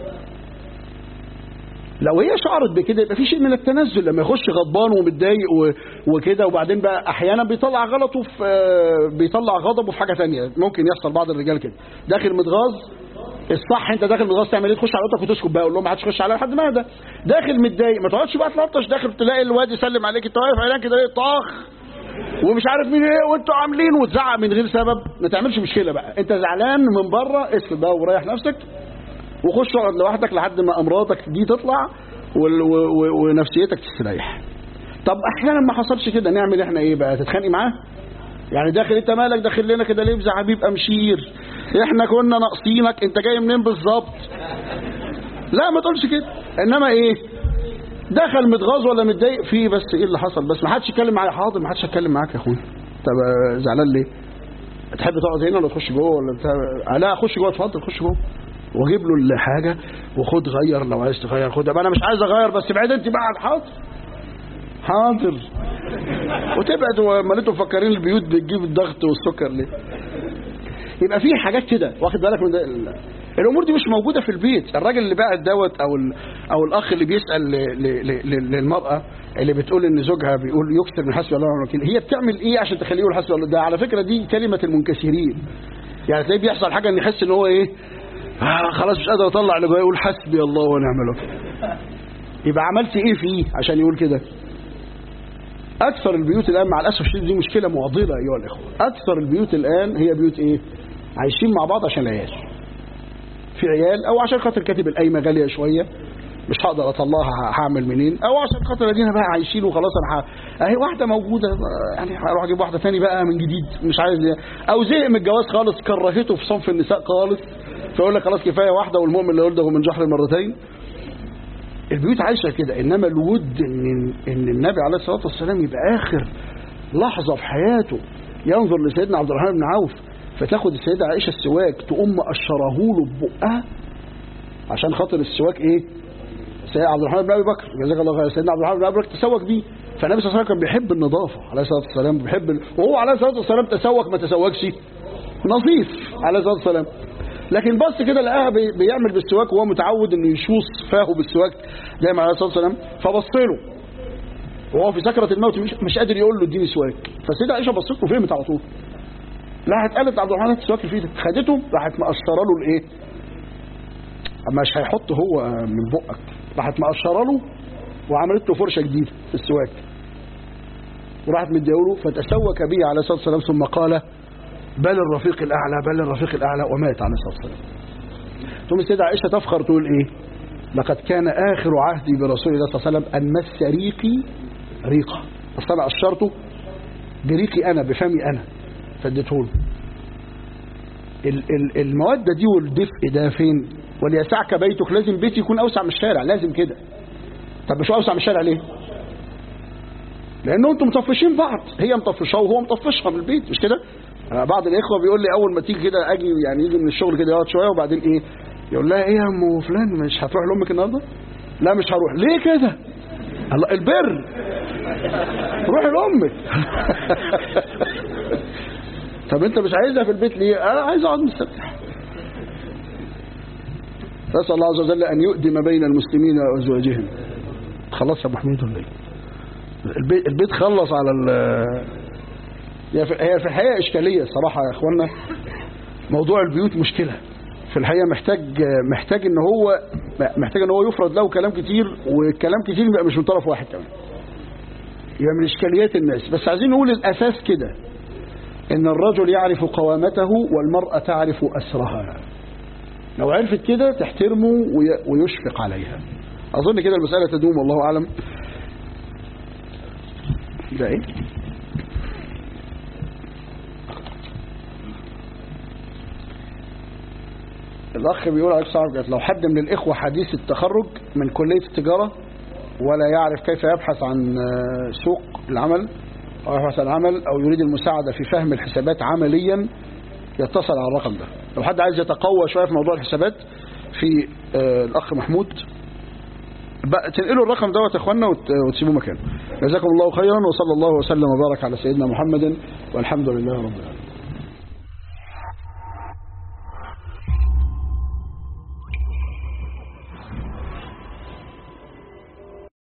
A: لو هي شعرت بكده يبقى في شيء من التنزل لما يخش غضبان ومتضايق وكده وبعدين بقى احيانا بيطلع غلطه في بيطلع غضبه في حاجه ثانيه ممكن يحصل بعض الرجال كده داخل متغاظ الصح انت داخل متغاظ تعمل ايه تخش على اوضتك وتسكت بقى قول لهم ما حدش يخش عليا لحد ما ده داخل متضايق ما تقعدش بقى تلطش داخل تلاقي الواد يسلم عليك انت واقف عينك كده طاخ ومش عارف مين ايه وانتوا عاملين وتزعق من غير سبب ما تعملش مشكله بقى انت زعلان من بره اسكت بقى وريح نفسك وخش اقعد لوحدك لحد ما امراضك دي تطلع وال- و- و- ونفسيتك تستريح طب احيانا ما حصلش كده نعمل احنا ايه بقى تتخانقي معاه يعني داخل انت مالك داخل لنا كده ليه حبيب امشير احنا كنا ناقصينك انت جاي منين بالظبط لا ما تقولش كده انما ايه دخل متغاظ ولا متضايق فيه بس ايه اللي حصل بس ما حدش يتكلم معايا حاضر ما حدش يتكلم معاك يا اخويا طب آه، زعلان ليه تحب تقعد هنا ولا تخش جوه ولا بتاع آه، لا اخش جوه اتفضل خش جوه واجيب له الحاجه وخد غير لو عايز تغير خد طب انا مش عايز اغير بس بعيد انت بقى عن حاضر حاضر وتبعد وما انتوا مفكرين البيوت بتجيب الضغط والسكر ليه يبقى في حاجات كده واخد بالك من ده ال- الامور دي مش موجوده في البيت الراجل اللي باعت دوت او ال- او الاخ اللي بيسال ل- ل- ل- للمراه اللي بتقول ان زوجها بيقول يكثر من حسبي الله ونعم الوكيل هي بتعمل ايه عشان تخليه يقول حسبي الله ده على فكره دي كلمه المنكسرين يعني تلاقيه بيحصل حاجه ان يحس ان هو ايه آه خلاص مش قادر اطلع اللي جواه يقول حسبي الله ونعم الوكيل يبقى عملت ايه فيه عشان يقول كده اكثر البيوت الان مع الاسف الشديد دي مشكله معضله ايها الاخوه اكثر البيوت الان هي بيوت ايه عايشين مع بعض عشان العيال في عيال او عشان خاطر كاتب القايمه غاليه شويه مش هقدر اطلعها هعمل منين او عشان خاطر ادينا بقى عايشين وخلاص انا ه- اهي واحده موجوده يعني هروح اجيب واحده ثاني بقى من جديد مش عايز او زهق من الجواز خالص كرهته في صنف النساء خالص فيقول لك خلاص كفايه واحده والمؤمن اللي ولده من جحر مرتين البيوت عايشه كده انما الود ان ان النبي عليه الصلاه والسلام يبقى اخر لحظه في حياته ينظر لسيدنا عبد الرحمن بن عوف فتاخد السيده عائشه السواك تقوم مقشره له ببقها عشان خاطر السواك ايه سيدنا عبد الرحمن بن ابي بكر جزاك الله خير سيدنا عبد الرحمن بن ابي بكر تسوق بيه فالنبي صلى الله عليه وسلم كان بيحب النظافه عليه الصلاه والسلام بيحب ال... وهو عليه الصلاه والسلام تسوق ما تسوقش نظيف عليه الصلاه والسلام لكن بص كده لقاها بي- بيعمل بالسواك وهو متعود انه يشوص فاهه بالسواك دايما عليه الصلاه والسلام فبص له وهو في سكره الموت مش, مش قادر يقول له اديني سواك فالسيده عائشه بصت له فهمت على طول راحت قالت لعبد الرحمن هات السواك اللي في ايدك خدته راحت مقشره له الايه مش هيحط هو من بقك راحت مقشره له وعملت له فرشه جديده في السواك وراحت مديهوله فتسوك به عليه الصلاه والسلام ثم قال بل الرفيق الاعلى بل الرفيق الاعلى ومات عليه الصلاه والسلام ثم السيده عائشه تفخر تقول ايه لقد كان اخر عهدي برسول الله صلى الله عليه وسلم ان مس ريقي ريقه اصل انا قشرته بريقي انا بفمي انا فاديته له ال- ال- الموده دي والدفء ده فين وليسعك بيتك لازم بيتي يكون اوسع من الشارع لازم كده طب مش اوسع من الشارع ليه لانه انتم مطفشين بعض هي مطفشاه وهو مطفشها من البيت مش كده آه، بعض الاخوه بيقول لي اول ما تيجي كده اجي يعني يجي من الشغل كده يقعد شويه وبعدين ايه يقول لها ايه يا ام فلان مش هتروح لامك النهارده لا مش هروح ليه كده الله البر روحي لامك طب انت مش عايزها في البيت ليه انا عايز اقعد مستريح نسال الله عز وجل ان يؤدي ما بين المسلمين وازواجهم خلاص يا ابو حميد ولا ايه البيت, البيت خلص على ال هي في هي في الحقيقه اشكاليه صراحه يا اخوانا موضوع البيوت مشكله في الحقيقه محتاج محتاج ان هو محتاج ان هو يفرض له كلام كتير والكلام كتير يبقى مش من طرف واحد كمان يبقى من اشكاليات الناس بس عايزين نقول الاساس كده ان الرجل يعرف قوامته والمراه تعرف اسرها لو عرفت كده تحترمه وي- ويشفق عليها اظن كده المساله تدوم والله اعلم ده ايه الاخ بيقول عليك صعب لو حد من الاخوه حديث التخرج من كليه التجاره ولا يعرف كيف يبحث عن آه، سوق العمل او يبحث عن عمل او يريد المساعده في فهم الحسابات عمليا يتصل على الرقم ده لو حد عايز يتقوى شويه في موضوع الحسابات في آه، الاخ محمود بقى تنقلوا الرقم دوت يا اخوانا وت- وتسيبوه مكانه جزاكم الله خيرا وصلى الله وسلم وبارك على سيدنا محمد والحمد لله رب العالمين